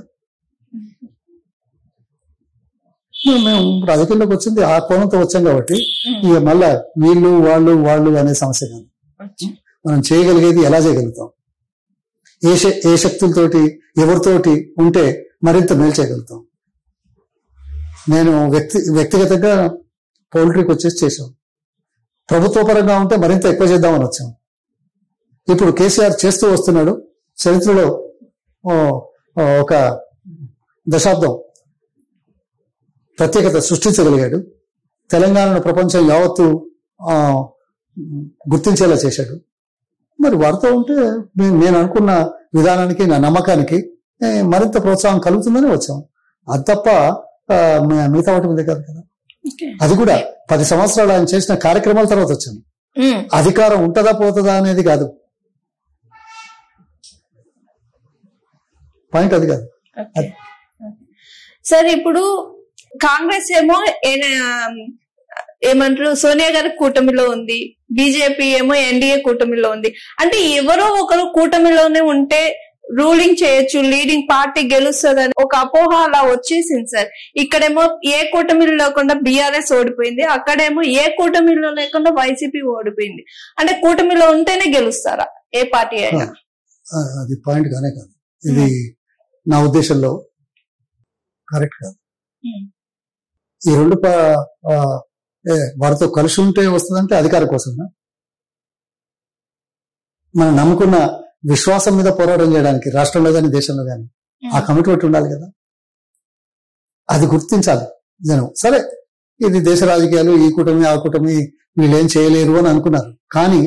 మేము- మేము రాజకీయాల్లోకి వచ్చింది ఆ కోణంతో వచ్చాం కాబట్టి ఉమ్. ఇక మళ్ళా వీళ్ళు వాళ్ళు వాళ్ళు అనే సమస్య కాదు అచ్చా. మనం చేయగలిగేది ఎలా చేయగలుగుతాం ఏ శ- ఏ శక్తులతోటి ఎవరితోటి ఉంటే మరింత మేలు చేయగలుగుతాం నేను వ్యక్తి వ్యక్తిగతంగా పౌల్ట్రీకి వచ్చేసి చేశాం ప్రభుత్వ పరంగా ఉంటే మరింత ఎక్కువ చేద్దామని వచ్చాం ఇప్పుడు కేసీఆర్ చేస్తూ వస్తున్నాడు చరిత్రలో ఓ, ఓ, ఒక దశాబ్దం ప్రత్యేకత సృష్టించగలిగాడు తెలంగాణను ప్రపంచం యావత్తు ఆ, గుర్తించేలా చేశాడు మరి వారితో ఉంటే నే- నేను అనుకున్న విధానానికి నా నమ్మకానికి ఏ, మరింత ప్రోత్సాహం కలుగుతుందని వచ్చాం అది తప్ప ఆ, మి- మిగతా వాటి మీద కాదు కదా ఓకే. అది కూడా పది సంవత్సరాలు ఆయన చేసిన కార్యక్రమాల తర్వాత వచ్చాను ఉమ్. అధికారం ఉంటుందా పోతుందా అనేది కాదు పాయింట్ అది కాదు ఓకే. సార్ ఇప్పుడు కాంగ్రెస్ ఏమో ఏ- ఏమంటారు సోనియా గారి కూటమిలో ఉంది బీజేపీ ఏమో ఎన్డీఏ కూటమిలో ఉంది అంటే ఎవరో ఒకరు కూటమిలోనే ఉంటే రూలింగ్ చేయొచ్చు లీడింగ్ పార్టీ గెలుస్తుందని ఒక అపోహ అలా వచ్చేసింది సార్ ఇక్కడేమో ఏ కూటమిలో లేకుండా బీఆర్ఎస్ ఓడిపోయింది అక్కడేమో ఏ కూటమిలో లేకుండా వైసీపీ ఓడిపోయింది అంటే కూటమిలో ఉంటేనే గెలుస్తారా ఏ పార్టీ అయినా ఆ, అది పాయింట్ కానే కాదు ఇది నా ఉద్దేశంలో కరెక్ట్ కాదు Hmm. ఈ రెండు ప- ఆ, ఏ, వారితో కలిసి ఉంటే వస్తుందంటే అధికారం కోసమా మనం నమ్ముకున్న విశ్వాసం మీద పోరాటం చేయడానికి రాష్ట్రంలో కానీ దేశంలో కానీ ఆ కమిట్మెంట్ ఉండాలి కదా అది గుర్తించాలి జనం సరే ఇది దేశ రాజకీయాలు ఈ కూటమి ఆ కూటమి వీళ్ళు ఏం చేయలేరు అని అనుకున్నారు కానీ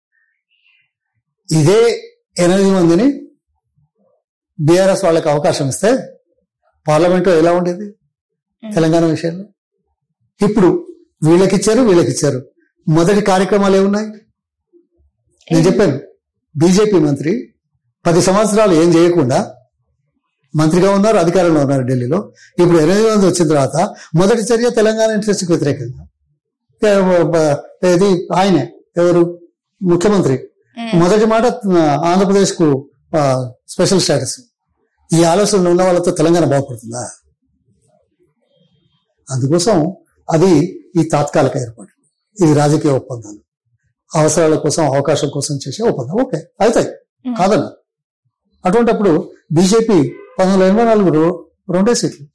ఇదే ఎనిమిది మందిని బీఆర్ఎస్ వాళ్ళకి అవకాశం ఇస్తే పార్లమెంట్ ఎలా ఉండేది తెలంగాణ విషయంలో ఇప్పుడు వీళ్ళకి ఇచ్చారు వీళ్ళకి ఇచ్చారు మొదటి కార్యక్రమాలు ఏమున్నాయి నేను చెప్పాను బీజేపీ మంత్రి పది సంవత్సరాలు ఏం చేయకుండా మంత్రిగా ఉన్నారు అధికారంలో ఉన్నారు ఢిల్లీలో ఇప్పుడు ఎనిమిది మంది వచ్చిన తర్వాత మొదటి చర్య తెలంగాణ ఇంట్రెస్ట్కి వ్యతిరేకంగా ఏ- బ- ఇది ఆయనే ఎవరు ముఖ్యమంత్రి మొదటి మాట ఆంధ్రప్రదేశ్ కు స్పెషల్ స్టేటస్ ఈ ఆలోచనలు ఉన్న వాళ్ళతో తెలంగాణ బాగుపడుతుందా అందుకోసం అది ఈ తాత్కాలిక ఏర్పాటు ఇది రాజకీయ ఒప్పందాలు అవసరాల కోసం అవకాశం కోసం చేసే ఒప్పందం ఓకే అవుతాయి కాదన్న అటువంటప్పుడు బీజేపీ పంతొమ్మిది వందల ఎనభై నాలుగు రో- రెండే సీట్లు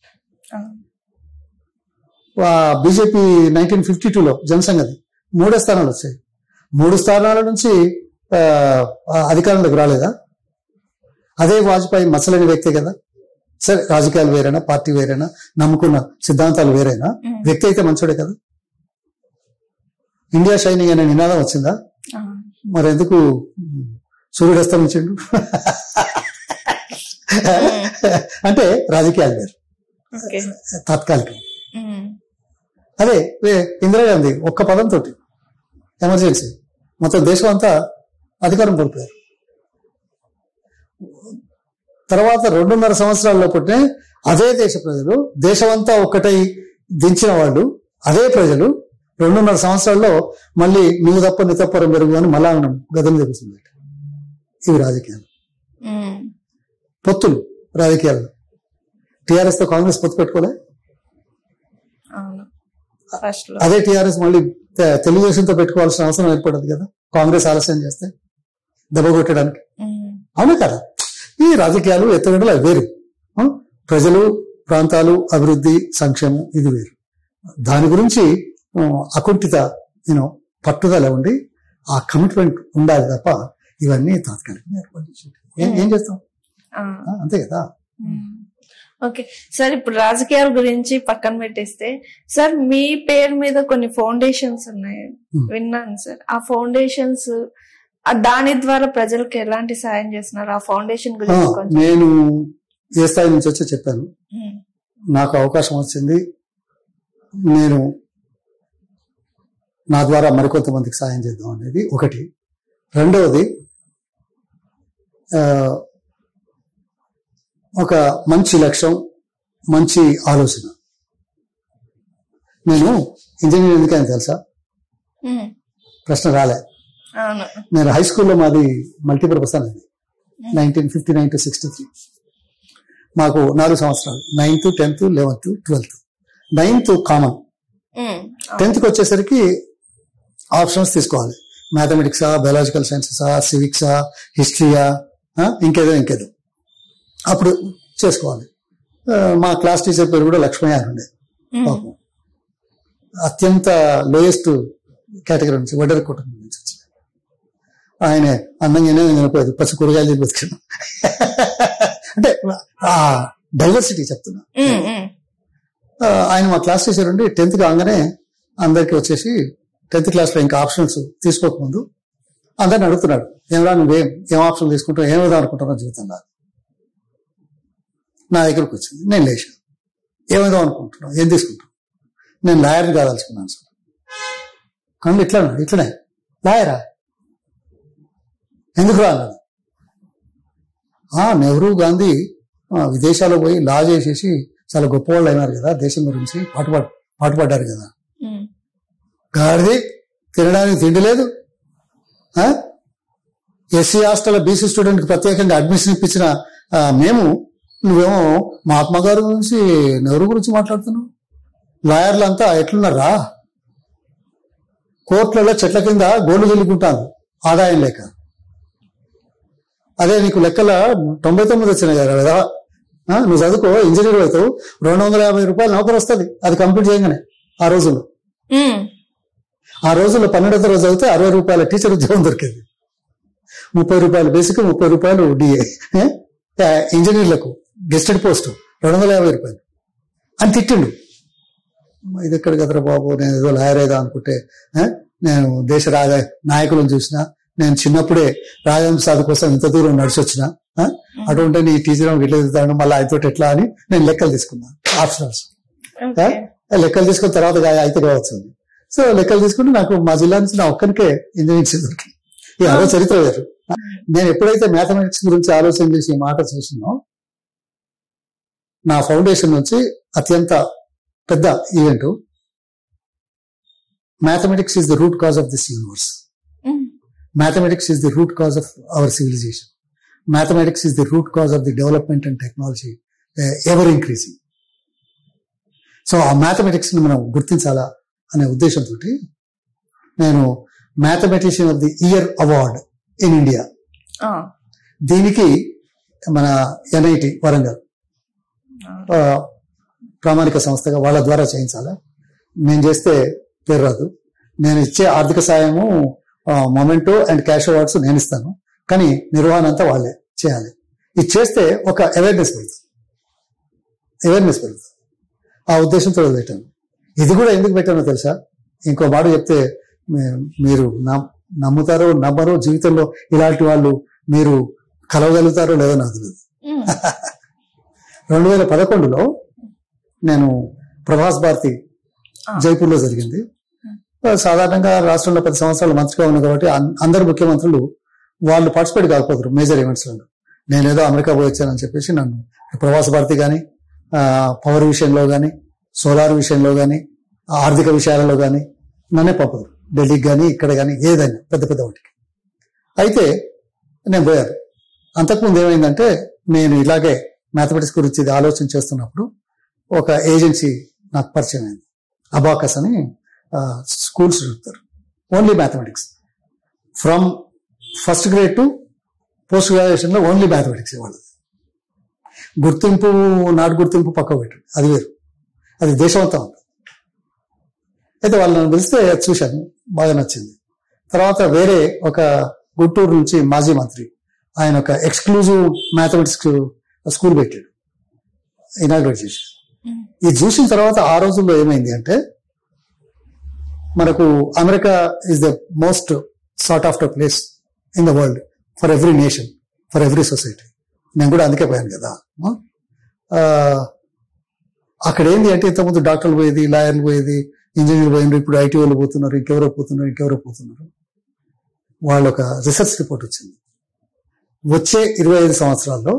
బీజేపీ నైన్టీన్ ఫిఫ్టీ టూలో జనసంఘది మూడే స్థానాలు వచ్చాయి మూడు స్థానాల నుంచి ఆ, ఆ, అధికారంలోకి రాలేదా అదే వాజ్పేయి మచ్చలేని వ్యక్తే కదా సరే రాజకీయాలు వేరేనా పార్టీ వేరేనా నమ్ముకున్న సిద్ధాంతాలు వేరేనా వ్యక్తి అయితే మంచోడే కదా ఇండియా షైనింగ్ అనే నినాదం వచ్చిందా మరి ఎందుకు సూర్యుడు అస్తమించిండు అంటే రాజకీయాలు వేరు ఓకే తాత్కాలికం అదే వే- ఇందిరాగాంధీ ఒక్క పదంతో ఎమర్జెన్సీ మొత్తం దేశం అంతా అధికారం కోల్పోయారు తర్వాత రెండున్నర సంవత్సరాల లోపటే అదే దేశ ప్రజలు దేశమంతా ఒక్కటై దించిన వాళ్ళు అదే ప్రజలు రెండున్నర సంవత్సరాల్లో మళ్ళీ నువ్వు తప్ప నీ తప్పరం పెరుగు అని మళ్ళా గదులు జరుగుతుంది ఇవి రాజకీయాలు పొత్తులు రాజకీయాలు టిఆర్ఎస్ తో కాంగ్రెస్ పొత్తు పెట్టుకోలే అవును ఫస్ట్ లో అదే టిఆర్ఎస్ మళ్ళీ తె- తెలుగుదేశంతో పెట్టుకోవాల్సిన అవసరం ఏర్పడదు కదా కాంగ్రెస్ ఆలస్యం చేస్తే దెబ్బ కొట్టడానికి ఉమ్, అవును కదా ఈ రాజకీయాలు ఎత్తుగడలు అవి వేరు ఆ? ప్రజలు ప్రాంతాలు అభివృద్ధి సంక్షేమం ఇది వేరు దాని గురించి ఆ, అకుంఠిత యూనో పట్టుదల ఉండి ఆ కమిట్మెంట్ ఉండాలి తప్ప ఇవన్నీ తాత్కాలికంగా ఏర్పాటు చేసేవి. ఏం ఏం చేస్తాం ఆ, ఆ, అంతే కదా ఉమ్. ఓకే సార్ ఇప్పుడు రాజకీయాల గురించి పక్కన పెట్టేస్తే సార్ మీ పేరు మీద కొన్ని ఫౌండేషన్స్ ఉన్నాయి ఉమ్. విన్నాను సార్ ఆ ఫౌండేషన్స్ దాని ద్వారా ప్రజలకు ఎలాంటి సాయం చేస్తున్నారు ఆ ఫౌండేషన్ ఆ, గురించి కొంచెం నేను ఏ స్థాయి నుంచి వచ్చో చెప్పాను ఉమ్, నాకు అవకాశం వచ్చింది నేను నా ద్వారా మరికొంతమందికి సాయం చేద్దాం అనేది ఒకటి రెండవది ఆ, ఒక మంచి లక్ష్యం మంచి ఆలోచన నేను ఇంజనీర్ ఎందుకని తెలుసా ఉమ్, ప్రశ్న రాలే అవును నేను హై స్కూల్లో మాది మల్టీపర్పస్ అనేది nineteen fifty nine to sixty three మాకు నాలుగు సంవత్సరాలు ninth tenth eleventh twelfth ninth common um, టెన్త్కి వచ్చేసరికి ఆప్షన్స్ తీసుకోవాలి మ్యాథమెటిక్సా బయాలజికల్ సైన్సెసా సివిక్సా హిస్టరీయా ఇంకేదో ఇంకేదో అప్పుడు చేసుకోవాలి ఆ, మా క్లాస్ టీచర్ పేరు కూడా లక్ష్మయ్య అని ఉండే ఉమ్, పాపం అత్యంత లోయెస్ట్ కేటగిరీ నుంచి వడ్డర కుటుంబం నుంచి వచ్చింది ఆయన అందంగానే చనిపోయేది పచ్చి కూరగాయలు తిని బతికాను అంటే ఆ డైవర్సిటీ చెప్తున్నా ఉమ్, ఉమ్, ఆ, ఆయన మా క్లాస్ టీచర్ ఉండి టెన్త్ కాగానే అందరికి వచ్చేసి టెన్త్ క్లాస్ లో ఇంకా ఆప్షన్స్ తీసుకోకముందు అందరిని అడుగుతున్నాడు ఏమరా నువ్వేం ఏం ఆప్షన్ తీసుకుంటావు ఏం విధానం అనుకుంటున్నావు జీవితంలో నా దగ్గరకు వచ్చింది నేను లేచాను ఏమైదాం అనుకుంటున్నావు ఏం తీసుకుంటావు నేను లాయర్ని కాదలుచుకున్నాను సార్ కానీ ఇట్లా ఇట్లనే లాయరా ఎందుకు రా అన్నాడు ఆ, నెహ్రూ గాంధీ ఆ, విదేశాలకు పోయి లా చేసేసి చాలా గొప్పవాళ్ళు అయినారు కదా దేశం గురించి పాటుపడ పాటుపడ్డారు కదా ఉమ్, గాడిది తినడానికి తిండి లేదు ఎస్సీ హాస్టల్ బీసీ స్టూడెంట్ కి ప్రత్యేకంగా అడ్మిషన్ ఇప్పించిన ఆ, మేము నువ్వేమో మహాత్మా గారి గురించి నెహ్రూ గురించి మాట్లాడుతున్నావు లాయర్లు అంతా ఎట్లున్నారా కోర్టులలో చెట్ల కింద గోళ్ళు వెళ్ళుకుంటాను ఆదాయం లేక అదే నీకు లెక్కల తొంభై తొమ్మిది వచ్చినాయి కదా ఆ, నువ్వు చదువుకో ఇంజనీర్ అవుతావు రెండు వందల యాభై రూపాయలు నౌకరు వస్తుంది అది కంప్లీట్ చేయగానే ఆ రోజుల్లో ఉమ్, ఆ రోజుల్లో పన్నెండో రోజు చదివితే అరవై రూపాయల టీచర్ ఉద్యోగం దొరికేది ముప్పై రూపాయలు బేసిక్ ముప్పై రూపాయలు డిఏ ఇంజనీర్లకు గెస్టెడ్ పోస్ట్ రెండు వందల యాభై రూపాయలు అని తిట్టిండు ఇది ఎక్కడ కదరా బాబు నేను ఏదో లాయర్ ఏదో అనుకుంటే ఆ, నేను దేశ రాజ నాయకులను చూసిన నేను చిన్నప్పుడే రాజవంశ సాధు కోసం ఇంత దూరం నడిచి వచ్చిన ఆ, అటువంటి నీ టీచర్ ఇట్లా తిరుగుతాను మళ్ళీ ఆయనతో ఎట్లా అని నేను లెక్కలు తీసుకున్నాను ఆప్షనల్స్ ఓకే. లెక్కలు తీసుకున్న తర్వాత గా- అయితే కావచ్చు అని. సో లెక్కలు తీసుకుంటే నాకు మా జిల్లా నుంచి నా ఒక్కరికే ఇంజనీరింగ్ సీట్ దొరికింది ఈ అదో చరిత్ర వేరు నేను ఎప్పుడైతే మ్యాథమెటిక్స్ గురించి ఆలోచన చేసి ఈ మాట చేసినో నా ఫౌండేషన్ నుంచి అత్యంత పెద్ద event mathematics is the root cause of this universe um. Mathematics is the root cause of our civilization mathematics is the root cause of the development and technology ever increasing so ఆ mathematics ని మనం గుర్తించాలా అనే ఉద్దేశంతో నేను mathematician of the year award in India ఆ. దీనికి మన ఎన్ఐటి వరంగల్ ఆ, ప్రామాణిక సంస్థగా వాళ్ళ ద్వారా చేయించాలా నేను చేస్తే పేరు రాదు నేను ఇచ్చే ఆర్థిక సాయము మొమెంటో అండ్ క్యాష్ అవార్డ్స్ నేను ఇస్తాను కానీ నిర్వహణ అంతా వాళ్ళే చేయాలి ఇది చేస్తే ఒక అవేర్నెస్ పెడుతుంది అవేర్నెస్ పెడుతుంది ఆ ఉద్దేశంతో పెట్టాను ఇది కూడా ఎందుకు పెట్టానో తెలుసా ఇంకో మాట చెప్తే మీ- మీరు నమ్- నమ్ముతారో నమ్మరో జీవితంలో ఇలాంటి వాళ్ళు మీరు కలవగలుగుతారో లేదో నాకు తెలియదు ఉమ్. రెండు వేల పదకొండులో నేను ప్రభాస్ భారతి ఆ. జైపూర్లో జరిగింది సాధారణంగా రాష్ట్రంలో పది సంవత్సరాలు మంత్రిగా ఉన్నా కాబట్టి అన్- అందరు ముఖ్యమంత్రులు వాళ్ళు పార్టిసిపేట్ కాకపోతారు మేజర్ ఈవెంట్స్ లో నేను ఏదో అమెరికా పోయి వచ్చానని చెప్పేసి నన్ను ప్రవాస భారతి కానీ పవర్ విషయంలో కానీ సోలార్ విషయంలో కానీ ఆర్థిక విషయాలలో కానీ నన్నే పంపదు ఢిల్లీకి కానీ ఇక్కడ కానీ ఏదైనా పెద్ద పెద్ద వాటికి అయితే నేను పోయాను అంతకుముందు ఏమైందంటే నేను ఇలాగే మ్యాథమెటిక్స్ గురించి ఇది ఆలోచన చేస్తున్నప్పుడు ఒక ఏజెన్సీ నాకు పరిచయం అయింది అబాకస్ అని స్కూల్స్ చెప్తారు only mathematics from first grade to post graduation only mathematics వాళ్ళది గుర్తింపు నాటు గుర్తింపు పక్క పెట్టు అది వేరు అది దేశమంతా ఉంది అయితే వాళ్ళు నన్ను పిలిస్తే అది చూశాను బాగా నచ్చింది తర్వాత వేరే ఒక గుంటూరు నుంచి మాజీ మంత్రి ఆయన ఒక ఎక్స్క్లూజివ్ మ్యాథమెటిక్స్ స్కూల్ పెట్టాడు ఇనాగ్రేట్ చేసి ఉమ్. ఇది చూసిన తర్వాత ఆ రోజుల్లో ఏమైంది అంటే మనకు America is the most sought after place in the world for every nation for every society నేను కూడా అందుకే పోయాను కదా ఆ, అక్కడ ఏంది అంటే ఇంతకుముందు డాక్టర్లు పోయేది లాయర్లు పోయేది ఇంజనీర్లు పోయినారు ఇప్పుడు ఐటీ వాళ్ళు పోతున్నారు ఇంకెవరో పోతున్నారు ఇంకెవరో పోతున్నారు వాళ్ళ ఒక రీసెర్చ్ రిపోర్ట్ వచ్చింది వచ్చే ఇరవై ఐదు సంవత్సరాల్లో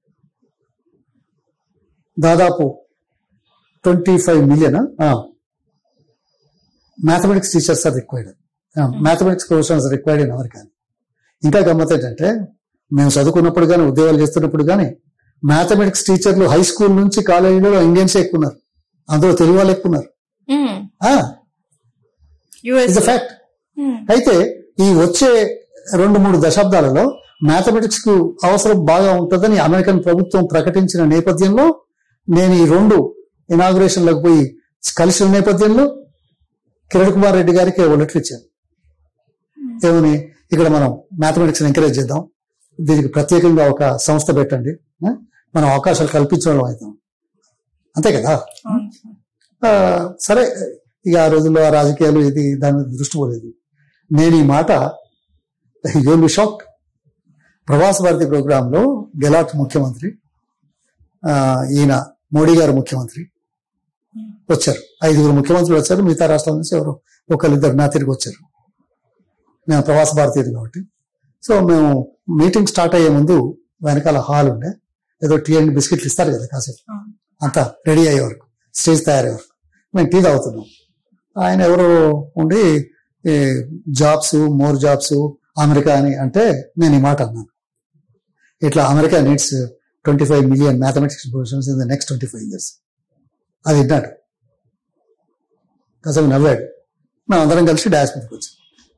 దాదాపు twenty five million mathematics teachers are required mathematics professionals required in America ఇంకా గమ్మత్ ఏంటంటే మేము చదువుకున్నప్పుడు కానీ ఉద్యోగాలు చేస్తున్నప్పుడు కానీ మ్యాథమెటిక్స్ టీచర్లు హై స్కూల్ నుంచి కాలేజీలో ఇండియన్స్ ఎక్కువ ఉన్నారు అందులో తెలుగు వాళ్ళు ఎక్కువ ఉన్నారు um. It's US. Fact um. అయితే ఈ వచ్చే రెండు మూడు దశాబ్దాలలో మ్యాథమెటిక్స్ కు అవసరం బాగా ఉంటుందని అమెరికన్ ప్రభుత్వం ప్రకటించిన నేపథ్యంలో నేను ఈ రెండు ఇనాగ్రేషన్లకు పోయి కలిసిన నేపథ్యంలో కిరణ్ కుమార్ రెడ్డి గారికి ఓ లెటర్ ఇచ్చాను ఏమని ఇక్కడ మనం మ్యాథమెటిక్స్ ఎంకరేజ్ చేద్దాం దీనికి ప్రత్యేకంగా ఒక సంస్థ పెట్టండి ఆ? మనం అవకాశాలు కల్పించడం అవుతాం అంతే కదా అవును సార్. ఆ, సరే ఇక ఆ రోజుల్లో ఆ రాజకీయాలు ఇది దాని మీద దృష్టి పోలేదు నేను ఈ మాట యూల్ బి షాక్ ప్రవాస భారతి ప్రోగ్రామ్ లో గెలాట్ ముఖ్యమంత్రి ఆ, ఈయన మోడీ గారు ముఖ్యమంత్రి వచ్చారు ఐదుగురు ముఖ్యమంత్రులు వచ్చారు మిగతా రాష్ట్రాల నుంచి ఎవరు ఒకరిద్దరు నా తిరిగి వచ్చారు నేను ప్రవాస భారతీయుడు కాబట్టి సో మేము మీటింగ్ స్టార్ట్ అయ్యే ముందు వెనకాల హాల్ ఉండే ఏదో టీ అండ్ బిస్కెట్లు ఇస్తారు కదా కాసేపు అవును. అంతా రెడీ అయ్యే వరకు స్టేజ్ తయారయ్యే వరకు మేము టీ తాగుతున్నాం ఆయన ఎవరో ఉండి జాబ్స్ మోర్ జాబ్స్ అమెరికా అని అంటే నేను ఈ మాట అన్నాను ఇట్లా America needs twenty five million mathematics professions in the next twenty five years అది విన్నాడు కాసేపు నవ్వాడు మేము అందరం కలిసి డాష్ మీదకి వచ్చాం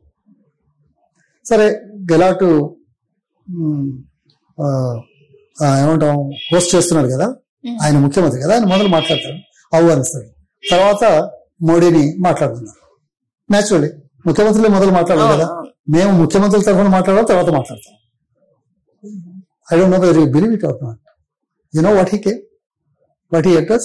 సరే గెలాటు మ్, ఆ, ఆ, ఏమంటాం హోస్ట్ చేస్తున్నాడు కదా ఉమ్. ఆయన ముఖ్యమంత్రి కదా ఆయన మొదలు మాట్లాడతాడు ఆహ్వానిస్తాడు తర్వాత మోడీని మాట్లాడుతున్నారు నేచురల్లీ ముఖ్యమంత్రులే మొదలు మాట్లాడారు కదా అవును. మేము ముఖ్యమంత్రుల తరఫున మాట్లాడాలి తర్వాత మాట్లాడతాం I don't know whether you believe it or not you know what he కే వాట్ హీ అడ్రస్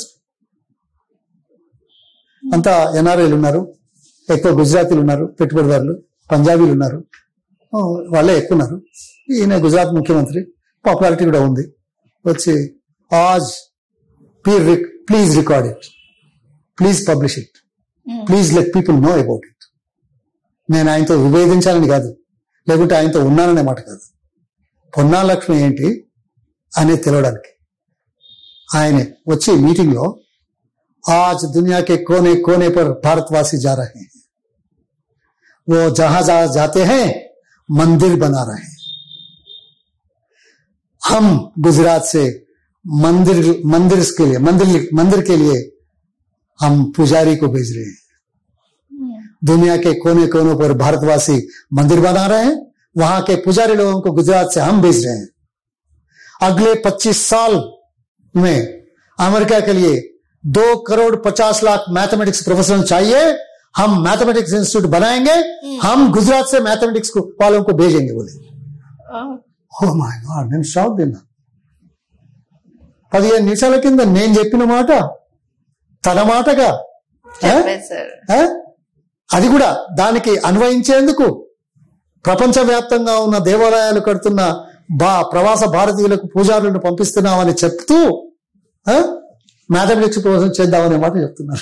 అంతా ఎన్ఆర్ఐలు ఉన్నారు ఎక్కువ గుజరాతీలు ఉన్నారు పెట్టుబడిదారులు పంజాబీలు ఉన్నారు ఓ, వాళ్ళే ఎక్కువ ఉన్నారు ఈయన గుజరాత్ ముఖ్యమంత్రి పాపులారిటీ కూడా ఉంది వచ్చి as please record it please publish it please let people know about it నేను ఆయనతో విభేదించాలని కాదు లేకుంటే ఆయనతో ఉన్నాననే మాట కాదు పొన్నా లక్ష్మి ఏంటి అనేది తెలవడానికి ఆయన వచ్చి మీటింగ్ లో आज दुनिया के कोने कोने पर भारतवासी जा रहे हैं वो जहां जहां जाते हैं मंदिर बना रहे हैं हम गुजरात से मंदिर मंदिर के लिए मंदिर मंदिर के लिए हम पुजारी को भेज रहे हैं दुनिया के कोने कोनों पर भारतवासी मंदिर बना रहे हैं वहां के पुजारी लोगों को गुजरात से हम भेज रहे हैं अगले 25 साल में अमेरिका के लिए दो करोड़ पचास लाख मैथमेटिक्स प्रोफेशनल चाहिए हम मैथमेटिक्स इंस्टीट्यूट बनाएंगे हम गुजरात से मैथमेटिक्स को वालों को भेजेंगे बोले ఓ మై గాడ్ నేను షాక్ తిన్నా పదిహేను నిమిషాల కింద నేను చెప్పిన మాట తన మాటగా ఏ? సార్ ఏ? అది కూడా దానికి అన్వయించేందుకు ప్రపంచవ్యాప్తంగా ఉన్న దేవాలయాలు కడుతున్న బా ప్రవాస భారతీయులకు పూజారులను పంపిస్తున్నామని చెప్తూ మ్యాథమెటిక్స్ కోసం చేద్దామనే మాట చెప్తున్నారు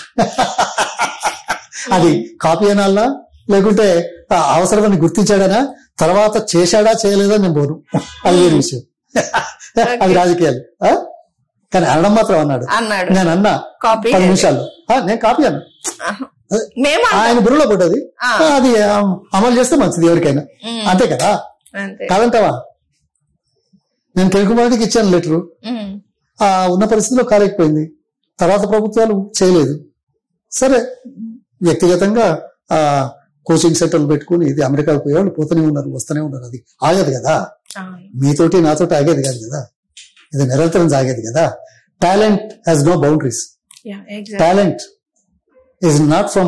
అది కాపీ అనాలా లేకుంటే ఆ అవసరమని గుర్తించాడనా తర్వాత చేశాడా చేయలేదా నేను పోను అది వేరే విషయం అది రాజకీయాలు ఆ? కానీ అనడం మాత్రం అన్నాడు అన్నాడు నేను అన్నా కాపీ పది నిమిషాల్లో ఆ, నేను కాపీ అన్నా మేము ఆయన బుర్రలో పడ్డది ఆ. అది ఆ, అమలు చేస్తే మంచిది ఎవరికైనా ఉమ్. అంతే కదా అంతే కాదంటావా నేను కెలుకుమాటికి ఇచ్చాను లెటరు ఉమ్. ఆ ఉన్న పరిస్థితిలో కాలేకపోయింది తర్వాత ప్రభుత్వాలు చేయలేదు సరే వ్యక్తిగతంగా ఆ కోచింగ్ సెంటర్లు పెట్టుకుని ఇది అమెరికాకు పోయేవాళ్ళు పోతూనే ఉన్నారు వస్తూనే ఉన్నారు అది ఆగదు కదా అవును. మీతోటి నాతోటి ఆగేది కాదు కదా ఇది నిరంతరం సాగేది కదా talent has no boundaries Yeah, exactly. talent is not from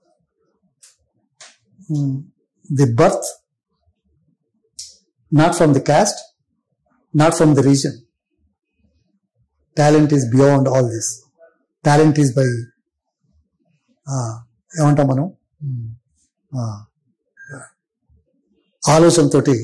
mm, the birth, not from the caste, not from the region. Talent is beyond all this. Talent is by ah, ఏమంటాం మనం Mm, ah, ఆలోచనతోటి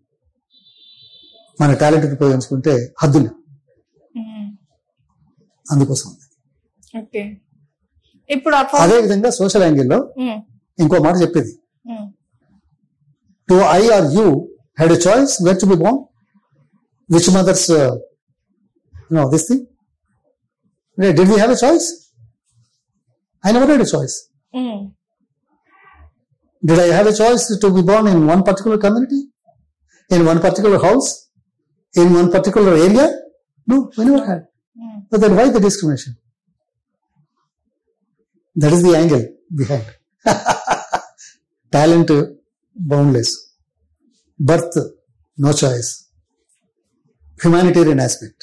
మన talent ఉపయోగించుకుంటే హద్దులు ఉమ్. అందుకోసం okay ఇప్పుడు ఆ ఫో- అదే విధంగా సోషల్ యాంగిల్లో ఉమ్. ఇంకో మాట చెప్పేది ఉమ్. Do I or you had a choice where to be born? Which mother's, uh, you know, this thing? Yeah, Did we have a choice? I never had a choice. Um. Did I have a choice to be born in one particular community? In one particular house? In one particular area? No, we never had. Um. But then why the discrimination? That is the angle behind. Talent uh, boundless. Birth, no choice. Humanitarian aspect.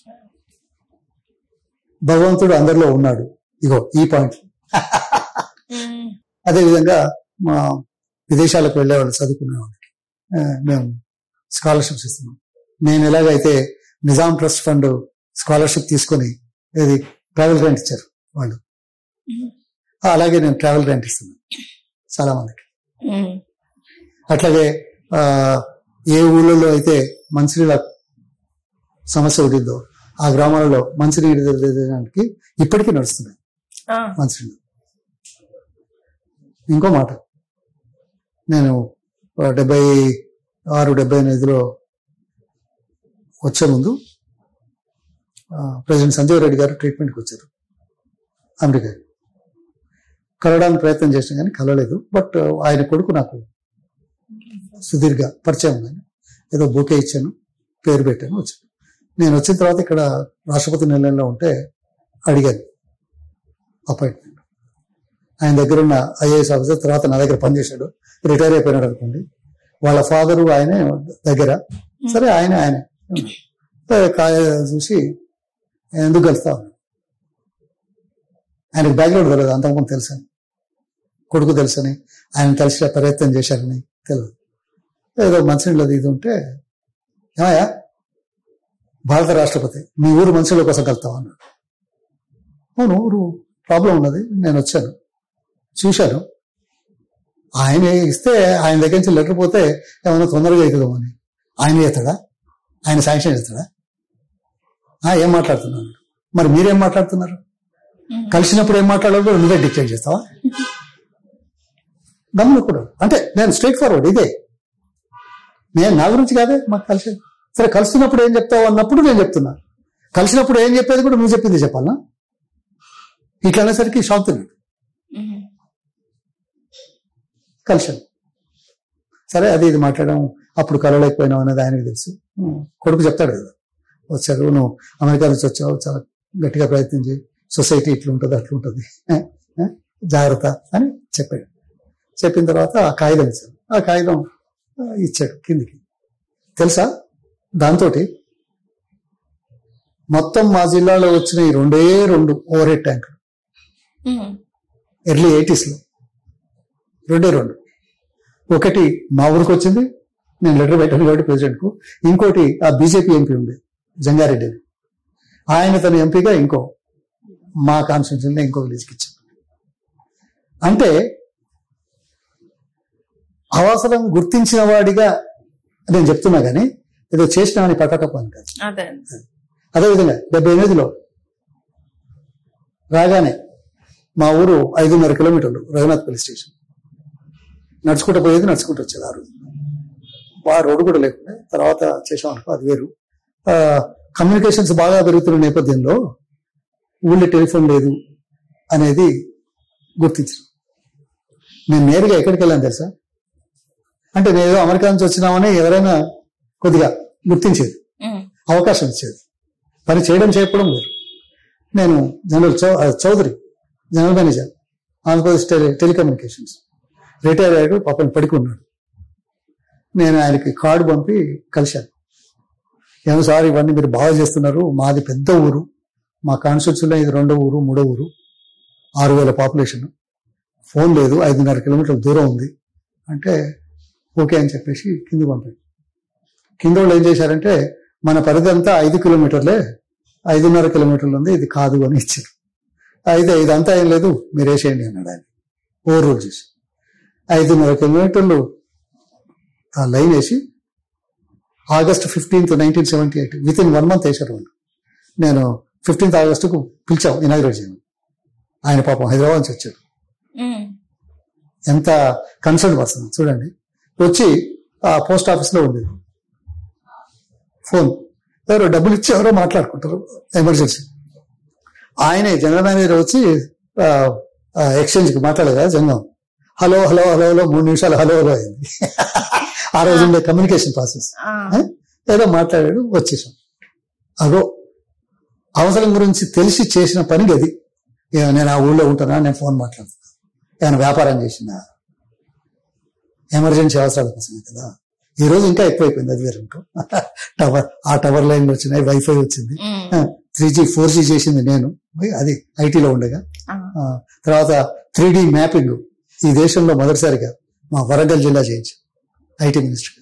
భగవంతుడు అందరిలో ఉన్నాడు ఇగో ఈ point ఉమ్. అదేవిధంగా మా విదేశాలకు వెళ్ళే వాళ్ళు చదువుకునే వాళ్ళకి ఆ, మేము స్కాలర్షిప్స్ ఇస్తున్నాం నేను ఎలాగైతే నిజాం ట్రస్ట్ ఫండ్ స్కాలర్షిప్ తీసుకొని ఇది ట్రావెల్ గ్రాంట్ ఇచ్చారు వాళ్ళు ఉమ్. ఆ, అలాగే నేను ట్రావెల్ గ్రాంట్ ఇస్తున్నాను చాలా మందికి ఉమ్. అట్లాగే ఆ, ఏ ఊళ్ళలో అయితే మంచినీళ్ళ సమస్య ఉండిందో ఆ గ్రామాలలో మంచినీరు తెలియడానికి ఇప్పటికీ నడుస్తున్నాయి ఆ. మంచినీళ్ళు ఇంకో మాట నేను ఆ, డెబ్బై ఆరు డెబ్బై ఎనిమిదిలో వచ్చే ముందు ఆ, ప్రెసిడెంట్ సంజయ్ రెడ్డి గారు ట్రీట్మెంట్కి వచ్చారు అమెరికా కలవడానికి ప్రయత్నం చేసిన కానీ కలవలేదు బట్ ఆయన కొడుకు నాకు సుదీర్ఘ పరిచయం ఉందని ఏదో బూకే ఇచ్చాను పేరు పెట్టాను వచ్చాను నేను వచ్చిన తర్వాత ఇక్కడ రాష్ట్రపతి నిలయంలో ఉంటే అడిగాను అపాయింట్మెంట్ ఆయన దగ్గర ఉన్న ఐఏఎస్ ఆఫీసర్ తర్వాత నా దగ్గర పనిచేశాడు రిటైర్ అయిపోయినాడు అనుకోండి వాళ్ళ ఫాదరు ఆయనే దగ్గర సరే ఆయన ఆయన కాయ చూసి ఎందుకు కలుస్తా ఉన్నాడు. ఆయనకు బ్యాక్గ్రౌండ్ తెలియదు అంతకుముందు తెలుసని కొడుకు తెలుసని ఆయన కలిసి ప్రయత్నం చేశారని తెలియదు ఏదో మంచినీళ్ళు అది ఇది ఉంటే ఏమయ్యా భారత రాష్ట్రపతి మీ ఊరు మంచినీళ్ళ కోసం కలుతావా అన్నాడు అవును ఊరు ప్రాబ్లం ఉన్నది నేను వచ్చాను చూశాను ఆయన ఇస్తే ఆయన దగ్గర నుంచి లెటర్ పోతే ఏమైనా తొందరగా అవుతుందేమో అని ఆయన చేస్తాడా ఆయన శాంక్షన్ చేస్తాడా ఆ, ఏం మాట్లాడుతున్నాను మరి మీరేం మాట్లాడుతున్నారు ఉమ్. కలిసినప్పుడు ఏం మాట్లాడాలో కూడా నువ్వే డిక్లేర్ చేస్తావా గమనం కూడా అంటే నేను స్ట్రైట్ ఫార్వర్డ్ ఇదే నేను నా గురించి కాదే మాకు కలిసి సరే కలుస్తున్నప్పుడు ఏం చెప్తావు అన్నప్పుడు నేను చెప్తున్నా కలిసినప్పుడు ఏం చెప్పేది కూడా నువ్వు చెప్పింది చెప్పాలనా ఇట్లా అనేసరికి షాక్ తిన్నాడు ఉమ్. కలిశాను సరే అది ఇది మాట్లాడడం అప్పుడు కలవలేకపోయినావు అనేది ఆయనకు తెలుసు ఉం, కొడుకు చెప్తాడు కదా వచ్చారు నువ్వు అమెరికా నుంచి వచ్చావు చాలా గట్టిగా ప్రయత్నించి సొసైటీ ఇట్లా ఉంటుంది అట్లా ఉంటుంది ఏ, ఏ, జాగ్రత్త అని చెప్పాడు చెప్పిన తర్వాత ఆ కాగితం ఇచ్చాడు ఆ కాగితం ఆ, ఇచ్చాడు కిందికి తెలుసా దాంతో మొత్తం మా జిల్లాలో వచ్చిన ఈ రెండే రెండు ఓవర్ హెడ్ ట్యాంకులు ఉమ్. ఎర్లీ ఎయిటీస్ లో రెండే రెండు ఒకటి మా ఊరికి వచ్చింది నేను లెటర్ పెట్టాను కాబట్టి ప్రెసిడెంట్ కు ఇంకోటి ఆ బీజేపీ ఎంపీ ఉండే జంగారెడ్డి అని. ఆయన తన ఎంపీగా ఇంకో మా కాన్స్టిట్యూషన్ ఇంకో విలేజ్కి ఇచ్చాను అంటే అవసరం గుర్తించిన వాడిగా నేను చెప్తున్నా కానీ ఏదో చేసిన అని పట్టకపోను కాదు అదే అదేవిధంగా డెబ్బై ఎనిమిదిలో రాగానే మా ఊరు ఐదున్నర కిలోమీటర్లు రఘునాథ్పల్లి స్టేషన్ నడుచుకుంటూ పోయేది నడుచుకుంటూ వచ్చేది ఆ రోజు ఆ రోడ్డు కూడా లేకుండా తర్వాత చేసాం అనుకో అది వేరు కమ్యూనికేషన్స్ బాగా పెరుగుతున్న నేపథ్యంలో ఊళ్ళో టెలిఫోన్ లేదు అనేది గుర్తించాను నేను నేరుగా ఎక్కడికి వెళ్ళాను తెలుసా అంటే నేను ఏదో అమెరికా నుంచి వచ్చినామని ఎవరైనా కొద్దిగా గుర్తించేది ఉమ్. అవకాశం ఇచ్చేది పని చేయడం చేయకపోవడం వేరు నేను జనరల్ చౌ ఆ, చౌదరి జనరల్ మేనేజర్ ఆంధ్రప్రదేశ్ టెలి టెలికమ్యూనికేషన్స్ రిటైర్ అయ్యాడు పాపం పడుకున్నాడు నేను ఆయనకి కార్డు పంపి కలిశాను ఏమో సార్ ఇవన్నీ మీరు బాగా చేస్తున్నారు మాది పెద్ద ఊరు మా కాన్స్టిట్యూన్సీలో ఇది రెండో ఊరు మూడో ఊరు ఆరు వేల పాపులేషన్ ఫోన్ లేదు ఐదున్నర కిలోమీటర్ల దూరం ఉంది అంటే ఓకే అని చెప్పేసి కింది పంపాడు కింద వాళ్ళు ఏం చేశారంటే మన పరిధి అంతా ఐదు కిలోమీటర్లే ఐదున్నర కిలోమీటర్లు ఉంది ఇది కాదు అని ఇచ్చారు అయితే ఇదంతా ఏం లేదు మీరు వేసేయండి అన్నాడు ఆయన ఓవర్ రూల్ చేసి ఐదున్నర కిలోమీటర్లు ఆ లైన్ వేసి August fifteenth nineteen seventy eight within one month వేశారు వాళ్ళు నేను ఫిఫ్టీన్త్ ఆగస్టుకు పిలిచాం ఇనాగ్రేట్ చేయను ఆయన పాపం హైదరాబాద్ నుంచి వచ్చారు ఉమ్. ఎంత కన్సర్న్ పర్సన్ చూడండి వచ్చి ఆ పోస్ట్ ఆఫీస్ లో ఉండేది ఫోన్ ఎవరో డబ్బులు ఇచ్చి ఎవరో మాట్లాడుకుంటారు ఎమర్జెన్సీ ఆయనే జనరల్ మేనేజర్ వచ్చి ఎక్స్చేంజ్ కి మాట్లాడేదా జంగం హలో హలో హలో హలో మూడు నిమిషాలు హలో హలో అయింది ఆ రోజు ఉండే కమ్యూనికేషన్ ప్రాసెస్ ఆ. ఏదో మాట్లాడాడు వచ్చేసాం అగో అవసరం గురించి తెలిసి చేసిన పని అది ఏ, నేను ఆ ఊళ్ళో ఉంటున్నా నేను ఫోన్ మాట్లాడుతున్నా ఏమైనా వ్యాపారం చేసినా ఎమర్జెన్సీ అవసరాల కోసమే కదా ఈ రోజు ఇంకా ఎక్కువైపోయింది అది వేరే ఇంకో. టవర్ ఆ టవర్ లైన్లు వచ్చినాయి వైఫై వచ్చింది ఉమ్. త్రీ జీ ఫోర్ జీ చేసింది నేను అది ఐటీలో ఉండగా ఆ. ఆ, తర్వాత త్రీ డి మ్యాపింగ్ ఈ దేశంలో మొదటిసారిగా మా వరంగల్ జిల్లా చేయించాం ఐటీ మినిస్టర్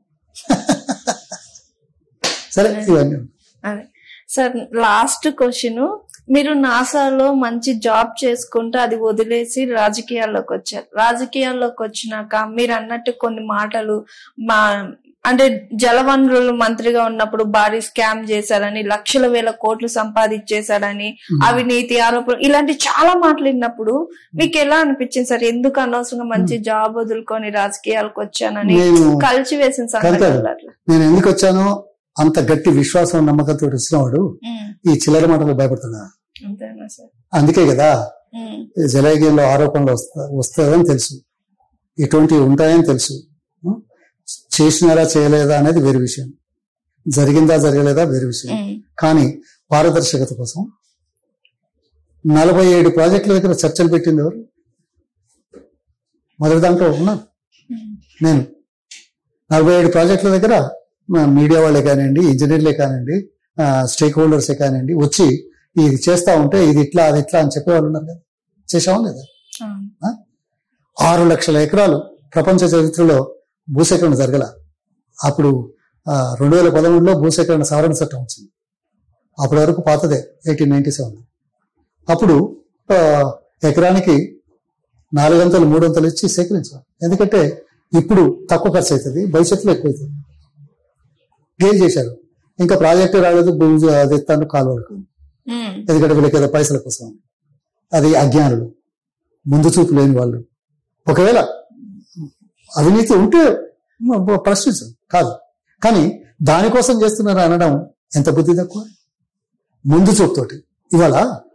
సరే ఇవన్నీ ఉన్నాయి. అదే సార్ లాస్ట్ క్వశ్చన్ మీరు నాసాలో మంచి జాబ్ చేసుకుంటూ అది వదిలేసి రాజకీయాల్లోకి వచ్చారు రాజకీయాల్లోకి వచ్చినాక మీరు అన్నట్టు కొన్ని మాటలు మా అంటే జలవనరుల మంత్రిగా ఉన్నప్పుడు భారీ స్కామ్ చేశారని లక్షల వేల కోట్లు సంపాదించేశాడని అవినీతి ఆరోపణలు ఇలాంటి చాలా మాటలు విన్నప్పుడు మీకు ఎలా అనిపించింది సార్ ఎందుకు అనవసరంగా మంచి జాబ్ వదులుకొని రాజకీయాలకు వచ్చానని నేను కలిసి వేసిన కాదు కాదు. సంఘటనలు అట్లా నేను ఎందుకు వచ్చానో అంత గట్టి విశ్వాసం నమ్మకంతో వచ్చినవాడు ఉమ్, ఈ చిల్లర మాటలు భయపడుతున్నా అంతేనా సార్ అందుకే కదా ఉమ్, ఈ జలయజ్ఞంలో ఆరోపణలు వస్తా వస్తాయని తెలుసు ఇటువంటివి ఉంటాయని తెలుసు ఉం? చేసినారా చేయలేదా అనేది వేరే విషయం జరిగిందా జరగలేదా వేరే విషయం ఉమ్, కానీ పారదర్శకత కోసం నలభై ఏడు ప్రాజెక్టుల దగ్గర చర్చలు పెట్టింది ఎవరు మొదటి దాంట్లో ఉన్నా ఉమ్. నేను నలభై ఏడు ప్రాజెక్టుల దగ్గర మా మీడియా వాళ్ళే కానివ్వండి ఇంజనీర్లే కానివ్వండి స్టేక్ హోల్డర్సే కానివ్వండి వచ్చి ఇది చేస్తా ఉంటే ఇది ఇట్లా అది ఇట్లా అని చెప్పేవాళ్ళు ఉన్నారు కదా చేసావా లేదా అవును. ఆరు లక్షల ఎకరాలు ప్రపంచ చరిత్రలో భూసేకరణ జరగల అప్పుడు రెండు వేల పదమూడులో భూసేకరణ సవరణ చట్టం వచ్చింది అప్పటి వరకు పాతదే ఎయిటీన్ నైన్టీ సెవెన్ అప్పుడు ఆ, ఎకరానికి నాలుగంతలు మూడొంతలు ఇచ్చి సేకరించాలి ఎందుకంటే ఇప్పుడు తక్కువ ఖర్చు అవుతుంది భవిష్యత్తులో ఎక్కువ అవుతుంది గేల్ చేశారు ఇంకా ప్రాజెక్టు రాలేదు భూమి అది ఎత్తాను కాలువలకు ఉమ్, ఎందుకంటే వీళ్ళకి ఏదో పైసల కోసం అది అజ్ఞానులు ముందు చూపు లేని వాళ్ళు ఒకవేళ అవినీతి ఉంటే మ- ప్రశ్నించం కాదు కానీ దానికోసం చేస్తున్నారు అనడం ఎంత బుద్ధి తక్కువ ముందు చూపుతోటి ఇవాళ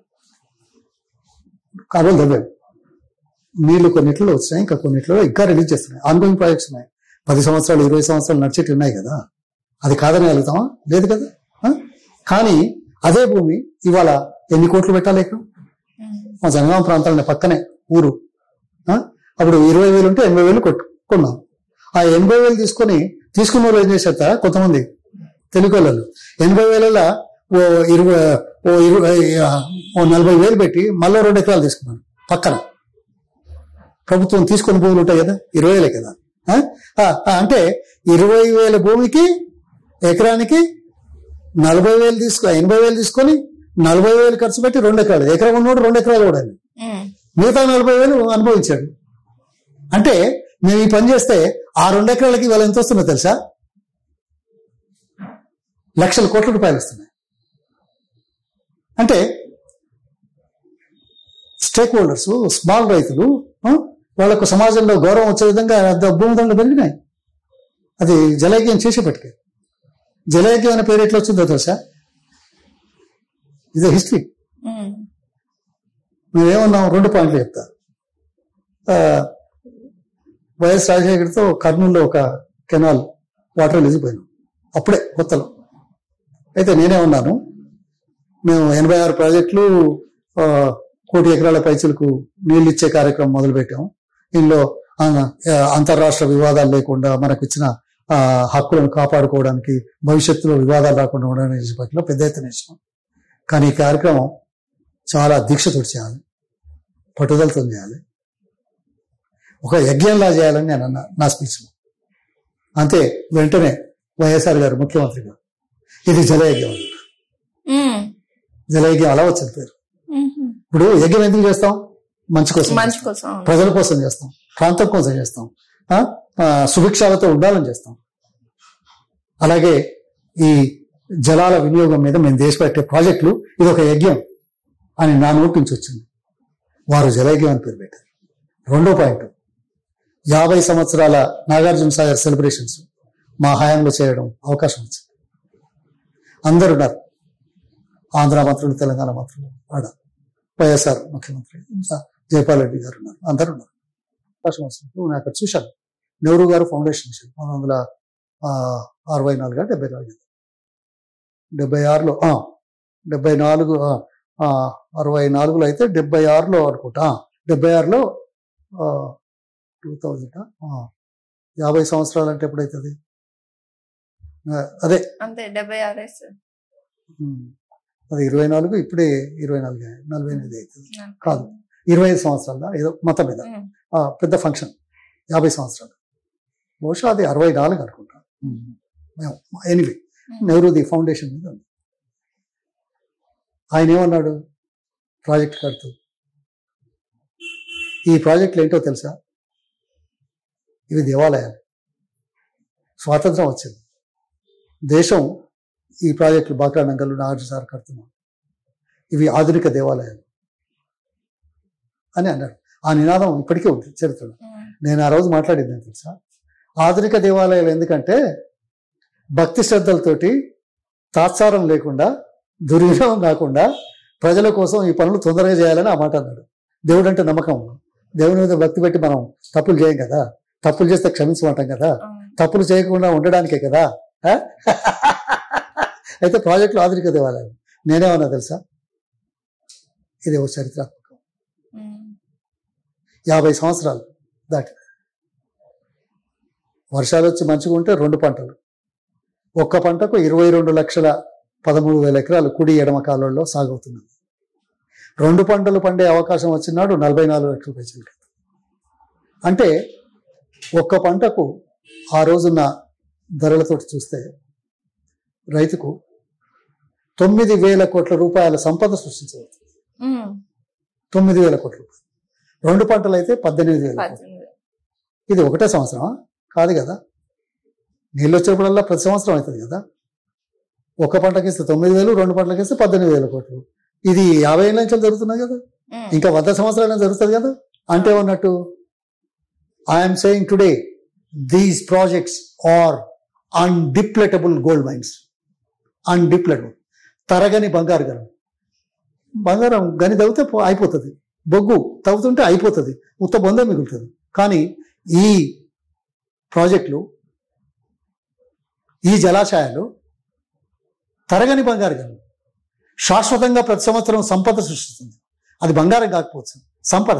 కాబోలు దవ్వాడు నీళ్లు కొన్నిట్లో వచ్చినాయి ఇంకా కొన్నిట్లో ఇంకా రిలీజ్ చేస్తున్నాయి ఆన్గోయింగ్ ప్రాజెక్ట్స్ ఉన్నాయి పది సంవత్సరాలు ఇరవై సంవత్సరాలు నడిచేటి ఉన్నాయి కదా అది కాదని వెళ్తామా లేదు కదా ఆ? కానీ అదే భూమి ఇవాళ ఎన్ని కోట్లు పెట్టాలి ఇక్కడ ఉమ్, మా జనగామ ప్రాంతాలని పక్కనే ఊరు ఆ? అప్పుడు ఇరవై వేలు ఉంటే ఎనభై వేలు కొట్టు కొన్నాం ఆ ఎనభై వేలు తీసుకొని తీసుకున్న వాళ్ళు ఏం చేసేట కొంతమంది తెలుగు వాళ్ళు ఎనభై వేలలో ఓ ఇరవై ఓ ఇరవై ఆ, ఓ నలభై వేలు పెట్టి మళ్ళీ రెండు ఎకరాలు తీసుకున్నాను పక్కన ప్రభుత్వం తీసుకుని భూములు ఉంటాయి కదా ఇరవై వేలే కదా ఆ? ఆ, ఆ, అంటే ఇరవై వేల భూమికి ఎకరానికి నలభై వేలు తీసుకో ఎనభై వేలు తీసుకొని నలభై వేలు ఖర్చు పెట్టి రెండు ఎకరాలు ఎకరం ఉన్నోడు రెండు ఎకరాలు కూడా ఆయన. ఉమ్, మిగతా నలభై వేలు అనుభవించాడు అంటే మేము ఈ పని చేస్తే ఆ రెండు ఎకరాలకి ఇవాళ ఎంత వస్తుందో తెలుసా లక్షల కోట్ల రూపాయలు వస్తున్నాయి అంటే స్టేక్ హోల్డర్స్ స్మాల్ రైతులు ఆ, వాళ్ళకు సమాజంలో గౌరవం వచ్చే విధంగా ద- భూమిదండలు పెరిగినాయి అది జలయజ్ఞం చేసేపటికే జలయజ్ఞం అనే పేరు ఎట్లా వచ్చిందో తెలుసా ఇది హిస్టరీ ఉమ్, మేమేమన్నాం రెండు పాయింట్లు చెప్తా ఆ, వైఎస్ రాజశేఖర్తో కర్నూలులో ఒక కెనాల్ వాటర్ నిలిచిపోయినాం అప్పుడే కొత్తలో అయితే నేనే ఉన్నాను మేము ఎనభై ఆరు ప్రాజెక్టులు ఆ, కోటి ఎకరాల పైచులకు నీళ్లు ఇచ్చే కార్యక్రమం మొదలుపెట్టాం ఇందులో ఆ, ఆ, అంతర్రాష్ట్ర వివాదాలు లేకుండా మనకు ఇచ్చిన ఆ, హక్కులను కాపాడుకోవడానికి భవిష్యత్తులో వివాదాలు రాకుండా ఉండడానికి పట్ల పెద్ద ఎత్తున ఇచ్చాం కానీ ఈ కార్యక్రమం చాలా దీక్షతో చేయాలి పట్టుదలతో చేయాలి ఒక యజ్ఞంలా చేయాలని నేను అన్నా నా స్పీచ్ అంతే వెంటనే వైఎస్ఆర్ గారు ముఖ్యమంత్రి గారు ఇది జలయజ్ఞం అన్నారు. ఉమ్, జలయజ్ఞం అలా వచ్చింది పేరు ఉమ్, ఇప్పుడు యజ్ఞం ఎందుకు చేస్తాం మంచి కోసం మంచి చేస్తాం. కోసం అవును. ప్రజల కోసం చేస్తాం ప్రాంతం కోసం చేస్తాం ఆ? ఆ, సుభిక్షాలతో ఉండాలని చేస్తాం అలాగే ఈ జలాల వినియోగం మీద మేము దేశపెట్టే ప్రాజెక్టులు ఇది ఒక యజ్ఞం అని నా నోటి నుంచి వచ్చింది వారు జలయజ్ఞం అని పేరు పెట్టారు రెండో పాయింట్ యాభై సంవత్సరాల నాగార్జున సాగర్ సెలబ్రేషన్స్ మా హయాంలో చేయడం అవకాశం వచ్చింది అందరు ఉన్నారు ఆంధ్ర మంత్రులు తెలంగాణ మంత్రులు ఆడ వైఎస్ఆర్ ముఖ్యమంత్రి జయపాల్ రెడ్డి గారు ఉన్నారు అందరు ఉన్నారు అవకాశం వచ్చినప్పుడు నేను అక్కడ చూశాను నెహ్రూ గారు ఫౌండేషన్ ఇచ్చారు పంతొమ్మిది వందల ఆ, అరవై నాలుగు డెబ్బై నాలుగు డెబ్బై ఆరులో ఆ, డెబ్బై నాలుగు ఆ, ఆ, అరవై నాలుగులో అయితే డెబ్బై ఆరులో అనుకుంటా ఆ, డెబ్బై ఆరులో టూ థౌజండ్ యాభై సంవత్సరాలు అంటే ఎప్పుడైతుంది ఆ, అదే అంతే డెబ్బై ఆరు సార్ ఉమ్, అది ఇరవై నాలుగు ఇప్పుడే ఇరవై నాలుగు నలభై ఎనిమిది అవుతుంది కాదు. ఇరవై ఐదు సంవత్సరాల ఏదో మొత్తం మీద ఉమ్, ఆ, పెద్ద ఫంక్షన్ యాభై సంవత్సరాలు బహుశా అది అరవై నాలుగు అనుకుంటా ఎనివే నెహ్రూది ఫౌండేషన్ మీద ఉంది ఆయన ఏమన్నాడు ప్రాజెక్ట్ కడుతూ ఈ ప్రాజెక్టులు ఏంటో తెలుసా ఇవి దేవాలయాలు స్వాతంత్రం వచ్చింది దేశం ఈ ప్రాజెక్టులు బాక్రా నంగలు నాగార్జున సార్ కడుతున్నాం ఇవి ఆధునిక దేవాలయాలు అని అన్నాడు ఆ నినాదం ఇప్పటికీ ఉంది చరిత్రలో ఉమ్, నేను ఆ రోజు మాట్లాడింది ఏంటి తెలుసా ఆధునిక దేవాలయాలు ఎందుకంటే భక్తి శ్రద్ధలతోటి తాత్సారం లేకుండా దుర్వినియోగం కాకుండా ప్రజల కోసం ఈ పనులు తొందరగా చేయాలని ఆ మాట అన్నాడు దేవుడు అంటే నమ్మకం దేవుని మీద భక్తి పెట్టి మనం తప్పులు చేయం కదా తప్పులు చేస్తే క్షమించమంటాం కదా అవును. తప్పులు చేయకుండా ఉండడానికే కదా ఆ? అయితే ప్రాజెక్టులు ఆధునిక దేవాలయాలు నేనేమన్నా తెలుసా ఇది ఒక చరిత్రాత్మకం ఉమ్, యాభై సంవత్సరాలు దాటి వర్షాలు వచ్చి మంచిగా ఉంటే రెండు పంటలు ఒక్క పంటకు ఇరవై రెండు లక్షల పదమూడు వేల ఎకరాలు కుడి ఎడమ కాలంలో సాగవుతున్నది రెండు పంటలు పండే అవకాశం వచ్చినాడు నలభై నాలుగు లక్షల పైసలు అంటే ఒక్క పంటకు ఆ రోజున్న ధరలతో చూస్తే రైతుకు తొమ్మిది వేల కోట్ల రూపాయల సంపద సృష్టించవచ్చు ఉమ్, తొమ్మిది వేల కోట్ల రూపాయలు రెండు పంటలు అయితే పద్దెనిమిది వేల కోట్లు. పద్దెనిమిది. ఇది ఒకటే సంవత్సరమా కాదు కదా నీళ్ళు వచ్చినప్పుడల్లా ప్రతి సంవత్సరం అవుతుంది కదా ఒక పంటకి ఇస్తే తొమ్మిది వేలు రెండు పంటలకి ఇస్తే పద్దెనిమిది వేల కోట్లు ఇది యాభై ఏళ్ళ నుంచి జరుగుతున్నాయి కదా ఉమ్, ఇంకా వంద సంవత్సరాలు జరుగుతుంది కదా అంటే ఉన్నట్టు I'm saying today these projects are undepletable gold mines undepletable తరగని బంగారు గనం బంగారం గని తవ్వితే పో- అయిపోతుంది బొగ్గు తవ్వుతుంటే అయిపోతుంది ఉత్త బొందే మిగులుతుంది కానీ ఈ ప్రాజెక్టులు ఈ జలాశయాలు తరగని బంగారు గనులు శాశ్వతంగా ప్రతి సంవత్సరం సంపద సృష్టిస్తుంది అది బంగారం కాకపోవచ్చు సంపద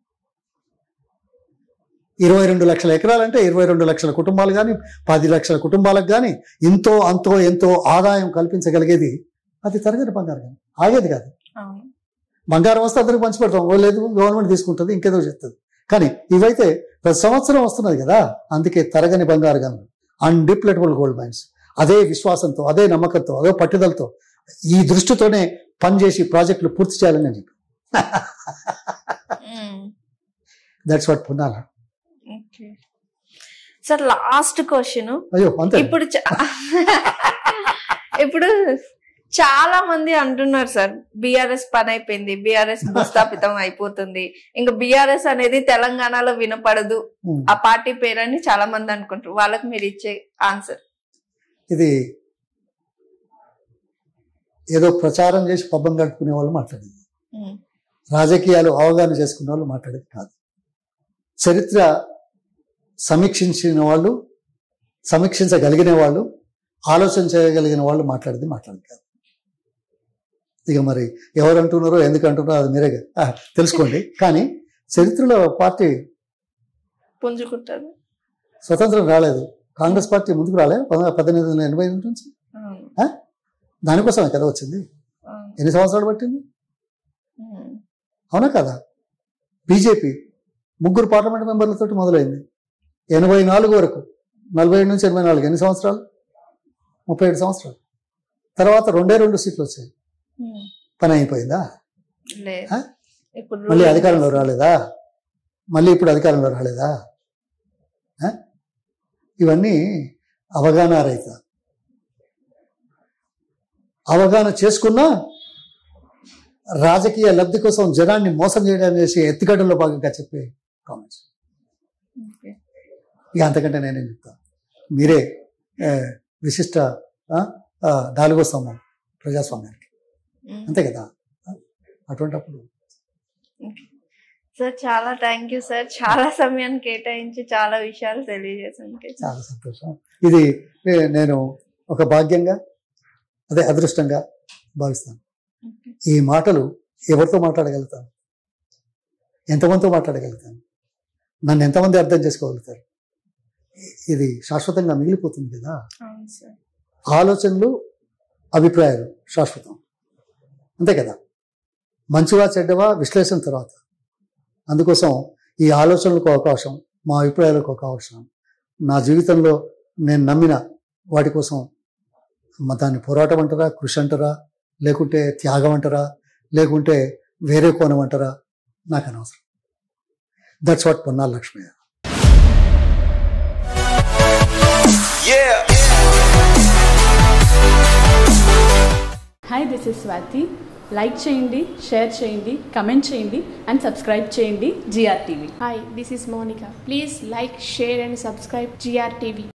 ఇరవై రెండు లక్షల ఎకరాలంటే ఇరవై రెండు లక్షల కుటుంబాలు కానీ పది లక్షల కుటుంబాలకు కానీ ఇంతో అంతో ఎంతో ఆదాయం కల్పించగలిగేది అది తరగని బంగారం కానీ ఆగేది కాదు అవును బంగారం వస్తే అందరికి పంచి పెడతాం ఓ లేదు గవర్నమెంట్ తీసుకుంటుంది ఇంకేదో చెప్తుంది కానీ ఇవైతే ప్రతి సంవత్సరం వస్తున్నది కదా అందుకే తరగని బంగారు గనులు అన్డిప్లెటబుల్ గోల్డ్ మైన్స్ అదే విశ్వాసంతో అదే నమ్మకంతో అదే పట్టుదలతో ఈ దృష్టితోనే పనిచేసి ప్రాజెక్టులు పూర్తి చేయాలని నేను చెప్పాను um, that's what Ponnala okay sir last question అయ్యో అంతే ఇప్పుడు చా- ఇప్పుడు చాలా మంది అంటున్నారు సార్ బిఆర్ఎస్ పని అయిపోయింది బిఆర్ఎస్ భూస్థాపితం అయిపోతుంది ఇంకా బిఆర్ఎస్ అనేది తెలంగాణలో వినపడదు ఉమ్. ఆ పార్టీ పేరని చాలా మంది అనుకుంటారు వాళ్ళకి మీరు ఇచ్చే ఆన్సర్ ఇది ఏదో ప్రచారం చేసి పబ్బం గడుపుకునే వాళ్ళు మాట్లాడేది రాజకీయాలు అవగాహన చేసుకునే వాళ్ళు మాట్లాడేది కాదు చరిత్ర సమీక్షించిన వాళ్ళు సమీక్షించగలిగిన వాళ్ళు ఆలోచన చేయగలిగిన వాళ్ళు మాట్లాడేది మాట్లాడేది కాదు ఇక మరి ఎవరు అంటున్నారో ఎందుకు అంటున్నారో అది మీరే ఆ, తెలుసుకోండి కానీ చరిత్రలో పార్టీ పుంజుకుంటారు స్వతంత్రం రాలేదు కాంగ్రెస్ పార్టీ ముందుకు రాలే పంతొమ్మిది పద్దెనిమిది వందల ఎనభై ఎనిమిది నుంచి అవును, దానికోసమే కదా వచ్చింది అవును. ఎన్ని సంవత్సరాలు పట్టింది ఉమ్, అవునా కదా బీజేపీ ముగ్గురు పార్లమెంట్ మెంబర్లతో మొదలైంది ఎనభై నాలుగు వరకు నలభై ఏడు నుంచి ఎనభై నాలుగు ఎన్ని సంవత్సరాలు ముప్పై ఏడు సంవత్సరాలు తర్వాత రెండే రెండు సీట్లు వచ్చాయి ఉమ్. పని అయిపోయిందా లేదు ఆ? ఇప్పుడు మళ్ళీ ruling అధికారంలో చేస్తారు. రాలేదా మళ్ళీ ఇప్పుడు అధికారంలో రాలేదా ఆ? ఇవన్నీ అవగాహన రహిత అవగాహన చేసుకున్నా రాజకీయ లబ్ధి కోసం జనాన్ని మోసం చేయడానికి చేసే ఎత్తుగడలో భాగంగా చెప్పే కామెంట్స్ ఓకే. ఇక అంతకంటే నేనేం చెప్తా మీరే ఆ, విశిష్ట ఆ, ఆ, నాలుగో స్తంభం ప్రజాస్వామ్యానికి ఉమ్. అంతే కదా అటువంటిప్పుడు సార్ చాలా థ్యాంక్ యూ సార్ చాలా సమయాన్ని కేటాయించి చాలా విషయాలు తెలియజేసాను చాలా సంతోషం ఇది ఏ, నేను ఒక భాగ్యంగా అదే అదృష్టంగా భావిస్తాను ఈ మాటలు ఎవరితో మాట్లాడగలుగుతాను ఎంతమందితో మాట్లాడగలుగుతాను నన్ను ఎంతమంది అర్థం చేసుకోగలుగుతారు ఇది శాశ్వతంగా మిగిలిపోతుంది కదా అవును సార్ ఆలోచనలు అభిప్రాయాలు శాశ్వతం అంతే కదా మంచివా చెడ్డవా విశ్లేషణ తర్వాత అందుకోసం ఈ ఆలోచనలకు అవకాశం మా అభిప్రాయాలకు ఒక అవకాశం నా జీవితంలో నేను నమ్మిన వాటి కోసం మ- దాన్ని పోరాటం అంటారా కృషి అంటారా లేకుంటే త్యాగం అంటారా లేకుంటే వేరే కోణం అంటారా నాకు అనవసరం that's what Ponnala Lakshmaiah Yeah. Hi this is Swathi like చేయండి షేర్ చేయండి కమెంట్ చేయండి అండ్ సబ్స్క్రైబ్ చేయండి GR TV Hi, this is Monica. Please like, share, and subscribe GRTV.